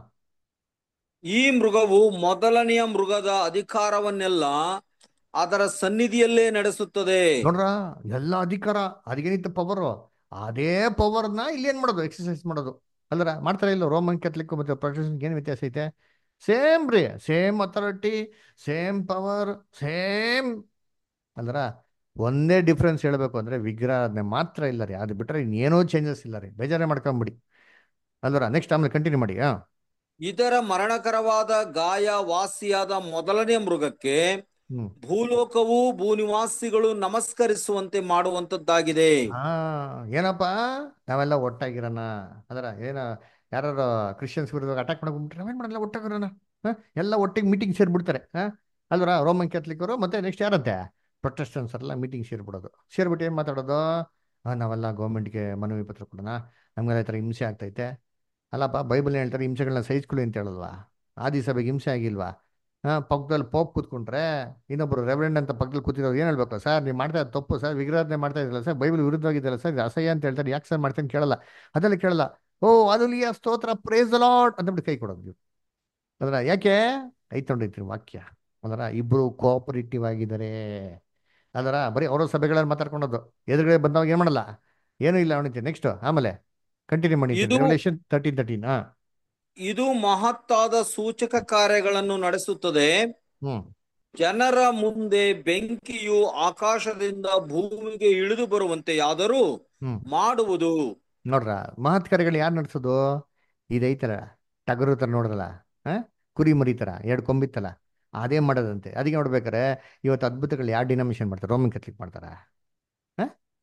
ಈ ಮೃಗವು ಮೊದಲನೆಯ ಮೃಗದ ಅಧಿಕಾರವನ್ನೆಲ್ಲ ಅದರ ಸನ್ನಿಧಿಯಲ್ಲೇ ನಡೆಸುತ್ತದೆ ನೋಡ್ರ ಎಲ್ಲ ಅಧಿಕಾರ ಅದಕ್ಕೇನಿತ್ತು ಪವರ್ ಅದೇ ಪವರ್ನ ಇಲ್ಲಿ ಏನ್ ಮಾಡೋದು ಎಕ್ಸರ್ಸೈಸ್ ಮಾಡೋದು ಅಲ್ಲರ ಮಾಡ್ತಾರೆ ಇಲ್ಲ ರೋಮನ್ ಕ್ಯಾಥಲಿಕ್ ಮತ್ತೆ ಪ್ರೊಟೆಸ್ಟೆಂಟ್ ಏನು ವ್ಯತ್ಯಾಸ ಐತೆ ಸೇಮ್ ರೀ same authority same power same ಅಲ್ಲರ ಒಂದೇ ಡಿಫ್ರೆನ್ಸ್ ಹೇಳ್ಬೇಕು ಅಂದ್ರೆ ವಿಗ್ರಹನೆ ಮಾತ್ರ ಇಲ್ಲ ರೀ ಅದು ಬಿಟ್ರೆ ಇನ್ನೇನೋ ಚೇಂಜಸ್ ಇಲ್ಲ ರೀ ಬೇಜಾರೇ ಮಾಡ್ಕೊಂಬಿಡಿ ಅಲ್ವರ ನೆಕ್ಸ್ಟ್ ಆಮೇಲೆ ಕಂಟಿನ್ಯೂ ಮಾಡಿ ಹಾ ಇದರ ಮರಣಕರವಾದ ಗಾಯ ವಾಸಿಯಾದ ಮೊದಲನೆಯ ಮೃಗಕ್ಕೆ ಹ್ಮ್ ಭೂಲೋಕವು ಭೂನಿವಾಸಿಗಳು ನಮಸ್ಕರಿಸುವಂತೆ ಮಾಡುವಂತದ್ದಾಗಿದೆ ಹಾ ಏನಪ್ಪ ನಾವೆಲ್ಲ ಒಟ್ಟಾಗಿರೋಣ ಅದರ ಏನ ಯಾರು ಕ್ರಿಶ್ಚಿಯನ್ಸ್ ವಿರುದ್ಧ ಅಟ್ಯಾಕ್ ಮಾಡಕ್ ಬಿಟ್ರೆ ನಾವೇನ್ ಮಾಡಲ್ಲ ಒಟ್ಟಾಗಿರೋಣ ಹಾ? ಎಲ್ಲ ಒಟ್ಟಿಗೆ ಮೀಟಿಂಗ್ ಸೇರ್ಬಿಡ್ತಾರೆ ಹಾ ಅಲ್ವರ ರೋಮನ್ ಕ್ಯಾಥಲಿಕರು ಮತ್ತೆ ನೆಕ್ಸ್ಟ್ ಯಾರಂತೆ ಪ್ರೊಟೆಸ್ಟನ್ಸ್ ಎಲ್ಲ ಮೀಟಿಂಗ್ ಸೇರ್ಬಿಡೋದು ಸೇರ್ಬಿಟ್ಟು ಏನ್ ಮಾತಾಡೋದು ಆ, ನಾವೆಲ್ಲ ಗೌರ್ಮೆಂಟ್ಗೆ ಮನವಿ ಪತ್ರ ಕೊಡೋಣ ನಮ್ಗೆಲ್ಲ ಈ ಥರ ಹಿಂಸೆ ಆಗ್ತೈತೆ ಅಲ್ಲಪ್ಪ ಬೈಬಲ್ ಹೇಳ್ತಾರೆ ಹಿಂಸೆಗಳನ್ನ ಸಹಿಸ್ಕೊಳ್ಳಿ ಅಂತ ಹೇಳಲ್ವಾ ಆದಿ ಸಭೆಗೆ ಹಿಂಸೆ ಆಗಿಲ್ವಾ ಹಾ ಪಕ್ಕದಲ್ಲಿ ಪೋಪ್ ಕೂತ್ಕೊಂಡ್ರೆ ಇನ್ನೊಬ್ರು ರೆವರೆಂಡ್ ಅಂತ ಪಕ್ಕದಲ್ಲಿ ಕೂತಿರೋರು ಏನ್ ಹೇಳ್ಬೇಕು ಸರ್ ನೀವು ಮಾಡ್ತಾ ಇರೋದು ತಪ್ಪು ಸರ್ ವಿಗ್ರಹಣೆ ಮಾಡ್ತಾ ಇದ್ರಲ್ಲ ಸರ್ ಬೈಬಲ್ ವಿರುದ್ಧವಾಗಿದ್ದಲ್ಲ ಸರ್ ಇದು ಅಸಹ್ಯ ಅಂತ ಹೇಳ್ತಾರೆ ಯಾಕೆ ಸರ್ ಮಾಡ್ತೇನೆ ಕೇಳಲ್ಲ ಅದೆಲ್ಲ ಕೇಳಲ್ಲ ಓ ಅದುಲಿಯ ಸ್ತೋತ್ರ ಪ್ರೇಸ್ ಲಾಡ್ ಅಂತಬಿಟ್ಟು ಕೈ ಕೊಡೋದು ನೀವು ಅದರ ಯಾಕೆ ಐತೊಂಡೈತ್ರಿ ವಾಕ್ಯ ಅದರ ಇಬ್ರು ಕೋಆಪರೇಟಿವ್ ಆಗಿದ್ದಾರೆ ಅದರ ಬರೀ ಅವರ ಸಭೆಗಳಲ್ಲಿ ಮಾತಾಡ್ಕೊಂಡದ್ದು ಎದುರುಗಡೆ ಬಂದವಾಗ ಏನ್ ಮಾಡಲ್ಲ ಏನೂ ಇಲ್ಲ ಅವನಿಗೆ ನೆಕ್ಸ್ಟ್ ಆಮೇಲೆ ಕಂಟಿನ್ಯೂ ಮಾಡಿ ಇದು- ರೆವಲ್ಯೂಷನ್ ತರ್ಟೀನ್ ತರ್ಟೀನ್ ಹಾ ಇದು ಮಹತ್ತಾದ ಸೂಚಕ ಕಾರ್ಯಗಳನ್ನು ನಡೆಸುತ್ತದೆ ಹ್ಮ್ ಜನರ ಮುಂದೆ ಬೆಂಕಿಯು ಆಕಾಶದಿಂದ ಭೂಮಿಗೆ ಇಳಿದು ಬರುವಂತೆಯಾದರೂ ಹ್ಮ್ ಮಾಡುವುದು ನೋಡ್ರ ಮಹತ್ ಕಾರ್ಯಗಳು ಯಾರು ನಡೆಸೋದು ಇದೈತಲ್ಲ ಟಗರು ತರ ನೋಡ್ರಲ್ಲ ಹಾ ಕುರಿ ಮರಿ ತರ ಎರಡು ಕೊಂಬಿತ್ತಲ್ಲ ಅದೇ ಮಾಡೋದಂತೆ ಅದಕ್ಕೆ ನೋಡ್ಬೇಕಾರೆ ಇವತ್ತು ಅದ್ಭುತಗಳು ಯಾರು ಡಿನಾಮಿನೇಷನ್ ಮಾಡ್ತಾರೆ ರೋಮನ್ ಕ್ಯಾಥಲಿಕ್ ಮಾಡ್ತಾರ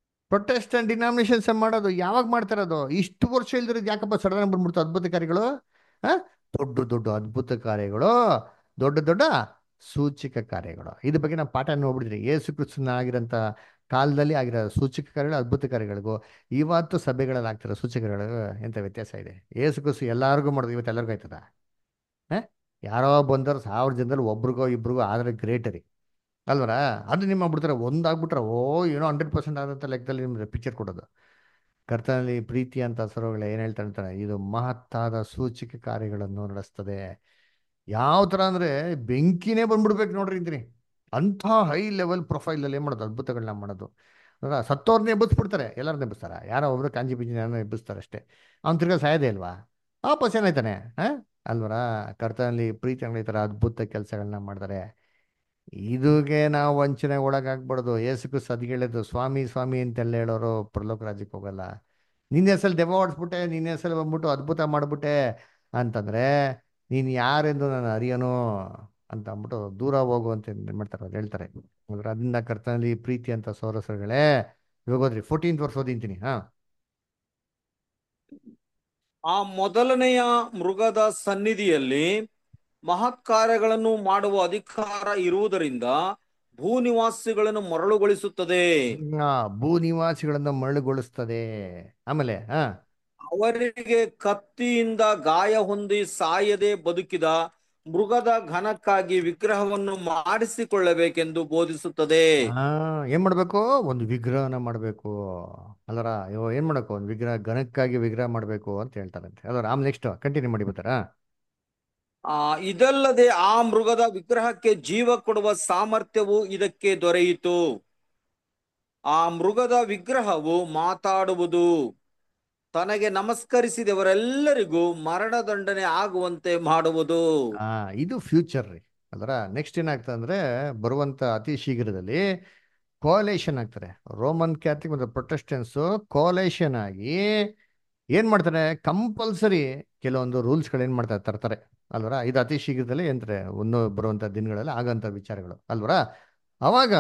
ಪ್ರೊಟೆಸ್ಟೆಂಟ್ ಡಿನಾಮಿನೇಷನ್ಸ್ ಮಾಡೋದು ಯಾವಾಗ ಮಾಡ್ತಾರದು ಇಷ್ಟು ವರ್ಷ ಇಲ್ದಿರೋದು ಯಾಕಪ್ಪ ಸಡನ್ ಬಂದ್ಬಿಡ್ತು ಅದ್ಭುತ ಕಾರ್ಯಗಳು ಆ? ದೊಡ್ಡ ದೊಡ್ಡ ಅದ್ಭುತ ಕಾರ್ಯಗಳು ದೊಡ್ಡ ದೊಡ್ಡ ಸೂಚಕ ಕಾರ್ಯಗಳು ಇದ್ರ ಬಗ್ಗೆ ನಾವು ಪಾಠ ನೋಡ್ಬಿಡಿದ್ರಿ ಯೇಸು ಕ್ರಿಸ್ತನ ಆಗಿರೋಂಥ ಕಾಲದಲ್ಲಿ ಆಗಿರೋ ಸೂಚಕ ಕಾರ್ಯಗಳು ಅದ್ಭುತ ಕಾರ್ಯಗಳಿಗೂ ಇವತ್ತು ಸಭೆಗಳಲ್ಲಿ ಆಗ್ತಿರೋ ಸೂಚಕ ಕಾರ್ಯಗಳಿಗೂ ಎಂಥ ವ್ಯತ್ಯಾಸ ಇದೆ ಯೇಸು ಕ್ರಿಸ್ತು ಎಲ್ಲರಿಗೂ ಮಾಡೋದು ಇವತ್ತು ಎಲ್ಲರಿಗೂ ಆಯ್ತದ ಆ? ಯಾರೋ ಬಂದವ್ರು ಸಾವಿರ ಜನದಲ್ಲಿ ಒಬ್ರಿಗೋ ಇಬ್ರಿಗೋ ಆದರೆ ಗ್ರೇಟ್ ರೀ ಅಲ್ವರ ಅದು ನಿಮ್ಮ ಮಾಡ್ಬಿಡ್ತಾರೆ ಒಂದಾಗ್ಬಿಟ್ರೆ ಓ ಏನೋ ಹಂಡ್ರೆಡ್ ಪರ್ಸೆಂಟ್ ಆದಂಥ ಲೆಕ್ಕದಲ್ಲಿ ನಿಮ್ಗೆ ಪಿಕ್ಚರ್ ಕೊಡೋದು ಕರ್ತನಲ್ಲಿ ಪ್ರೀತಿ ಅಂತ ಸರೋಗಳು ಏನು ಹೇಳ್ತಾ ಇರ್ತಾರೆ ಇದು ಮಹತ್ತಾದ ಸೂಚಕ ಕಾರ್ಯಗಳನ್ನು ನಡೆಸ್ತದೆ ಯಾವ ಥರ ಅಂದರೆ ಬೆಂಕಿನೇ ಬಂದ್ಬಿಡ್ಬೇಕು ನೋಡ್ರಿ ಅಂತೀನಿ ಅಂಥ ಹೈ ಲೆವೆಲ್ ಪ್ರೊಫೈಲಲ್ಲಿ ಏನು ಮಾಡೋದು ಅದ್ಭುತಗಳನ್ನ ಮಾಡೋದು ಅಂದ್ರೆ ಸತ್ತೋರ್ನ ಎಬ್ಬಿಸ್ಬಿಡ್ತಾರೆ ಎಲ್ಲರನ್ನ ಎಬ್ಬಿಸ್ತಾರೆ ಯಾರೋ ಒಬ್ರು ಕಾಂಜಿ ಬಿಂಜಿ ಯಾರನ್ನ ಎಬ್ಬಿಸ್ತಾರೆ ಅಷ್ಟೇ ಅವ್ನು ತಿರ್ಗಾ ಸಾಯೋದೇ ಅಲ್ವಾ ವಾಪಸ್ ಏನಾಯ್ತಾನೆ ಹಾಂ ಅಲ್ವರ ಕರ್ತನಲ್ಲಿ ಪ್ರೀತಿ ಅಂಗಡಿ ಈ ಥರ ಅದ್ಭುತ ಕೆಲಸಗಳನ್ನ ಮಾಡ್ತಾರೆ ಇದುಗೆ ನಾವು ವಂಚನೆಗೆ ಒಳಗಾಗ್ಬಾರ್ದು ಏಸು ಕ್ರಿಸ್ತು ಅದ್ ಹೇಳಿದ್ದು ಸ್ವಾಮಿ ಸ್ವಾಮಿ ಅಂತೆಲ್ಲ ಹೇಳೋರು ಪರಲೋಕ ರಾಜ್ಯಕ್ಕೆ ಹೋಗಲ್ಲ ನಿನ್ನ ಹೆಸರಲ್ಲಿ ದೆವ್ವ ಓಡಿಸ್ಬಿಟ್ಟೆ ನಿನ್ನ ಹೆಸರಲ್ಲಿ ಬಂದ್ಬಿಟ್ಟು ಅದ್ಭುತ ಮಾಡ್ಬಿಟ್ಟೆ ಅಂತಂದ್ರೆ ನೀನು ಯಾರೆಂದು ನಾನು ಅರಿಯನು ಅಂತ ಅಂದ್ಬಿಟ್ಟು ದೂರ ಹೋಗು ಅಂತ ಏನ್ ಮಾಡ್ತಾರೆ ಅವ್ರು ಹೇಳ್ತಾರೆ ಅಂದ್ರೆ ಅದನ್ನ ಕರ್ತನಲ್ಲಿ ಪ್ರೀತಿ ಅಂತ ಸೌರಸರುಗಳೇ ಇವಾಗ ಹೋದ್ರಿ ಫೋರ್ಟೀನ್ತ್ ವರ್ಷ ಓದಿಂತೀನಿ ಹಾ ಆ ಮೊದಲನೆಯ ಮೃಗದ ಸನ್ನಿಧಿಯಲ್ಲಿ ಮಹತ್ಕಾರ್ಯಗಳನ್ನು ಮಾಡುವ ಅಧಿಕಾರ ಇರುವುದರಿಂದ ಭೂನಿವಾಸಿಗಳನ್ನು ಮರಳುಗೊಳಿಸುತ್ತದೆ ಆ, ಭೂ ನಿವಾಸಿಗಳನ್ನ ಮರಳುಗೊಳಿಸ್ತದೆ ಆಮೇಲೆ ಹಾ ಅವರಿಗೆ ಕತ್ತಿಯಿಂದ ಗಾಯ ಹೊಂದಿ ಸಾಯದೆ ಬದುಕಿದ ಮೃಗದ ಘನಕ್ಕಾಗಿ ವಿಗ್ರಹವನ್ನು ಮಾಡಿಸಿಕೊಳ್ಳಬೇಕೆಂದು ಬೋಧಿಸುತ್ತದೆ ಹಾ ಏನ್ ಮಾಡ್ಬೇಕು ಒಂದು ವಿಗ್ರಹನ ಮಾಡ್ಬೇಕು ಅಲ್ಲರ ಅಯ್ಯೋ ಏನ್ ಮಾಡಬೇಕು ಒಂದು ವಿಗ್ರಹ ಘನಕ್ಕಾಗಿ ವಿಗ್ರಹ ಮಾಡ್ಬೇಕು ಅಂತ ಹೇಳ್ತಾರಂತೆ ಅಲ್ಲರ ಆಮ್ ನೆಕ್ಸ್ಟ್ ಕಂಟಿನ್ಯೂ ಮಾಡಿ ಬರ್ತಾರಾ ಆ ಇದಲ್ಲದೆ ಆ ಮೃಗದ ವಿಗ್ರಹಕ್ಕೆ ಜೀವ ಕೊಡುವ ಸಾಮರ್ಥ್ಯವು ಇದಕ್ಕೆ ದೊರೆಯಿತು ಆ ಮೃಗದ ವಿಗ್ರಹವು ಮಾತಾಡುವುದು ತನಗೆ ನಮಸ್ಕರಿಸಿದವರೆಲ್ಲರಿಗೂ ಮರಣದಂಡನೆ ಆಗುವಂತೆ ಮಾಡುವುದು ಆ ಇದು ಫ್ಯೂಚರ್ ರೀ ಅದರ ನೆಕ್ಸ್ಟ್ ಏನಾಗ್ತದೆ ಅಂದ್ರೆ ಬರುವಂತ ಅತಿ ಶೀಘ್ರದಲ್ಲಿ ಕೋಲೇಷನ್ ಆಗ್ತಾರೆ ರೋಮನ್ ಕ್ಯಾಥಲಿಕ್ ಮತ್ತು ಪ್ರೊಟೆಸ್ಟೆನ್ಸ್ ಕೋಲೇಷನ್ ಆಗಿ ಏನ್ ಮಾಡ್ತಾರೆ ಕಂಪಲ್ಸರಿ ಕೆಲವೊಂದು ರೂಲ್ಸ್ಗಳು ಏನ್ ಮಾಡ್ತಾರೆ ತರ್ತಾರೆ ಅಲ್ವರ ಇದು ಅತಿ ಶೀಘ್ರದಲ್ಲಿ ಏನ್ತಾರೆ ಒಂದು ಬರುವಂತ ದಿನಗಳಲ್ಲಿ ಆಗಂತ ವಿಚಾರಗಳು ಅಲ್ವರ ಅವಾಗ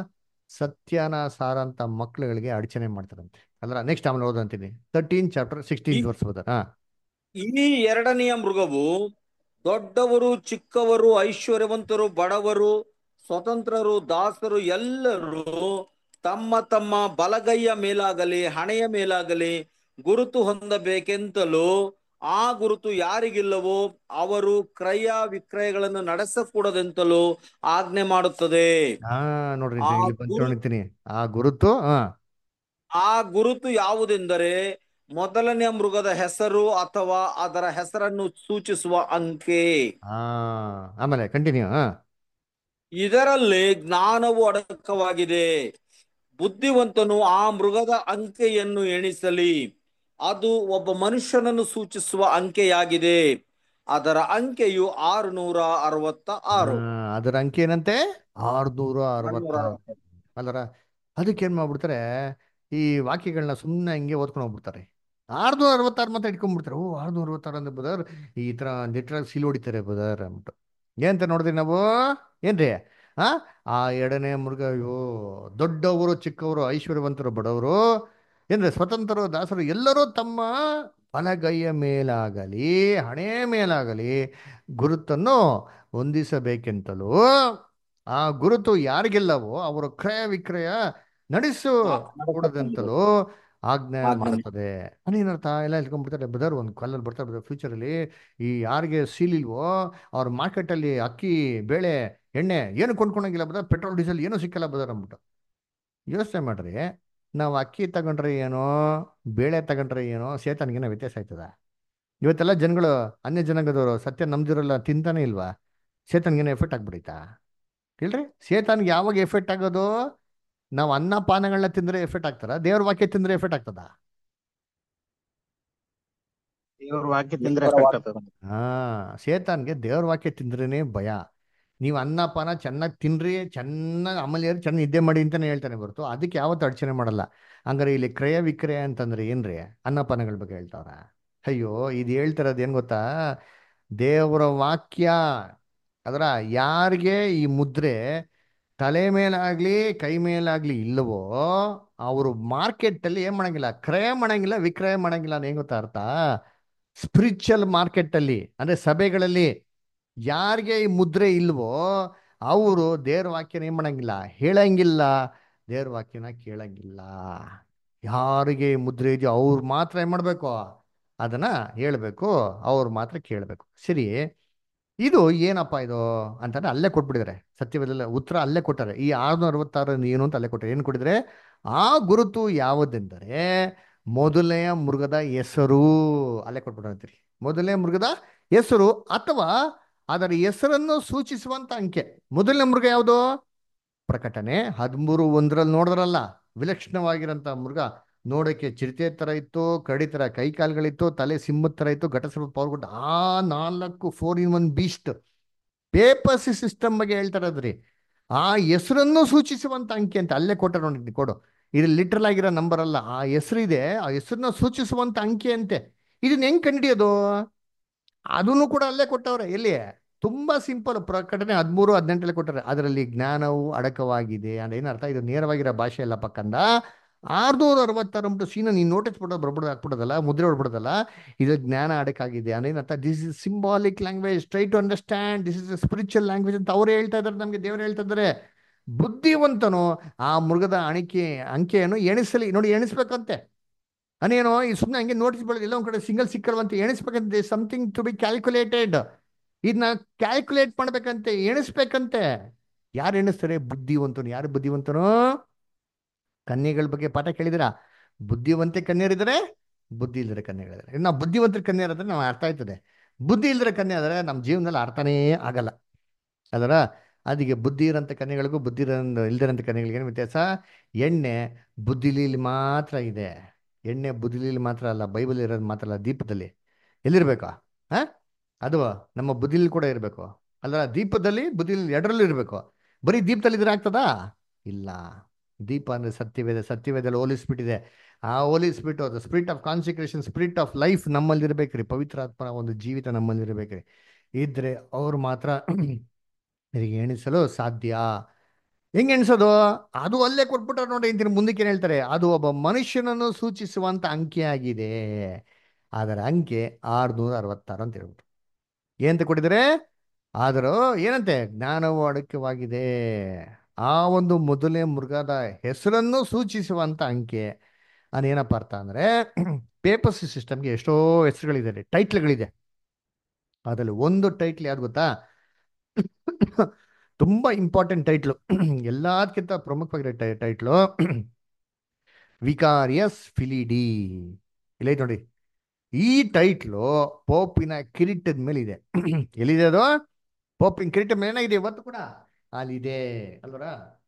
ಸತ್ಯನ ಸಾರಂತ ಮಕ್ಳುಗಳಿಗೆ ಅಡಚಣೆ ಮಾಡ್ತಾರಂತೆ ಅಲ್ವರ ನೆಕ್ಸ್ಟ್ ಆಮೇಲೆ ಓದಂತೀನಿ ತರ್ಟೀನ್ ಚಾಪ್ಟರ್ ಸಿಕ್ಸ್ಟೀನ್ ಈ- ವರ್ಸ್ ಓದ ಹಾ ಈ ಎರಡನೆಯ ಮೃಗವು ದೊಡ್ಡವರು ಚಿಕ್ಕವರು ಐಶ್ವರ್ಯವಂತರು ಬಡವರು ಸ್ವತಂತ್ರರು ದಾಸರು ಎಲ್ಲರೂ ತಮ್ಮ ತಮ್ಮ ಬಲಗೈಯ ಮೇಲಾಗಲಿ ಹಣೆಯ ಮೇಲಾಗಲಿ ಗುರುತು ಹೊಂದಬೇಕೆಂತಲೂ ಆ ಗುರುತು ಯಾರಿಗಿಲ್ಲವೋ ಅವರು ಕ್ರಯ ವಿಕ್ರಯಗಳನ್ನು ನಡೆಸಕೂಡದೆಂತಲೂ ಆಜ್ಞೆ ಮಾಡುತ್ತದೆ ಹಾ ನೋಡ್ರಿ ಆ ಇಲ್ಲಿ ಬಂತು ಗುರು- ನೋಡ್ತೀನಿ ಆ ಗುರುತು ಹಾ ಆ ಗುರುತು ಯಾವುದೆಂದರೆ ಮೊದಲನೆಯ ಮೃಗದ ಹೆಸರು ಅಥವಾ ಅದರ ಹೆಸರನ್ನು ಸೂಚಿಸುವ ಅಂಕೆ ಹಾ ಆಮೇಲೆ ಕಂಟಿನ್ಯೂ ಹಾ ಇದರಲ್ಲಿ ಜ್ಞಾನವು ಅಡಕವಾಗಿದೆ ಬುದ್ಧಿವಂತನು ಆ ಮೃಗದ ಅಂಕೆಯನ್ನು ಎಣಿಸಲಿ ಅದು ಒಬ್ಬ ಮನುಷ್ಯನನ್ನು ಸೂಚಿಸುವ ಅಂಕೆಯಾಗಿದೆ ಅದರ ಅಂಕೆಯು ಆರುನೂರ ಅರವತ್ತ ಆರು ಆ, ಅದರ ಅಂಕೆ ಏನಂತೆ ಆರ್ನೂರ ಅರವತ್ತಾರು ಅಲ್ಲರ ಅದಕ್ಕೆ ಏನ್ ಮಾಡ್ಬಿಡ್ತಾರೆ ಈ ವಾಕ್ಯಗಳನ್ನ ಸುಮ್ಮನೆ ಹಿಂಗೆ ಓದ್ಕೊಂಡು ಹೋಗ್ಬಿಡ್ತಾರೆ ಆರ್ನೂರ ಅರವತ್ತಾರು ಮಾತ್ರ ಇಟ್ಕೊಂಡ್ಬಿಡ್ತಾರೆ ಓ ಆರ್ನೂರ ಅರವತ್ತಾರು ಅಂದ್ರೆ ಬದರ್ ಈ ತರ ನೆಟ್ರಾಗಿ ಸೀಲ್ ಹೊಡಿತಾರೆ ಬದರ್ ಅಂದ್ಬಿಟ್ಟು ಏನಂತ ನೋಡಿದ್ರಿ ನಾವು ಏನ್ರಿ ಆ ಆ ಎರಡನೇ ಮೃಗ ಅಯ್ಯೋ ದೊಡ್ಡವರು ಚಿಕ್ಕವರು ಐಶ್ವರ್ಯವಂತರು ಬಡವರು ಏನ್ರಿ ಸ್ವತಂತ್ರರು ದಾಸರು ಎಲ್ಲರೂ ತಮ್ಮ ಬಲಗೈಯ ಮೇಲಾಗಲಿ ಹಣೆ ಮೇಲಾಗಲಿ ಗುರುತನ್ನು ಹೊಂದಿಸಬೇಕೆಂತಲೂ ಆ ಗುರುತು ಯಾರಿಗೆಲ್ಲವೋ ಅವರು ಕ್ರಯ ವಿಕ್ರಯ ನಡೆಸು ಕೂಡದಂತಲೂ ಆಜ್ಞೆ ಆಜ್ಞೆ. ಮಾಡುತ್ತದೆ ಅದೇನರ್ಥ ಎಲ್ಲ ಇಟ್ಕೊಂಡ್ಬಿಡ್ತಾರೆ ಬ್ರದರ್ ಒಂದು ಕಾಲಲ್ಲಿ ಬರ್ತಾರೆ ಬ್ರದರ್ ಫ್ಯೂಚರಲ್ಲಿ ಈ ಯಾರಿಗೆ ಸೀಲ್ ಇಲ್ವೋ ಅವ್ರ ಮಾರ್ಕೆಟಲ್ಲಿ ಅಕ್ಕಿ ಬೇಳೆ ಎಣ್ಣೆ ಏನು ಕೊಂಡ್ಕೊಳಂಗಿಲ್ಲ ಬ್ರದರ್ ಪೆಟ್ರೋಲ್ ಡೀಸೆಲ್ ಏನೂ ಸಿಕ್ಕಲ್ಲ ಬ್ರದರ್ ಅಂದ್ಬಿಟ್ಟು ಯೋಚನೆ ಮಾಡ್ರಿ ನಾವು ಅಕ್ಕಿ ತಗೊಂಡ್ರೆ ಏನೋ ಬೇಳೆ ತಗೊಂಡ್ರೆ ಏನೋ ಸೇತನಿಗೇನೋ ವ್ಯತ್ಯಾಸ ಆಯ್ತದ ಇವತ್ತೆಲ್ಲ ಜನಗಳು ಅನ್ಯ ಜನಾಂಗದವರು ಸತ್ಯ ನಮ್ದಿರಲ್ಲ ತಿಂತಾನೆ ಇಲ್ವಾ ಸೇತನ್ಗೇನೋ ಎಫೆಕ್ಟ್ ಆಗ್ಬಿಡೈತಾ ಇಲ್ರಿ ಸೇತನ್ಗೆ ಯಾವಾಗ ಎಫೆಕ್ಟ್ ಆಗೋದು ನಾವು ಅನ್ನ ಪಾನಗಳನ್ನ ತಿಂದ್ರೆ ಎಫೆಕ್ಟ್ ಆಗ್ತಾರ ದೇವ್ರ ವಾಕ್ಯ ತಿಂದ್ರೆ ಎಫೆಕ್ಟ್ ಆಗ್ತದ ದೇವ್ರ ವಾಕ್ಯ ತಿಂದ್ರೆ ಎಫೆಕ್ಟ್ ಆಗ್ತದ ಹಾ ಸೇತಾನ್ಗೆ ದೇವ್ರ ವಾಕ್ಯ ತಿಂದ್ರೇನೆ ಭಯ ನೀವು ಅನ್ನ ಪಾನ ಚೆನ್ನಾಗಿ ತಿನ್ರಿ ಚೆನ್ನಾಗಿ ಅಮಲಿಯರು ಚೆನ್ನಾಗಿ ನಿದ್ದೆ ಮಾಡಿ ಅಂತಾನೆ ಹೇಳ್ತಾನೆ ಹೊರತು ಅದಕ್ಕೆ ಯಾವತ್ತೂ ಅಡಚಣೆ ಮಾಡಲ್ಲ ಹಂಗಾರೆ ಇಲ್ಲಿ ಕ್ರಯ ವಿಕ್ರಯ ಅಂತಂದ್ರೆ ಏನ್ರಿ ಅನ್ನಪಾನಗಳ ಬಗ್ಗೆ ಹೇಳ್ತಾವ್ರ ಅಯ್ಯೋ ಇದು ಹೇಳ್ತಿರೋದು ಏನ್ ಗೊತ್ತಾ ದೇವರ ವಾಕ್ಯ ಅದರ ಯಾರಿಗೆ ಈ ಮುದ್ರೆ ತಲೆ ಮೇಲಾಗ್ಲಿ ಕೈ ಮೇಲಾಗ್ಲಿ ಇಲ್ಲವೋ ಅವರು ಮಾರ್ಕೆಟ್ ಅಲ್ಲಿ ಏನ್ ಮಾಡಂಗಿಲ್ಲ ಕ್ರಯ ಮಾಡಂಗಿಲ್ಲ ವಿಕ್ರಯ ಮಾಡಂಗಿಲ್ಲ ಅಂತ ಏನ್ ಗೊತ್ತಾ ಅರ್ಥ ಸ್ಪಿರಿಚುವಲ್ ಮಾರ್ಕೆಟ್ ಅಲ್ಲಿ ಅಂದ್ರೆ ಸಭೆಗಳಲ್ಲಿ ಯಾರಿಗೆ ಈ ಮುದ್ರೆ ಇಲ್ವೋ ಅವರು ದೇವ್ರ ವಾಕ್ಯನ ಏನ್ ಮಾಡಂಗಿಲ್ಲ ಹೇಳಂಗಿಲ್ಲ ದೇವ್ರ ವಾಕ್ಯನ ಕೇಳಂಗಿಲ್ಲ ಯಾರಿಗೆ ಈ ಮುದ್ರೆ ಇದೆಯೋ ಅವ್ರು ಮಾತ್ರ ಏನ್ ಮಾಡ್ಬೇಕು ಅದನ್ನ ಹೇಳ್ಬೇಕು ಅವ್ರು ಮಾತ್ರ ಕೇಳಬೇಕು ಸರಿ ಇದು ಏನಪ್ಪ ಇದು ಅಂತಂದ್ರೆ ಅಲ್ಲೇ ಕೊಟ್ಬಿಟ್ಟಿದ್ದಾರೆ ಸತ್ಯವೇದಲ್ಲ ಉತ್ತರ ಅಲ್ಲೇ ಕೊಟ್ಟಾರೆ ಈ ಆರ್ನೂರ ಅರವತ್ತಾರು ಏನು ಅಂತ ಅಲ್ಲೇ ಕೊಟ್ಟಾರೆ ಏನು ಕೊಟ್ಟಿದ್ರೆ ಆ ಗುರುತು ಯಾವುದೆಂದರೆ ಮೊದಲನೆಯ ಮೃಗದ ಹೆಸರು ಅಲ್ಲೇ ಕೊಟ್ಬಿಟ್ಟಿರ್ತೀರಿ ಮೊದಲನೇ ಮೃಗದ ಹೆಸರು ಅಥವಾ ಅದರ ಹೆಸರನ್ನು ಸೂಚಿಸುವಂತ ಅಂಕೆ ಮೊದಲನೇ ಮೃಗ ಯಾವುದು ಪ್ರಕಟಣೆ ಹದಿಮೂರು ಒಂದರಲ್ಲಿ ನೋಡಿದ್ರಲ್ಲ ವಿಲಕ್ಷಣವಾಗಿರಂತ ಮೃಗ ನೋಡಕ್ಕೆ ಚಿರತೆ ತರ ಇತ್ತು ಕರಡಿ ತರ ಕೈ ಕಾಲುಗಳಿತ್ತು ತಲೆ ಸಿಂಹದ ತರ ಇತ್ತು ಘಟಸರ್ಪ ಪವರ್ ಕೊಟ್ಟು ಆ ನಾಲ್ಕು four in one beast papacy system ಬಗ್ಗೆ ಹೇಳ್ತಾರೆ ಅದ್ರಿ ಆ ಹೆಸರನ್ನು ಸೂಚಿಸುವಂತ ಅಂಕೆ ಅಂತ ಅಲ್ಲೇ ಕೊಟ್ಟ ನೋಡಿ ಕೊಡು ಇದು ಲಿಟ್ರಲ್ ಆಗಿರೋ ನಂಬರ್ ಅಲ್ಲ ಆ ಹೆಸರಿದೆ ಆ ಹೆಸರನ್ನ ಸೂಚಿಸುವಂತ ಅಂಕೆ ಅಂತೆ ಇದನ್ನ ಹೆಂಗ್ ಕಂಡಿಡಿಯೋದು ಅದನ್ನು ಕೂಡ ಅಲ್ಲೇ ಕೊಟ್ಟವ್ರೆ ಎಲ್ಲಿ ತುಂಬಾ ಸಿಂಪಲ್ ಪ್ರಕಟಣೆ ಹದಿಮೂರು ಹದಿನೆಂಟರಲ್ಲಿ ಕೊಟ್ಟರೆ ಅದರಲ್ಲಿ ಜ್ಞಾನವು ಅಡಕವಾಗಿದೆ ಅಂದ್ರೆ ಏನರ್ಥ ಇದು ನೇರವಾಗಿರೋ ಭಾಷೆ ಎಲ್ಲ ಪಕ್ಕಂದ ಆರ್ನೂರ ಅರವತ್ತಾರು ಅಂದ್ಬಿಟ್ಟು ಸೀನ ನೀನು ನೋಟಿಸ್ ಬಿಡೋದು ಬರ್ಬಿಡೋದು ಹಾಕ್ಬಿಡೋದಲ್ಲ ಮುದ್ರೆ ಹೊಡ್ಬಿಡೋದಲ್ಲ ಇದು ಜ್ಞಾನ ಅಡಕಾಗಿದೆ ಅಂದ್ರೆ ಏನರ್ಥ this is symbolic language try to understand this is spiritual language ಅಂತ ಅವರೇ ಹೇಳ್ತಾ ಇದ್ದಾರೆ ನಮಗೆ ದೇವರು ಹೇಳ್ತಾ ಇದ್ದಾರೆ ಬುದ್ಧಿವಂತನು ಆ ಮೃಗದ ಅಣಿಕೆ ಅಂಕೆಯನ್ನು ಎಣಿಸಲಿ ನೋಡಿ ಎಣಿಸ್ಬೇಕಂತೆ ಅನೇನೋ ಈ ಸುಮ್ಮನೆ ಹಂಗೆ ನೋಟಿಸ್ ಬೆಳೆದು ಎಲ್ಲ ಒಂದ್ ಕಡೆ ಸಿಂಗಲ್ ಸಿಕ್ಕಲ್ವಂತೆ ಎಣಿಸ್ಬೇಕಂತೆ ಸಮಥಿಂಗ್ ಟು ಬಿ ಕ್ಯಾಲ್ಕುಲೇಟೆಡ್ ಇದನ್ನ ಕ್ಯಾಲ್ಕುಲೇಟ್ ಮಾಡ್ಬೇಕಂತೆ ಎಣಿಸ್ಬೇಕಂತೆ ಯಾರು ಎಣಿಸ್ತಾರೆ ಬುದ್ಧಿವಂತನು ಯಾರು ಬುದ್ಧಿವಂತನು ಕನ್ಯೆಗಳ ಬಗ್ಗೆ ಪಾಠ ಕೇಳಿದಿರಾ ಬುದ್ಧಿವಂತೆ ಕನ್ಯರಿದ್ದಾರೆ ಬುದ್ಧಿ ಇಲ್ದರೆ ಕನ್ಯೆಗಳಿದ್ದಾರೆ ನಾವು ಬುದ್ಧಿವಂತರ ಕನ್ಯರಾದ್ರೆ ನಾವು ಅರ್ಥ ಆಯ್ತದೆ ಬುದ್ಧಿ ಇಲ್ದರೆ ಕನ್ಯೆ ಆದರೆ ನಮ್ಮ ಜೀವನದಲ್ಲಿ ಅರ್ಥನೇ ಆಗಲ್ಲ ಅದರ ಅದಕ್ಕೆ ಬುದ್ಧಿ ಇರೋಂಥ ಕನ್ಯೆಗಳಿಗೂ ಬುದ್ಧಿ ಇರೋ ಇಲ್ದಿರೋಂಥ ಕನ್ಯೆಗಳಿಗೆ ಏನು ವ್ಯತ್ಯಾಸ ಎಣ್ಣೆ ಬುದ್ಧಿಲೀಲಿ ಮಾತ್ರ ಇದೆ ಎಣ್ಣೆ ಬುದ್ಧಿಲೀಲಿ ಮಾತ್ರ ಅಲ್ಲ ಬೈಬಲ್ ಇರೋದು ಮಾತ್ರ ಅಲ್ಲ ದೀಪದಲ್ಲಿ ಎಲ್ಲಿರ್ಬೇಕಾ ಹಾ ಅದು ನಮ್ಮ ಬುದ್ಧಿಲಿ ಕೂಡ ಇರಬೇಕು ಅಲ್ಲ ದೀಪದಲ್ಲಿ ಬುದ್ಧಿಲಿ ಎರಡರಲ್ಲೂ ಇರಬೇಕು ಬರೀ ದೀಪದಲ್ಲಿ ಇದ್ರೆ ಆಗ್ತದಾ ಇಲ್ಲ ದೀಪ ಅಂದ್ರೆ ಸತ್ಯವೇದ ಸತ್ಯವೇದಲ್ಲಿ ಹೋಲಿಸ್ಬಿಟ್ಟಿದೆ ಆ ಹೋಲಿಸ್ಬಿಟ್ಟು ಅದು spirit of consecration spirit of life ನಮ್ಮಲ್ಲಿ ಇರ್ಬೇಕ್ರಿ ಪವಿತ್ರಾತ್ಮನ ಒಂದು ಜೀವಿತ ನಮ್ಮಲ್ಲಿ ಇರ್ಬೇಕ್ರಿ ಇದ್ರೆ ಅವ್ರು ಮಾತ್ರ ಇದಕ್ಕೆ ಎಣಿಸಲು ಸಾಧ್ಯ ಹೆಂಗ್ ಎಣಿಸೋದು ಅದು ಅಲ್ಲೇ ಕೊಟ್ಬಿಟ್ರೆ ನೋಡಿ ಅಂತೀನಿ ಮುಂದಕ್ಕೆ ಏನ್ ಹೇಳ್ತಾರೆ ಅದು ಒಬ್ಬ ಮನುಷ್ಯನನ್ನು ಸೂಚಿಸುವಂತ ಅಂಕೆ ಆಗಿದೆ ಅದರ ಅಂಕೆ ಆರ್ನೂರ ಅರವತ್ತಾರು ಅಂತ ಹೇಳ್ಬಿಟ್ಟು ಏನಂತ ಕೊಟ್ಟಿದ್ದಾರೆ ಆದರೂ ಏನಂತೆ ಜ್ಞಾನವು ಅಡಕವಾಗಿದೆ ಆ ಒಂದು ಮೊದಲನೇ ಮೃಗದ ಹೆಸರನ್ನು ಸೂಚಿಸುವಂತ ಅಂಕೆ ಅದೇನಪ್ಪ ಅರ್ಥ ಅಂದ್ರೆ ಪೇಪರ್ ಸಿಸ್ಟಮ್ಗೆ ಎಷ್ಟೋ ಹೆಸರುಗಳಿದೆ ಟೈಟ್ಲ್ಗಳಿದೆ ಅದರಲ್ಲಿ ಒಂದು ಟೈಟ್ಲ್ ಯಾವ್ದು ಗೊತ್ತಾ ತುಂಬಾ ಇಂಪಾರ್ಟೆಂಟ್ ಟೈಟ್ಲು ಎಲ್ಲದಕ್ಕಿಂತ ಪ್ರಮುಖವಾಗಿರೋ ಟೈ ಟೈಟ್ಲು ವಿಕಾರಿಯಸ್ ಫಿಲಿಡಿ ಇಲ್ಲ ನೋಡಿ ಈ ಟೈಟ್ಲು ಪೋಪಿನ ಕಿರೀಟದ ಮೇಲೆ ಇದೆ ಎಲ್ಲಿದೆ ಅದು ಪೋಪಿನ ಕಿರೀಟದ ಮೇಲೆ ಏನಾಗಿದೆ ಇವತ್ತು ಕೂಡ ಅಲ್ಲಿದೆ ಅಲ್ವರ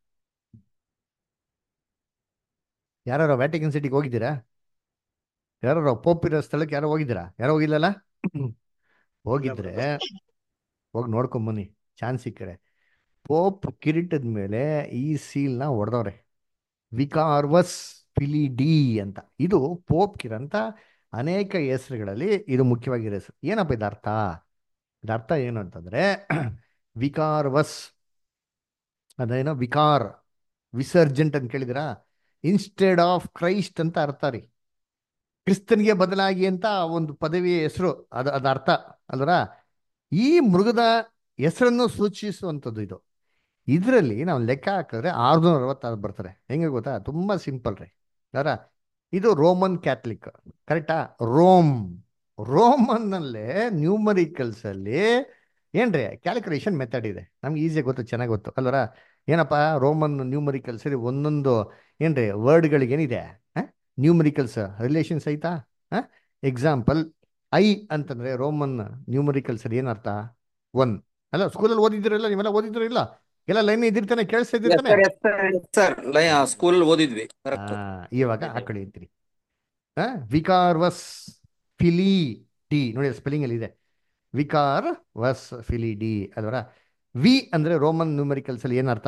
ಯಾರು ವ್ಯಾಟಿಕನ್ ಸಿಟಿಗೆ ಹೋಗಿದ್ದೀರಾ ಯಾರು ಪೋಪ್ ಇರೋ ಸ್ಥಳಕ್ಕೆ ಯಾರೋ ಹೋಗಿದ್ದೀರಾ ಯಾರೋ ಹೋಗಿಲ್ಲಲ್ಲ ಹೋಗಿದ್ರೆ ಹೋಗಿ ನೋಡ್ಕೊಂಬನ್ನಿ ಚಾನ್ಸ್ ಸಿಕ್ಕರೆ ಪೋಪ್ ಕಿರೀಟದ ಮೇಲೆ ಈ ಸೀಲ್ನ ಹೊಡೆದವ್ರೆ ವಿಕಾರ್ವಸ್ ಫಿಲಿಡಿ ಅಂತ ಇದು ಪೋಪ್ಗಿರಂತ ಅನೇಕ ಹೆಸರುಗಳಲ್ಲಿ ಇದು ಮುಖ್ಯವಾಗಿರೋ ಹೆಸರು ಏನಪ್ಪ ಇದು ಅರ್ಥ ಇದು ಅರ್ಥ ಏನು ಅಂತಂದ್ರೆ ವಿಕಾರ್ವಸ್ ಅದೇನೋ ವಿಕಾರ್ ವಿಸರ್ಜೆಂಟ್ ಅಂತ ಕೇಳಿದಿರಾ ಇನ್ಸ್ಟೆಡ್ ಆಫ್ ಕ್ರೈಸ್ಟ್ ಅಂತ ಅರ್ಥ ರೀ ಕ್ರಿಸ್ತನ್ಗೆ ಬದಲಾಗಿ ಅಂತ ಒಂದು ಪದವಿಯ ಹೆಸರು ಅದು ಅದ ಅರ್ಥ ಅಲ್ವರ ಈ ಮೃಗದ ಹೆಸರನ್ನು ಸೂಚಿಸುವಂಥದ್ದು ಇದು ಇದರಲ್ಲಿ ನಾವು ಲೆಕ್ಕ ಹಾಕಿದ್ರೆ ಆರ್ನೂರ ಅರವತ್ತಾರು ಬರ್ತಾರೆ ಹೆಂಗೆ ಗೊತ್ತಾ ತುಂಬಾ ಸಿಂಪಲ್ ರೀ ಯಾರ ಇದು ರೋಮನ್ ಕ್ಯಾಥಲಿಕ್ ಕರೆಕ್ಟಾ ರೋಮ್ ರೋಮನ್ನಲ್ಲೇ ನ್ಯೂಮರಿಕಲ್ಸ್ ಅಲ್ಲಿ ಏನ್ರಿ ಕ್ಯಾಲ್ಕುಲೇಷನ್ ಮೆಥಡ್ ಇದೆ ನಮ್ಗೆ ಈಸಿಯಾಗಿ ಗೊತ್ತು ಚೆನ್ನಾಗಿ ಗೊತ್ತು ಅಲ್ವರ ಏನಪ್ಪ ರೋಮನ್ ನ್ಯೂಮರಿಕಲ್ಸ್ ಅಲ್ಲಿ ಒಂದೊಂದು ಏನ್ರಿ ವರ್ಡ್ಗಳಿಗೆ ಏನಿದೆ ನ್ಯೂಮರಿಕಲ್ಸ್ ರಿಲೇಷನ್ಸ್ ಐತಾ ಎಕ್ಸಾಂಪಲ್ ಐ ಅಂತಂದ್ರೆ ರೋಮನ್ ನ್ಯೂಮರಿಕಲ್ಸ್ ಅಲ್ಲಿ ಏನರ್ಥ ಒನ್ ಅಲ್ಲ ಸ್ಕೂಲಲ್ಲಿ ಓದಿದಿರಲ್ಲ ನೀವೆಲ್ಲ ಓದಿದ್ರು ಇಲ್ಲ ಎಲ್ಲ ಲೈನ್ ಇದ್ದಿರ್ತಾನೆ ಕೇಳಿಸ್ತಾ ಇದ್ದಿರ್ತಾನೆ ಸರ್ ಸ್ಕೂಲ್ ಓದಿದ್ವಿ ಕರೆಕ್ಟ್ ಆ, ಇವಾಗ ಹಾಕೊಳ್ಳಿ ಅಂತೀರಿ ವಿಕಾರ್ ವಸ್ ಫಿಲಿ ಡಿ ನೋಡಿ ಸ್ಪೆಲ್ಲಿಂಗ್ ಅಲ್ಲಿ ಇದೆ ವಿಕಾರ್ ವಸ್ ಫಿಲಿ ಡಿ ಅಲ್ವರ ವಿ ಅಂದ್ರೆ ರೋಮನ್ ನ್ಯೂಮರಿಕಲ್ಸ್ ಅಲ್ಲಿ ಏನರ್ಥ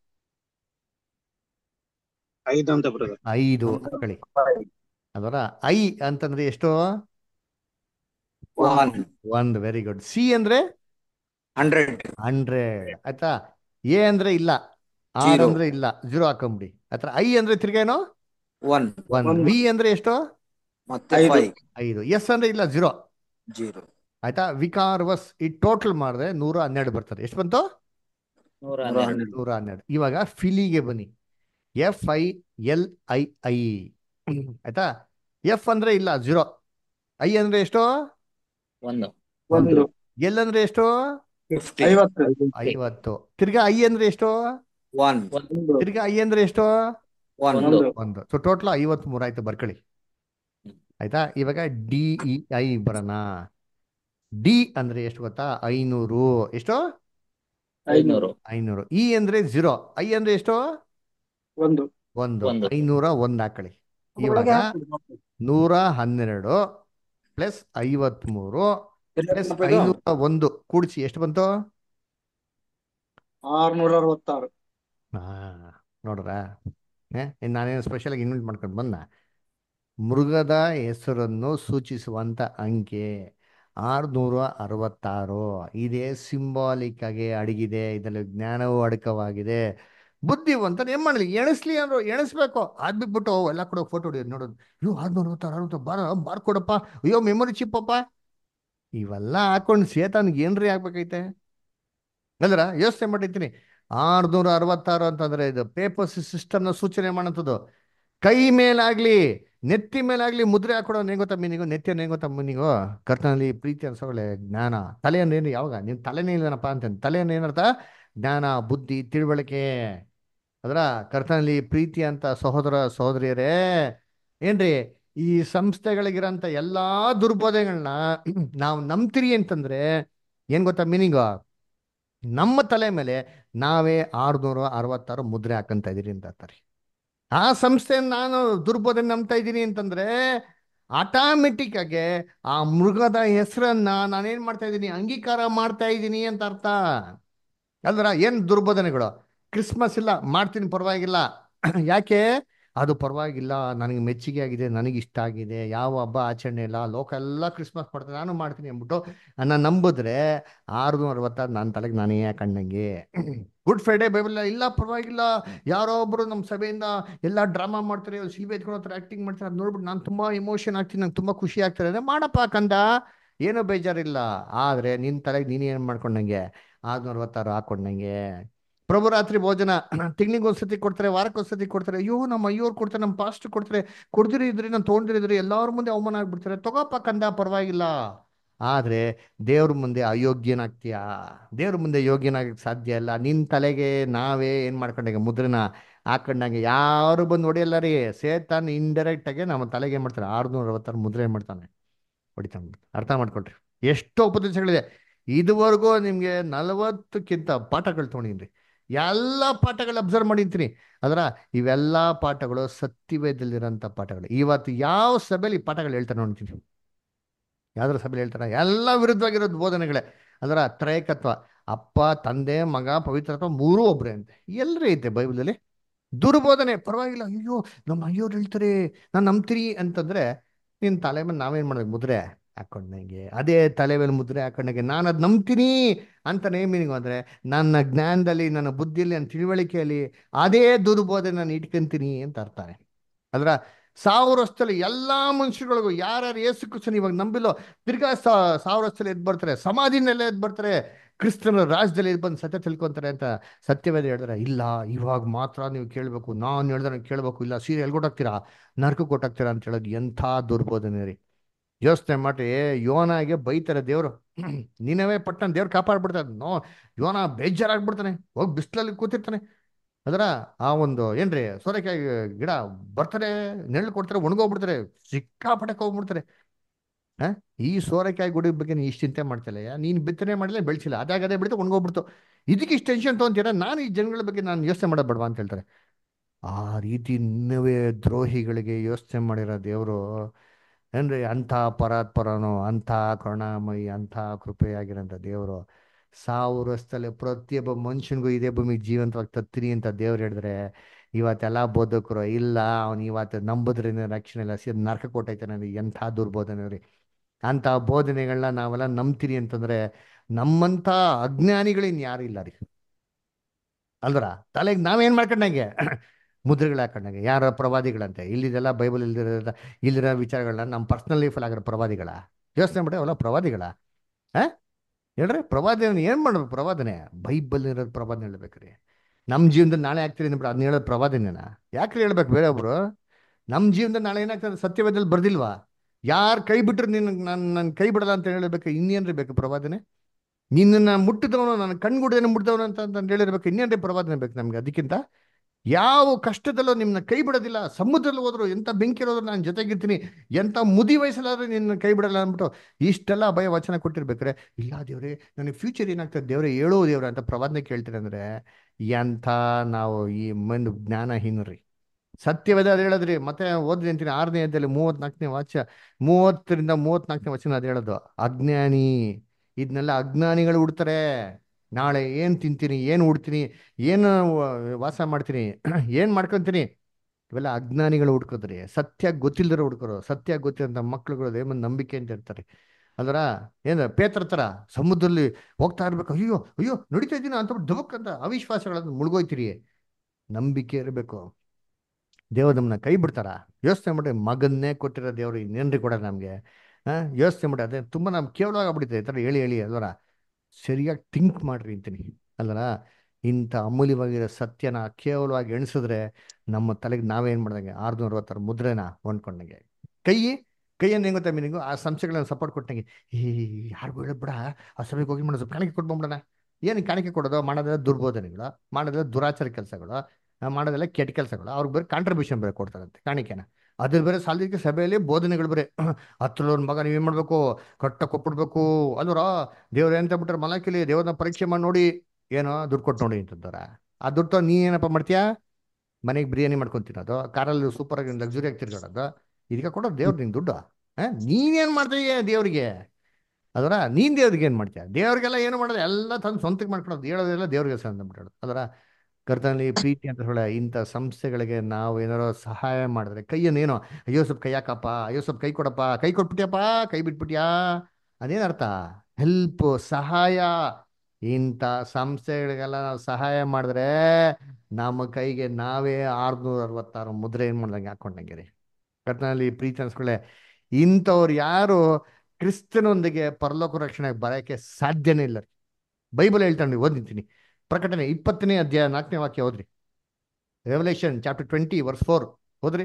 ಐದು ಅಂತ ಬ್ರದರ್ ಐದು ಹಾಕೊಳ್ಳಿ ಅಲ್ವರ ಐ ಅಂತಂದ್ರೆ ಎಷ್ಟು ಒನ್ ಒಂದ್ ವೆರಿ ಗುಡ್ ಸಿ ಅಂದ್ರೆ ಹಂಡ್ರೆಡ್ ಹಂಡ್ರೆಡ್ ಆಯ್ತಾ ಎ ಅಂದ್ರೆ ಇಲ್ಲ ಆರ್ Zero. ಅಂದ್ರೆ ಇಲ್ಲ ಜೀರೋ ಹಾಕೊಂಬಿಡಿ ಆತರ ಐ ಅಂದ್ರೆ ತಿರ್ಗಾ ಏನು ಒನ್ ಒಂದ್ ಒಂದು. ವಿ ಅಂದ್ರೆ ಎಷ್ಟು ಮತ್ತೆ ಐದು. ಫೈವ್ ಐದು ಎಸ್ ಅಂದ್ರೆ ಇಲ್ಲ ಜೀರೋ ಜೀರೋ ಆಯ್ತಾ ವಿಕಾರ್ವಸ್ ಈ ಟೋಟಲ್ ಮಾಡಿದ್ರೆ ನೂರ ಹನ್ನೆರಡು ಬರ್ತದೆ ಎಷ್ಟು ಬಂತು ನೂರ ನೂರ ಹನ್ನೆರಡು ಹನ್ನೆರಡು ನೂರ ಹನ್ನೆರಡು ಇವಾಗ ಫಿಲಿಗೆ ಬನ್ನಿ F I L I I ಆಯ್ತಾ ಎಫ್ ಅಂದ್ರೆ ಇಲ್ಲ ಝೀರೋ ಐ ಅಂದ್ರೆ ಎಷ್ಟು ಒಂದು ಒಂದು ಎಲ್ ಅಂದ್ರೆ ಎಷ್ಟು ಫಿಫ್ಟಿ ಐವತ್ತು ಐವತ್ತು ತಿರ್ಗಾ ಐ ಅಂದ್ರೆ ಎಷ್ಟು ಒನ್ ಒಂದು ತಿರ್ಗಾ ಐ ಅಂದ್ರೆ ಎಷ್ಟು ಒನ್ ಒಂದು ಒಂದು ಸೊ ಟೋಟಲ್ ಐವತ್ ಮೂರು ಆಯ್ತು ಬರ್ಕೊಳ್ಳಿ ಆಯ್ತಾ ಇವಾಗ ಡಿ ಇ ಐ ಬರೋಣ ಡಿ ಅಂದ್ರೆ ಎಷ್ಟು ಗೊತ್ತಾ ಐನೂರು ಎಷ್ಟು ಐನೂರು ಐನೂರು ಇ ಅಂದ್ರೆ ಝೀರೋ ಐ ಅಂದ್ರೆ ಎಷ್ಟು ಒಂದು ಒಂದು ಒಂದು. ಐನೂರ ಒಂದ್ ಹಾಕೊಳ್ಳಿ ಇವಾಗ ಒಳಗೆ ಹಾಕ್ಬಿಡು. ನೂರ ಹನ್ನೆರಡು ಪ್ಲಸ್ ಐವತ್ಮೂರು ಪ್ಲಸ್ ಐನೂರ ಒಂದು ಕೂಡಿಸಿ ಎಷ್ಟು ಬಂತು ಆರ್ನೂರ ಅರವತ್ತಾರು ಹಾ ನೋಡ್ರ ನಾನೇನು ಸ್ಪೆಷಲ್ ಆಗಿ ಇನ್ವೆಂಟ್ ಮಾಡ್ಕೊಂಡು ಬಂದ ಮೃಗದ ಹೆಸರನ್ನು ಸೂಚಿಸುವಂತ ಅಂಕೆ ಆರ್ನೂರ ಅರವತ್ತಾರು ಇದೇ ಸಿಂಬಾಲಿಕ್ ಆಗಿ ಅಡಗಿದೆ ಇದರಲ್ಲಿ ಜ್ಞಾನವೂ ಅಡಕವಾಗಿದೆ ಬುದ್ಧಿವಂತನ ಏನ್ ಮಾಡಲಿ ಎಣಿಸ್ಲಿ ಅಂದ್ರು ಎಣಿಸ್ಬೇಕು ಅದ್ ಬಿಟ್ಬಿಟ್ಟು ಎಲ್ಲ ಕಡೆ ಫೋಟೋ ಹೊಡಿಯೋದು ನೋಡೋದು ಅಯ್ಯೋ ಆರ್ನೂರ ಅರವತ್ತಾರು ಅರವತ್ತು ಬಾರ ಬಾರ್ ಕೊಡಪ್ಪ ಅಯ್ಯೋ ಮೆಮೊರಿ ಚಿಪ್ಪಪ್ಪ ಇವೆಲ್ಲ ಹಾಕೊಂಡು ಸೇತಾನ್ಗೆ ಏನ್ರಿ ಆಗ್ಬೇಕೈತೆ ಅಲ್ರ ಯೋಚನೆ ಮಾಡಿರ್ತೀನಿ ಆರ್ನೂರ ಅರವತ್ತಾರು ಅಂತಂದ್ರೆ ಇದು ಪೇಪರ್ ಸಿಸ್ಟಮ್ನ ಸೂಚನೆ ಮಾಡೋಂಥದ್ದು ಕೈ ಮೇಲಾಗ್ಲಿ ನೆತ್ತಿ ಮೇಲಾಗ್ಲಿ ಮುದ್ರೆ ಹಾಕೊಡೋ ಏನ್ ಗೊತ್ತಾ ಮೀನಿಗೂ ನೆತ್ತಿ ಏನ್ ಗೊತ್ತಾ ಮೀನಿಗೂ ಕರ್ತನಲ್ಲಿ ಪ್ರೀತಿ ಅನ್ಸೋಳೆ ಜ್ಞಾನ ತಲೆ ಏನು ಯಾವಾಗ ನಿನ್ ತಲೆನೇ ಇಲ್ಲನಪ್ಪ ಅಂತ ತಲೆ ಏನರ್ಥ ಜ್ಞಾನ ಬುದ್ಧಿ ತಿಳುವಳಿಕೆ ಅದರ ಕರ್ತನಲ್ಲಿ ಪ್ರೀತಿ ಅಂತ ಸಹೋದರ ಸಹೋದರಿಯರೇ ಏನ್ರಿ ಈ ಸಂಸ್ಥೆಗಳಿಗಿರೋಂಥ ಎಲ್ಲಾ ದುರ್ಬೋಧೆಗಳನ್ನ ನಾವು ನಂಬ್ತೀರಿ ಅಂತಂದ್ರೆ ಏನ್ ಗೊತ್ತಾ ಮೀನಿಂಗು ನಮ್ಮ ತಲೆ ಮೇಲೆ ನಾವೇ ಆರ್ನೂರ ಅರವತ್ತಾರು ಮುದ್ರೆ ಹಾಕಂತ ಇದೀರಿ ಅಂತ ಅಂತಾರೆ ಆ ಸಂಸ್ಥೆ ನಾನು ದುರ್ಬೋಧನೆ ನಂಬ್ತಾ ಇದ್ದೀನಿ ಅಂತಂದ್ರೆ ಆಟೋಮೆಟಿಕ್ ಆಗಿ ಆ ಮೃಗದ ಹೆಸರನ್ನ ನಾನೇನ್ ಮಾಡ್ತಾ ಇದ್ದೀನಿ ಅಂಗೀಕಾರ ಮಾಡ್ತಾ ಇದ್ದೀನಿ ಅಂತ ಅರ್ಥ ಅಲ್ದ್ರ ಏನ್ ದುರ್ಬೋಧನೆಗಳು ಕ್ರಿಸ್ಮಸ್ ಇಲ್ಲ ಮಾಡ್ತೀನಿ ಪರವಾಗಿಲ್ಲ ಯಾಕೆ ಅದು ಪರವಾಗಿಲ್ಲ ನನಗೆ ಮೆಚ್ಚುಗೆ ಆಗಿದೆ ನನಗೆ ಇಷ್ಟ ಆಗಿದೆ ಯಾವ ಹಬ್ಬ ಆಚರಣೆ ಇಲ್ಲ ಲೋಕ ಎಲ್ಲ ಕ್ರಿಸ್ಮಸ್ ಮಾಡ್ತಾರೆ ನಾನು ಮಾಡ್ತೀನಿ ಅಂದ್ಬಿಟ್ಟು ನಾನು ನಂಬಿದ್ರೆ ಆರ್ನೂರ ಅರವತ್ತಾರು ನನ್ನ ತಲೆಗೆ ನಾನೇ ಕಂಡಂಗೆ ಗುಡ್ ಫ್ರೈಡೆ ಬೈಬಲ್ ಇಲ್ಲ ಪರವಾಗಿಲ್ಲ ಯಾರೋ ಒಬ್ರು ನಮ್ಮ ಸಭೆಯಿಂದ ಎಲ್ಲ ಡ್ರಾಮಾ ಮಾಡ್ತಾರೆ ಸಿಲ್ವೆ ಎತ್ಕೊಂಡು ಆಕ್ಟಿಂಗ್ ಮಾಡ್ತಾರೆ ಅದು ನೋಡ್ಬಿಟ್ಟು ನಾನು ತುಂಬಾ ಎಮೋಷನ್ ಆಗ್ತೀನಿ ನಂಗೆ ತುಂಬಾ ಖುಷಿ ಆಗ್ತಾರೆ ಅಂದ್ರೆ ಮಾಡಪ್ಪ ಕಂದ ಏನೂ ಬೇಜಾರಿಲ್ಲ ಆದ್ರೆ ನಿನ್ನ ತಲೆಗೆ ನೀನು ಏನು ಮಾಡ್ಕೊಂಡಂಗೆ ಆರ್ನೂರ ಅರವತ್ತಾರು ಹಾಕೊಂಡಂಗೆ ಪ್ರಭು ರಾತ್ರಿ ಭೋಜನ ತಿಂಗಳಿಗೆ ಒಂದ್ಸತಿ ಕೊಡ್ತಾರೆ ವಾರಕ್ಕೆ ಒಂದ್ಸತಿ ಕೊಡ್ತಾರೆ ಅಯ್ಯೋ ನಮ್ಮ ಅಯ್ಯೋರು ಕೊಡ್ತಾರೆ ನಮ್ಮ ಪಾಸ್ಟ್ ಕೊಡ್ತಾರೆ ಕೊಡ್ದಿರಿ ಇದ್ರಿ ನಾನು ತೊಗೊಂಡಿರಿದ್ರಿ ಎಲ್ಲಾರ ಮುಂದೆ ಅವಮಾನ ಆಗ್ಬಿಡ್ತಾರೆ ತಗೋಪ್ಪ ಕಂದ ಪರವಾಗಿಲ್ಲ ಆದ್ರೆ ದೇವ್ರ ಮುಂದೆ ಅಯೋಗ್ಯನಾಗ್ತೀಯಾ ದೇವ್ರ ಮುಂದೆ ಯೋಗ್ಯನಾಗಕ್ಕೆ ಸಾಧ್ಯ ಇಲ್ಲ ನಿನ್ ತಲೆಗೆ ನಾವೇ ಏನ್ ಮಾಡ್ಕೊಂಡಾಗ ಮುದ್ರನ ಹಾಕೊಂಡಾಗ ಯಾರು ಬಂದು ಹೊಡೆಯಲ್ಲ ರೀ ಸೇತಾನ್ ಇಂಡೈರೆಕ್ಟ್ ಆಗಿ ನಮ್ಮ ತಲೆಗೆ ಏನ್ ಮಾಡ್ತಾರೆ ಆರ್ನೂರ ಅರವತ್ತಾರು ಮುದ್ರೆ ಏನ್ ಮಾಡ್ತಾನೆ ಹೊಡಿತಾನೆ ಅರ್ಥ ಮಾಡ್ಕೊಳ್ರಿ ಎಷ್ಟೋ ಉಪದೇಶಗಳಿದೆ ಇದುವರೆಗೂ ನಿಮ್ಗೆ ನಲವತ್ತಕ್ಕಿಂತ ಪಾಠಗಳು ತೊಗೊಂಡಿನ್ರಿ ಎಲ್ಲ ಪಾಠಗಳು ಅಬ್ಸರ್ವ್ ಮಾಡಿರ್ತೀನಿ ಅದರ ಇವೆಲ್ಲ ಪಾಠಗಳು ಸತ್ಯವೇದಲ್ಲಿರೋಂಥ ಪಾಠಗಳು ಇವತ್ತು ಯಾವ ಸಭೆಯಲ್ಲಿ ಈ ಪಾಠಗಳು ಹೇಳ್ತಾರೆ ನೋಡ್ತೀನಿ ಯಾವ್ದಾರ ಸಭೆಯಲ್ಲಿ ಹೇಳ್ತಾರೆ ಎಲ್ಲ ವಿರುದ್ಧವಾಗಿರೋದು ಬೋಧನೆಗಳೇ ಅದರ ತ್ರೈಕತ್ವ ಅಪ್ಪ ತಂದೆ ಮಗ ಪವಿತ್ರತ್ವ ಮೂರೂ ಒಬ್ರೆ ಅಂತೆ ಎಲ್ರಿ ಐತೆ ಬೈಬಲಲ್ಲಿ ದುರ್ಬೋಧನೆ ಪರವಾಗಿಲ್ಲ ಅಯ್ಯೋ ನಮ್ಮ ಅಯ್ಯೋರು ಹೇಳ್ತಾರೆ ನಾನು ನಂಬ್ತೀರಿ ಅಂತಂದ್ರೆ ನಿನ್ನ ತಲೆ ಮೇಲೆ ನಾವೇನ್ ಮಾಡ್ಬೇಕು ಮುದ್ರೆ ಹಾಕೊಂಡಂಗೆ ಅದೇ ತಲೆ ಮೇಲೆ ಮುದ್ರೆ ಹಾಕೊಂಡಂಗೆ ನಾನು ಅದು ನಂಬ್ತೀನಿ ಅಂತಾನೆ ಮೀನಿಂಗ್ ಅಂದ್ರೆ ನನ್ನ ಜ್ಞಾನದಲ್ಲಿ ನನ್ನ ಬುದ್ಧಿಯಲ್ಲಿ ನನ್ನ ತಿಳುವಳಿಕೆಯಲ್ಲಿ ಅದೇ ದುರ್ಬೋಧನೆ ನಾನು ಇಟ್ಕೊಂತೀನಿ ಅಂತ ಅರ್ತಾರೆ ಅದ್ರ ಸಾವಿರ ವರ್ಷದಲ್ಲಿ ಎಲ್ಲಾ ಮನುಷ್ಯಗಳಿಗೂ ಯಾರ್ಯಾರು ಏಸು ಕ್ರಿಸ್ತನ ಇವಾಗ ನಂಬಿಲ್ಲೋ ತಿರ್ಗಾ ಸಾವಿರ ವರ್ಷದಲ್ಲಿ ಎದ್ದು ಬರ್ತಾರೆ ಸಮಾಧಿನೆಲ್ಲ ಎದ್ದು ಬರ್ತಾರೆ ಕ್ರಿಸ್ತನ ರಾಜ್ಯದಲ್ಲಿ ಎದ್ದು ಬಂದು ಸತ್ಯ ತಿಳ್ಕೊಂತಾರೆ ಅಂತ ಸತ್ಯವೇದ ಹೇಳಿದ್ರೆ ಇಲ್ಲ ಇವಾಗ ಮಾತ್ರ ನೀವು ಕೇಳಬೇಕು ನಾನು ಹೇಳ್ದ್ರೆ ಕೇಳಬೇಕು ಇಲ್ಲ ಸೀರೆ ಎಲ್ಲಿ ಕೊಟ್ಟಾಗ್ತೀರಾ ನರ್ಕ ಕೊಟ್ಟಾಗ್ತೀರಾ ಅಂತ ಹೇಳೋದು ಎಂಥ ದುರ್ಬೋಧನೆ ರೀ ಯೋಚನೆ ಮಾಡಿ ಯೋನಾಗೆ ಬೈತಾರೆ ದೇವರು ನೀನವೇ ಪಟ್ಟಣ ದೇವ್ರು ಕಾಪಾಡ್ಬಿಡ್ತಾರೆ ನೋ ಯೋನ ಬೇಜಾರಾಗ್ಬಿಡ್ತಾನೆ ಹೋಗಿ ಬಿಸಿಲಲ್ಲಿ ಕೂತಿರ್ತಾನೆ ಅದರ ಆ ಒಂದು ಏನ್ರಿ ಸೋರೆಕಾಯಿ ಗಿಡ ಬರ್ತಾರೆ ನೆರಳು ಕೊಡ್ತಾರೆ ಒಣಗೋಗ್ಬಿಡ್ತಾರೆ ಸಿಕ್ಕಾಪಟ್ಟಕ್ಕೆ ಹೋಗ್ಬಿಡ್ತಾರೆ ಹ ಈ ಸೋರೆಕಾಯಿ ಗುಡಿ ಬಗ್ಗೆ ನೀನು ಇಷ್ಟು ಚಿಂತೆ ಮಾಡ್ತಿಲ್ಲ ನೀನು ಬಿತ್ತನೆ ಮಾಡಿಲ್ಲ ಬೆಳೆಸಿಲ್ಲ ಅದಾಗ ಅದೇ ಬಿಡ್ತು ಒಣಗೋಗ್ಬಿಡ್ತು ಇದಕ್ಕೆ ಇಷ್ಟು ಟೆನ್ಷನ್ ತೊಗೊಂತೀರ ನಾನು ಈ ಜನಗಳ ಬಗ್ಗೆ ನಾನು ಯೋಚನೆ ಮಾಡೋದು ಬೇಡವಾ ಅಂತ ಹೇಳ್ತಾರೆ ಆ ರೀತಿ ಇನ್ನವೇ ದ್ರೋಹಿಗಳಿಗೆ ಯೋಚನೆ ಮಾಡಿರೋ ದೇವರು ಏನ್ರಿ ಅಂಥ ಪರಾತ್ಪರನು ಅಂಥ ಕರುಣಾಮಯಿ ಅಂಥ ಕೃಪೆಯಾಗಿರೋಂಥ ದೇವರು ಸಾವಿರ ವರ್ಷದಲ್ಲಿ ಪ್ರತಿಯೊಬ್ಬ ಮನುಷ್ಯನಿಗೂ ಇದೇ ಭೂಮಿ ಜೀವಂತವಾಗಿ ತತ್ತೀನಿ ಅಂತ ದೇವ್ರು ಹೇಳಿದ್ರೆ ಇವತ್ತೆಲ್ಲ ಬೋಧಕರು ಇಲ್ಲ ಅವನು ಇವತ್ತು ನಂಬುದ್ರಿಂದ ರಕ್ಷಣೆ ಇಲ್ಲ ಸಿ ನರಕ ಕೊಟ್ಟೈತೆ ನನಗೆ ಎಂಥ ದುರ್ಬೋಧನೆ ರೀ ಅಂಥ ಬೋಧನೆಗಳನ್ನ ನಾವೆಲ್ಲ ನಂಬ್ತೀರಿ ಅಂತಂದ್ರೆ ನಮ್ಮಂಥ ಅಜ್ಞಾನಿಗಳಿನ್ ಯಾರು ಇಲ್ಲ ರೀ ಅಲ್ದ್ರ ತಲೆಗೆ ನಾವೇನ್ ಮಾಡ್ಕೊಂಡಂಗೆ ಮುದ್ರೆಗಳು ಹಾಕೊಂಡಂಗೆ ಯಾರ ಪ್ರವಾದಿಗಳಂತೆ ಇಲ್ಲಿದೆಲ್ಲ ಬೈಬಲ್ ಇಲ್ದಿರೋ ಇಲ್ಲಿರೋ ವಿಚಾರಗಳನ್ನ ನಮ್ಮ ಪರ್ಸನಲ್ ಲೈಫಲ್ಲಿ ಆಗಿರೋ ಪ್ರವಾದಿಗಳ ಯೋಚನೆ ಮಾಡಿ ಅವೆಲ್ಲ ಪ್ರವಾದಿಗಳ ಆ ಹೇಳ್ರಿ ಪ್ರವಾದನೆ ಏನು ಮಾಡ್ಬೇಕು ಪ್ರವಾದನೆ ಬೈಬಲ್ ಇರೋದು ಪ್ರವಾದನೆ ಹೇಳ್ಬೇಕ್ರಿ ನಮ್ಮ ಜೀವನದಲ್ಲಿ ನಾಳೆ ಆಗ್ತೀರಿ ಅಂದ್ಬಿಟ್ಟು ಅದನ್ನ ಹೇಳೋದು ಪ್ರವಾದನೆನ ಯಾಕ್ರಿ ಹೇಳ್ಬೇಕು ಬೇರೆ ಒಬ್ರು ನಮ್ಮ ಜೀವನದಲ್ಲಿ ನಾಳೆ ಏನಾಗ್ತದೆ ಸತ್ಯವೇದಲ್ಲಿ ಬರ್ದಿಲ್ವಾ ಯಾರು ಕೈ ಬಿಟ್ರು ನಿನ್ನ ನಾನು ನನ್ನ ಕೈ ಬಿಡಲ್ಲ ಅಂತ ಹೇಳಬೇಕು ಇನ್ನೇನ್ರಿ ಬೇಕು ಪ್ರವಾದನೆ ನಿನ್ನನ್ನು ಮುಟ್ಟಿದವನು ನನ್ನ ಕಣ್ಗುಡ್ದೇನೆ ಮುಟ್ಟಿದವನು ಅಂತ ಅಂತ ಹೇಳಿರ್ಬೇಕು ಇನ್ನೇನ್ರಿ ಪ್ರವಾದನೆ ಬೇಕು ನಮ್ಗೆ ಅದಕ್ಕಿಂತ ಯಾವ ಕಷ್ಟದಲ್ಲೂ ನಿಮ್ಮನ್ನ ಕೈ ಬಿಡೋದಿಲ್ಲ ಸಮುದ್ರದಲ್ಲಿ ಹೋದ್ರು ಎಂಥ ಬೆಂಕಿ ಇರೋದ್ರು ನಾನು ಜೊತೆಗಿರ್ತೀನಿ ಎಂಥ ಮುದಿ ವಯಸ್ಸಲ್ಲಾದ್ರೂ ನಿನ್ನ ಕೈ ಬಿಡಲ್ಲ ಅಂದ್ಬಿಟ್ಟು ಇಷ್ಟೆಲ್ಲ ಭಯ ವಚನ ಕೊಟ್ಟಿರ್ಬೇಕ್ರೆ ಇಲ್ಲ ದೇವ್ರೆ ನನಗೆ ಫ್ಯೂಚರ್ ಏನಾಗ್ತದೆ ದೇವ್ರೆ ಹೇಳೋ ದೇವ್ರೆ ಅಂತ ಪ್ರವಾದನೆ ಕೇಳ್ತೀರಿ ಅಂದ್ರೆ ಎಂಥ ನಾವು ಈ ಮಂದು ಜ್ಞಾನಹೀನರಿ ಸತ್ಯವೇದ ಅದು ಹೇಳದ್ರಿ ಮತ್ತೆ ಓದ್ರಿ ಅಂತೀನಿ ಆರನೇ ಅಧ್ಯಾಯದಲ್ಲಿ ಮೂವತ್ನಾಲ್ಕನೇ ವಾಚ್ಯ ಮೂವತ್ತರಿಂದ ಮೂವತ್ನಾಲ್ಕನೇ ವಚನ ಅದು ಹೇಳೋದು ಅಜ್ಞಾನಿ ಇದನ್ನೆಲ್ಲ ಅಜ್ಞಾನಿಗಳು ಹುಡ್ತಾರೆ ನಾಳೆ ಏನು ತಿಂತೀನಿ ಏನು ಉಡ್ತೀನಿ ಏನು ವಾಸ ಮಾಡ್ತೀನಿ ಏನು ಮಾಡ್ಕೊತೀನಿ ಇವೆಲ್ಲ ಅಜ್ಞಾನಿಗಳು ಹುಡ್ಕೋದ್ರಿ ಸತ್ಯ ಗೊತ್ತಿಲ್ಲದ್ರೆ ಹುಡ್ಕೋರು ಸತ್ಯ ಗೊತ್ತಿರೋಂಥ ಮಕ್ಳುಗಳು ದೇವನ ನಂಬಿಕೆ ಅಂತ ಇರ್ತಾರೆ ಅದರ ಏನು ಪೇತ್ರ ಥರ ಸಮುದ್ರದಲ್ಲಿ ಹೋಗ್ತಾ ಇರ್ಬೇಕು ಅಯ್ಯೋ ಅಯ್ಯೋ ನಡೀತಾ ಇದ್ದೀನಿ ಅಂತ ಧಬಕ್ ಅಂತ ಅವಿಶ್ವಾಸಗಳನ್ನು ಮುಳುಗೋಯ್ತೀರಿ ನಂಬಿಕೆ ಇರಬೇಕು ದೇವ್ರು ನಮ್ಮನ್ನ ಕೈ ಬಿಡ್ತಾರ ಯೋಚನೆ ಮಾಡಿ ಮಗನ್ನೇ ಕೊಟ್ಟಿರೋ ದೇವ್ರು ಇನ್ನೇನ್ರಿ ಕೊಡ ನಮಗೆ ಹಾಂ ಯೋಚನೆ ಮಾಡಿ ಅದೇ ತುಂಬ ನಮ್ಗೆ ಕೇವಲ ಆಗ್ಬಿಟ್ಟಿದೆ ಈ ಥರ ಹೇಳಿ ಹೇಳಿ ಅಲ್ವರ ಸರಿಯಾಗಿ ಥಿಂಕ್ ಮಾಡ್ರಿ ಅಂತೀನಿ ಅಲ್ವರ ಇಂಥ ಅಮೂಲ್ಯವಾಗಿರೋ ಸತ್ಯನ ಕೇವಲವಾಗಿ ಎಣಿಸಿದ್ರೆ ನಮ್ಮ ತಲೆಗೆ ನಾವೇನು ಮಾಡ್ದಂಗೆ ಆರ್ನೂರ ಅರವತ್ತಾರು ಮುದ್ರೆನ ಹೊಂದ್ಕೊಂಡಂಗೆ ಕೈ ಕೈಯನ್ನು ಹೆಂಗೆ ಗೊತ್ತಾ ಮೀನಿಂಗು ಆ ಸಂಸ್ಥೆಗಳನ್ನ ಸಪೋರ್ಟ್ ಕೊಟ್ಟಂಗೆ ಈ ಯಾರಿಗೂ ಹೇಳಬೇಡ ಆ ಸಭೆಗೆ ಹೋಗಿ ಮಾಡೋದು ಕಾಣಿಕೆ ಕೊಟ್ಕೊಂಬಿಡೋಣ ಏನು ಕಾಣಿಕೆ ಕೊಡೋದು ಮಾಡೋದೆಲ್ಲ ದುರ್ಬೋಧನೆಗಳು ಮಾಡೋದೆಲ್ಲ ದುರಾಚಾರ ಕೆಲಸಗಳು ಮಾಡೋದೆಲ್ಲ ಕೆಟ್ಟ ಕೆಲಸಗಳು ಅವ್ರಿಗೆ ಬೇರೆ ಕಾಂಟ್ರಿಬ್ಯೂಷನ್ ಬೇರೆ ಕೊಡ್ತಾರಂತೆ ಕಾಣಿಕೆನ ಅದ್ರ ಬೇರೆ ಸಾಲದಕ್ಕೆ ಸಭೆಯಲ್ಲಿ ಬೋಧನೆಗಳು ಬೇರೆ ಹತ್ರಲೋನ್ ಮಗ ನೀವೇನು ಮಾಡಬೇಕು ಕಟ್ಟ ಕೊಟ್ಬಿಡ್ಬೇಕು ಅಲ್ವರ ದೇವ್ರು ಎಂತ ಬಿಟ್ರೆ ಮಲಕಿಲಿ ದೇವ್ರನ್ನ ಪರೀಕ್ಷೆ ಮಾಡಿ ನೋಡಿ ಏನೋ ದುಡ್ಡು ಕೊಟ್ಟು ನೋಡಿ ಅಂತಂದಾರ ಆ ದುಡ್ಡು ನೀ ಏನಪ್ಪ ಮಾಡ್ತೀಯಾ ಮನೆಗೆ ಬಿರಿಯಾನಿ ಮಾಡ್ಕೊಂಡು ತಿನ್ನೋದು ಕಾರಲ್ಲಿ ಸೂಪರ್ ಆಗಿ ಲಕ್ಸುರಿ ಆಗಿ ತಿರ್ಗಾಡೋದು ಇದಕ್ಕೆ ಕೊಡೋದು ದೇವ್ರು ನಿನ್ ದುಡ್ಡು ಹಾಂ ನೀನೇನು ಮಾಡ್ತೀಯ ದೇವ್ರಿಗೆ ಅದರ ನೀನು ದೇವ್ರಿಗೆ ಏನು ಮಾಡ್ತೀಯ ದೇವ್ರಿಗೆಲ್ಲ ಏನು ಮಾಡೋದು ಎಲ್ಲ ತಂದು ಸ್ವಂತಕ್ಕೆ ಮಾಡ್ಕೊಳೋದು ಹೇಳೋದೆಲ್ಲ ದೇವ್ರಿಗೆ ಸಂಬಂಧಪಟ್ಟೋದು ಅದರ ಕರ್ತನಲ್ಲಿ ಪ್ರೀತಿ ಅಂತ ಹೇಳ ಇಂಥ ಸಂಸ್ಥೆಗಳಿಗೆ ನಾವು ಏನಾರೋ ಸಹಾಯ ಮಾಡಿದ್ರೆ ಕೈಯನ್ನು ಏನೋ ಅಯ್ಯೋ ಸ್ವಲ್ಪ ಕೈ ಹಾಕಪ್ಪ ಅಯ್ಯೋ ಸ್ವಲ್ಪ ಕೈ ಕೊಡಪ್ಪ ಕೈ ಕೊಟ್ಬಿಟ್ಯಪ್ಪ ಕೈ ಬಿಟ್ಬಿಟ್ಯಾ ಅದೇನು ಅರ್ಥ ಹೆಲ್ಪ್ ಸಹಾಯ ಇಂಥ ಸಂಸ್ಥೆಗಳಿಗೆಲ್ಲ ನಾವು ಸಹಾಯ ಮಾಡಿದ್ರೆ ನಮ್ಮ ಕೈಗೆ ನಾವೇ ಆರ್ನೂರ ಅರವತ್ತಾರು ಮುದ್ರೆ ಏನು ಮಾಡ್ದಂಗೆ ಹಾಕೊಂಡಂಗೆ ರೀ ಕರ್ತನಲ್ಲಿ ಪ್ರೀತಿ ಅನ್ಸ್ಕೊಳ್ಳೆ ಇಂಥವ್ರು ಯಾರು ಕ್ರಿಸ್ತನೊಂದಿಗೆ ಪರಲೋಕ ರಕ್ಷಣೆಗೆ ಬರೋಕ್ಕೆ ಸಾಧ್ಯನೇ ಇಲ್ಲ ರೀ ಬೈಬಲ್ ಹೇಳ್ತಾನೆ ನೀವು ಓದಿಂತೀನಿ ಪ್ರಕಟಣೆ ಇಪ್ಪತ್ತನೇ ಅಧ್ಯಾಯ ನಾಲ್ಕನೇ ವಾಕ್ಯ ಓದ್ರಿ Revelation chapter twenty verse four ಓದ್ರಿ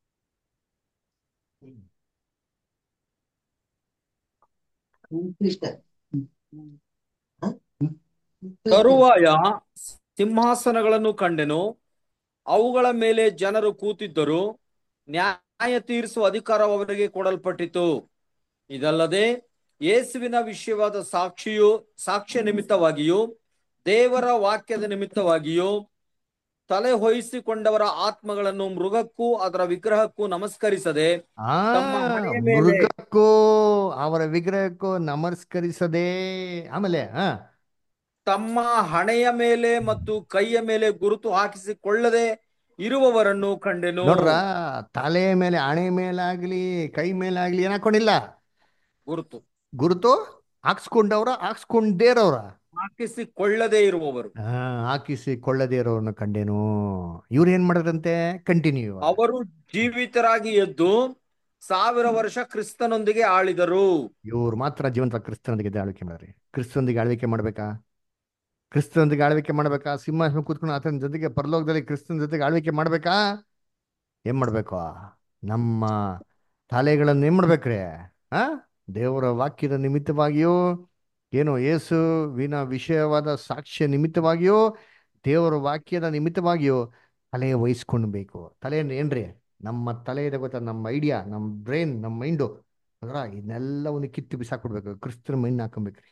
ತರುವಾಯ ಸಿಂಹಾಸನಗಳನ್ನು ಕಂಡೆನು ಅವುಗಳ ಮೇಲೆ ಜನರು ಕೂತಿದ್ದರು ನ್ಯಾಯ ತೀರಿಸುವ ಅಧಿಕಾರ ಅವರಿಗೆ ಕೊಡಲ್ಪಟ್ಟಿತು ಇದಲ್ಲದೆ ಯೇಸುವಿನ ವಿಷಯವಾದ ಸಾಕ್ಷಿಯು ಸಾಕ್ಷ್ಯ ನಿಮಿತ್ತವಾಗಿಯೂ ದೇವರ ವಾಕ್ಯದ ನಿಮಿತ್ತವಾಗಿಯೂ ತಲೆ ಹೊಯ್ಸಿಕೊಂಡವರ ಆತ್ಮಗಳನ್ನು ಮೃಗಕ್ಕೂ ಅದರ ವಿಗ್ರಹಕ್ಕೂ ನಮಸ್ಕರಿಸದೆ ಆ ತಮ್ಮ ಹಣೆಯ ಮೇಲೆ ಮೃಗಕ್ಕೂ ಅವರ ವಿಗ್ರಹಕ್ಕೂ ನಮಸ್ಕರಿಸದೆ ಆಮೇಲೆ ಹಾ ತಮ್ಮ ಹಣೆಯ ಮೇಲೆ ಮತ್ತು ಕೈಯ ಮೇಲೆ ಗುರುತು ಹಾಕಿಸಿಕೊಳ್ಳದೆ ಇರುವವರನ್ನು ಕಂಡೆನು ನೋಡ್ರ ತಲೆ ಮೇಲೆ ಹಣೆ ಮೇಲಾಗ್ಲಿ ಕೈ ಮೇಲಾಗ್ಲಿ ಏನ್ ಹಾಕೊಂಡಿಲ್ಲ ಗುರುತು ಗುರುತು ಹಾಕ್ಸ್ಕೊಂಡವ್ರ ಹಾಕ್ಸ್ಕೊಂಡೇ ಇರೋರ ಹಾಕಿಸಿಕೊಳ್ಳದೆ ಇರುವವರು ಹಾ ಹಾಕಿಸಿ ಕೊಳ್ಳದೇ ಇರೋರನ್ನ ಕಂಡೇನು ಇವ್ರು ಏನ್ ಮಾಡಿದ್ರಂತೆ ಕಂಟಿನ್ಯೂ ಅವರು ಜೀವಿತರಾಗಿ ಎದ್ದು ಸಾವಿರ ವರ್ಷ ಕ್ರಿಸ್ತನೊಂದಿಗೆ ಆಳಿದರು ಇವ್ರು ಮಾತ್ರ ಜೀವಂತ ಕ್ರಿಸ್ತನೊಂದಿಗೆ ಆಳ್ವಿಕೆ ಮಾಡ್ರಿ ಕ್ರಿಸ್ತನೊಂದಿಗೆ ಆಳ್ವಿಕೆ ಮಾಡ್ಬೇಕಾ ಕ್ರಿಸ್ತನೊಂದಿಗೆ ಆಳ್ವಿಕೆ ಮಾಡ್ಬೇಕಾ ಸಿಂಹಾಸನ ಕೂತ್ಕೊಂಡು ಆತನ ಜೊತೆಗೆ ಪರಲೋಕದಲ್ಲಿ ಕ್ರಿಸ್ತನ ಜೊತೆಗೆ ಆಳ್ವಿಕೆ ಮಾಡ್ಬೇಕಾ ಏನ್ ಮಾಡ್ಬೇಕು ನಮ್ಮ ತಲೆಗಳನ್ನು ಏನ್ ಮಾಡ್ಬೇಕ್ರಿ ಆ ದೇವರ ವಾಕ್ಯದ ನಿಮಿತ್ತವಾಗಿಯೂ ಏನು ಯೇಸು ವಿನ ವಿಷಯವಾದ ಸಾಕ್ಷ್ಯ ನಿಮಿತ್ತವಾಗಿಯೂ ದೇವರ ವಾಕ್ಯದ ನಿಮಿತ್ತವಾಗಿಯೂ ತಲೆ ವಹಿಸ್ಕೊಳ್ಬೇಕು ತಲೆ ಏನ್ರಿ ನಮ್ಮ ತಲೆ ಇದೆ ಗೊತ್ತಾ ನಮ್ಮ ಐಡಿಯಾ ನಮ್ಮ ಬ್ರೈನ್ ನಮ್ಮ ಮೈಂಡು ಅದರ ಇದನ್ನೆಲ್ಲವನ್ನು ಕಿತ್ತು ಬಿಸಾಕ್ಬಿಡ್ಬೇಕು ಕ್ರಿಸ್ತನ ಮೈಂಡ್ ಹಾಕೊಬೇಕ್ರಿ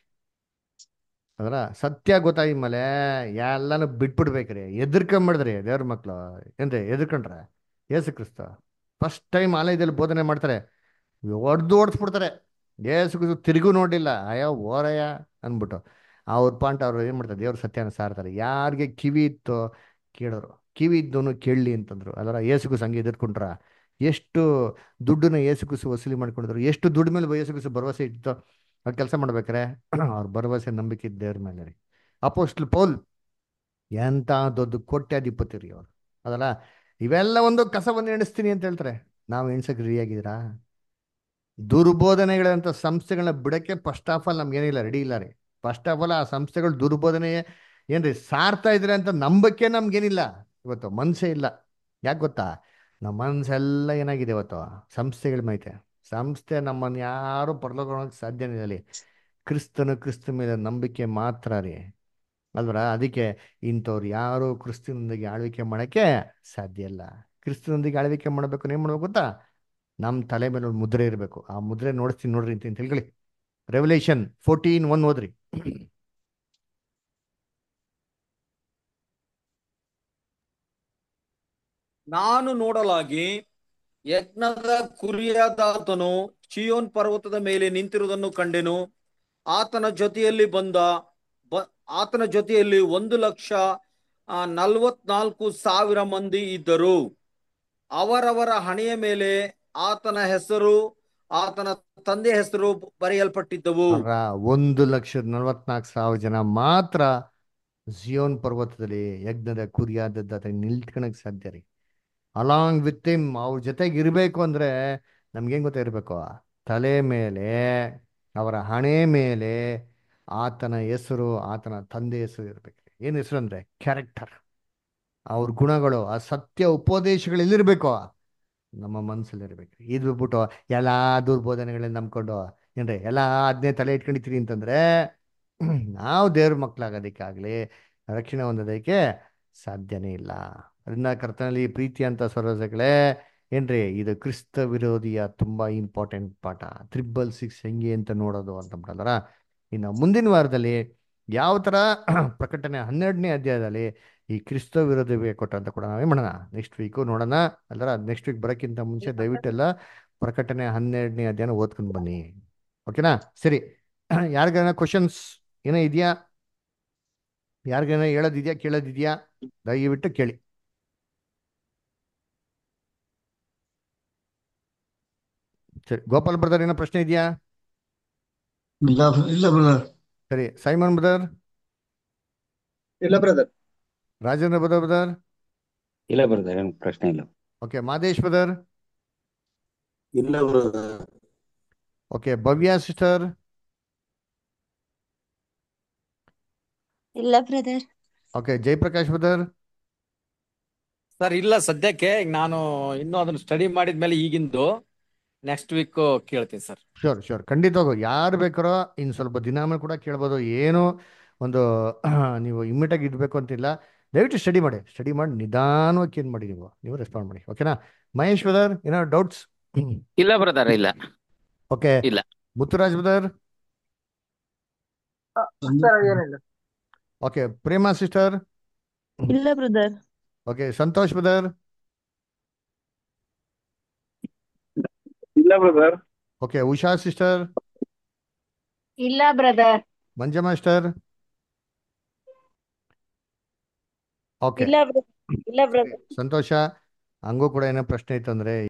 ಅದರ ಸತ್ಯ ಗೊತ್ತಾಗಿ ಮೇಲೆ ಎಲ್ಲಾನು ಬಿಟ್ಬಿಡ್ಬೇಕ್ರಿ ಎದುರ್ಕೊಂಬಿಡಿದ್ರಿ ದೇವ್ರ ಮಕ್ಳು ಏನ್ರಿ ಎದುರ್ಕೊಂಡ್ರೆ ಏಸು ಕ್ರಿಸ್ತ ಫಸ್ಟ್ ಟೈಮ್ ಆಲಯದಲ್ಲಿ ಬೋಧನೆ ಮಾಡ್ತಾರೆ ಹೊಡೆದು ಓಡಿಸ್ಬಿಡ್ತಾರೆ ಏಸು ಕ್ರಿಸ್ತ ತಿರುಗೂ ನೋಡಿಲ್ಲ ಅಯ್ಯೋ ಓರಯ್ಯ ಅಂದ್ಬಿಟ್ಟು ಅವ್ರ ಪಾಂಟ್ ಅವ್ರು ಏನು ಮಾಡ್ತಾರೆ ದೇವ್ರ ಸತ್ಯನ ಸಾರ್ತಾರೆ ಯಾರಿಗೆ ಕಿವಿ ಇತ್ತೋ ಕೇಳೋರು ಕಿವಿ ಇದ್ದವನು ಕೇಳಲಿ ಅಂತಂದ್ರು ಅದರ ಏಸುಕು ಸಂಘ ಎದುರ್ಕೊಂಡ್ರ ಎಷ್ಟು ದುಡ್ಡನ್ನ ಏಸುಕುಸು ವಸೂಲಿ ಮಾಡ್ಕೊಂಡಿದ್ರು ಎಷ್ಟು ದುಡ್ಡು ಮೇಲೆ ಏಸುಕುಸು ಭರವಸೆ ಇತ್ತು ಆ ಕೆಲಸ ಮಾಡ್ಬೇಕಾರೆ ಅವ್ರ ಭರವಸೆ ನಂಬಿಕೆ ಇದ್ದ ದೇವ್ರ ಮೇಲೆ ರೀ ಅಪೋಸ್ಟ್ಲ್ ಪೌಲ್ ಎಂಥ ದೊಡ್ಡ ಕೋಟ್ಯಾಧಿಪತಿ ರೀ ಅವರು ಅದಲ್ಲ ಇವೆಲ್ಲ ಒಂದು ಕಸವನ್ನು ಎಣಿಸ್ತೀನಿ ಅಂತ ಹೇಳ್ತಾರೆ ನಾವು ಎಣ್ಸಕ್ಕೆ ರೆಡಿ ಆಗಿದ್ದೀರಾ ದುರ್ಬೋಧನೆಗಳಂತ ಸಂಸ್ಥೆಗಳನ್ನ ಬಿಡಕ್ಕೆ ಫಸ್ಟ್ ಆಫ್ ಆಲ್ ನಮ್ಗೇನಿಲ್ಲ ರೆಡಿ ಇಲ್ಲ ರೀ ಫಸ್ಟ್ ಆಫ್ ಆಲ್ ಆ ಸಂಸ್ಥೆಗಳು ದುರ್ಬೋಧನೆ ಏನ್ರಿ ಸಾರ್ತಾ ಇದ್ರೆ ಅಂತ ನಂಬಕ್ಕೆ ನಮ್ಗೇನಿಲ್ಲ ಇವತ್ತು ಮನ್ಸೇ ಇಲ್ಲ ಯಾಕೆ ಗೊತ್ತಾ ನಮ್ಮ ಮನ್ಸೆಲ್ಲ ಏನಾಗಿದೆ ಇವತ್ತು ಸಂಸ್ಥೆಗಳ ಮೈತೆ ಸಂಸ್ಥೆ ನಮ್ಮನ್ನು ಯಾರು ಪರಲೋಕ ಸಾಧ್ಯನೇ ಇಲ್ಲ ಅಲ್ಲಿ ಕ್ರಿಸ್ತನು ಕ್ರಿಸ್ತ ಮೇಲೆ ನಂಬಿಕೆ ಮಾತ್ರ ರೀ ಅಲ್ವರ ಅದಕ್ಕೆ ಇಂಥವ್ರು ಯಾರು ಕ್ರಿಸ್ತನೊಂದಿಗೆ ಆಳ್ವಿಕೆ ಮಾಡೋಕ್ಕೆ ಸಾಧ್ಯ ಇಲ್ಲ ಕ್ರಿಸ್ತನೊಂದಿಗೆ ಆಳ್ವಿಕೆ ಮಾಡಬೇಕು ಏನು ಮಾಡ್ಬೇಕು ಗೊತ್ತಾ ನಮ್ಮ ತಲೆ ಮೇಲೆ ಒಂದು ಮುದ್ರೆ ಇರಬೇಕು ಆ ಮುದ್ರೆ ನೋಡ್ತೀನಿ ನೋಡ್ರಿ ಅಂತ ತಿಳ್ಕೊಳ್ಳಿ ರೆವಲ್ಯೂಷನ್ ಫೋರ್ಟೀನ್ ಒನ್ ಓದ್ರಿ ನಾನು ನೋಡಲಾಗಿ ಯಜ್ಞದ ಕುರಿಯಾದಾತನು ಚಿಯೋನ್ ಪರ್ವತದ ಮೇಲೆ ನಿಂತಿರುವುದನ್ನು ಕಂಡೆನು ಆತನ ಜೊತೆಯಲ್ಲಿ ಬಂದ ಬ ಆತನ ಜೊತೆಯಲ್ಲಿ ಒಂದು ಲಕ್ಷ ಆ, ನಲವತ್ನಾಲ್ಕು ಸಾವಿರ ಮಂದಿ ಇದ್ದರು ಅವರವರ ಹಣೆಯ ಮೇಲೆ ಆತನ ಹೆಸರು ಆತನ ತಂದೆ ಹೆಸರು ಬರೆಯಲ್ಪಟ್ಟಿದ್ದವು ಅವರ ಒಂದು ಲಕ್ಷದ ನಲವತ್ನಾಲ್ಕು ಸಾವಿರ ಜನ ಮಾತ್ರ ಜಿಯೋನ್ ಪರ್ವತದಲ್ಲಿ ಯಜ್ಞದ ಕುರಿಯಾದದ್ದು ನಿಲ್ತ್ಕೊಳಕ್ ಸಾಧ್ಯ ರೀ ಅಲಾಂಗ್ ವಿತ್ ಹಿಮ್ ಅವ್ರ ಜೊತೆಗೆ ಇರಬೇಕು ಅಂದ್ರೆ ನಮ್ಗೇನ್ ಗೊತ್ತಾ ಇರಬೇಕು ತಲೆ ಮೇಲೆ ಅವರ ಹಣೆ ಮೇಲೆ ಆತನ ಹೆಸರು ಆತನ ತಂದೆ ಹೆಸರು ಇರ್ಬೇಕು ಏನು ಹೆಸರು ಅಂದ್ರೆ ಕ್ಯಾರೆಕ್ಟರ್ ಅವ್ರ ಗುಣಗಳು ಆ ಸತ್ಯ ಉಪದೇಶಗಳು ಎಲ್ಲಿರ್ಬೇಕು ನಮ್ಮ ಮನಸ್ಸಲ್ಲಿ ಇರ್ಬೇಕು ಇದು ಬಿಟ್ಬಿಟ್ಟು ಎಲ್ಲ ದುರ್ಬೋಧನೆಗಳನ್ನ ನಂಬ್ಕೊಂಡು ಏನ್ರಿ ಎಲ್ಲ ಅದನ್ನೇ ತಲೆ ಇಟ್ಕೊಂಡಿತೀರಿ ಅಂತಂದ್ರೆ ನಾವು ದೇವ್ರ ಮಕ್ಕಳಾಗೋದಕ್ಕಾಗಲಿ ರಕ್ಷಣೆ ಹೊಂದೋದಕ್ಕೆ ಸಾಧ್ಯನೇ ಇಲ್ಲ ಅದನ್ನ ಕರ್ತನಲ್ಲಿ ಪ್ರೀತಿ ಅಂತ ಸರೋಜಗಳೇ ಏನ್ರಿ ಇದು ಕ್ರಿಸ್ತ ವಿರೋಧಿಯ ತುಂಬಾ ಇಂಪಾರ್ಟೆಂಟ್ ಪಾಠ ತ್ರಿಬಲ್ ಸಿಕ್ಸ್ ಹೆಂಗೆ ಅಂತ ನೋಡೋದು ಅಂತ ಬಿಡಲ್ವರ ಇನ್ನು ಮುಂದಿನ ವಾರದಲ್ಲಿ ಯಾವ ಥರ ಪ್ರಕಟಣೆ ಹನ್ನೆರಡನೇ ಅಧ್ಯಾಯದಲ್ಲಿ ಈ ಕ್ರಿಸ್ತ ವಿರೋಧಿ ಕೊಟ್ಟಂತ ಕೂಡ ನಾವೇ ಮಾಡೋಣ ನೆಕ್ಸ್ಟ್ ವೀಕು ನೋಡೋಣ ಅಲ್ಲರ ನೆಕ್ಸ್ಟ್ ವೀಕ್ ಬರೋಕ್ಕಿಂತ ಮುಂಚೆ ದಯವಿಟ್ಟೆಲ್ಲ ಪ್ರಕಟಣೆ ಹನ್ನೆರಡನೇ ಅಧ್ಯಾಯನ ಓದ್ಕೊಂಡು ಬನ್ನಿ ಓಕೆನಾ ಸರಿ ಯಾರಿಗಾನ ಕ್ವಶನ್ಸ್ ಏನೋ ಇದೆಯಾ ಯಾರಿಗೇನೋ ಹೇಳೋದಿದ್ಯಾ ಕೇಳೋದಿದ್ಯಾ ದಯವಿಟ್ಟು ಕೇಳಿ ಸರಿ ಗೋಪಾಲ್ ಬ್ರದರ್ ಏನೋ ಪ್ರಶ್ನೆ ಇದೆಯಾ ಇಲ್ಲ ಇಲ್ಲ ಬ್ರದರ್ ಸರಿ ಸೈಮನ್ ಬ್ರದರ್ ಇಲ್ಲ ಬ್ರದರ್ ರಾಜೇಂದ್ರ ಬ್ರದರ್ ಬ್ರದರ್ ಇಲ್ಲ ಬ್ರದರ್ ಏನು ಪ್ರಶ್ನೆ ಇಲ್ಲ ಓಕೆ ಮಾದೇಶ್ ಬ್ರದರ್ ಇಲ್ಲ ಬ್ರದರ್ ಓಕೆ ಭವ್ಯ ಸಿಸ್ಟರ್ ಇಲ್ಲ brother okay Jayaprakash brother sir ಇಲ್ಲ ಸದ್ಯಕ್ಕೆ ಈಗ ನಾನು ಇನ್ನೂ ಅದನ್ನ ಸ್ಟಡಿ ಮಾಡಿದ್ಮೇಲೆ ಈಗಿಂದು ನೆಕ್ಸ್ಟ್ ವೀಕ್ ಕೇಳ್ತೀನಿ ಸರ್ ಶೋರ್ ಶೋರ್ ಖಂಡಿತವಾಗೂ ಯಾರು ಬೇಕಾರೋ ಇನ್ನು ಸ್ವಲ್ಪ ದಿನ ಆಮೇಲೆ ಕೂಡ ಕೇಳ್ಬೋದು ಏನು ಒಂದು ನೀವು ಇಮ್ಮಿಡಿಯಾಗಿ ಇಡಬೇಕು ಅಂತಿಲ್ಲ ದಯವಿಟ್ಟು ಸ್ಟಡಿ ಮಾಡಿ ಸ್ಟಡಿ ಮಾಡಿ ನಿಧಾನವಾಗಿ ಏನು ಮಾಡಿ ನೀವು ನೀವು ರೆಸ್ಪಾಂಡ್ ಮಾಡಿ ಓಕೆನಾ ಮಹೇಶ್ ಬ್ರದರ್ ಏನೋ ಡೌಟ್ಸ್ ಇಲ್ಲ ಬ್ರದರ್ ಇಲ್ಲ ಓಕೆ ಇಲ್ಲ. ಮುತ್ತುರಾಜ್ ಬ್ರದರ್ ಏನಿಲ್ಲ ಓಕೆ ಪ್ರೇಮಾ ಸಿಸ್ಟರ್ ಇಲ್ಲ ಬ್ರದರ್ ಓಕೆ ಸಂತೋಷ್ ಬ್ರದರ್ ಇಲ್ಲ ಬ್ರದರ್ ಓಕೆ ಉಷಾ ಸಿಸ್ಟರ್ ಇಲ್ಲ ಬ್ರದರ್ ಮಂಜ ಮಾಸ್ಟರ್ ಓಕೆ ಇಲ್ಲ ಬ್ರದರ್ ಇಲ್ಲ ಬ್ರದರ್ ಸಂತೋಷ ಹಂಗೂ ಕೂಡ ಏನೋ ಪ್ರಶ್ನೆ ಇತ್ತು ಅಂದ್ರೆ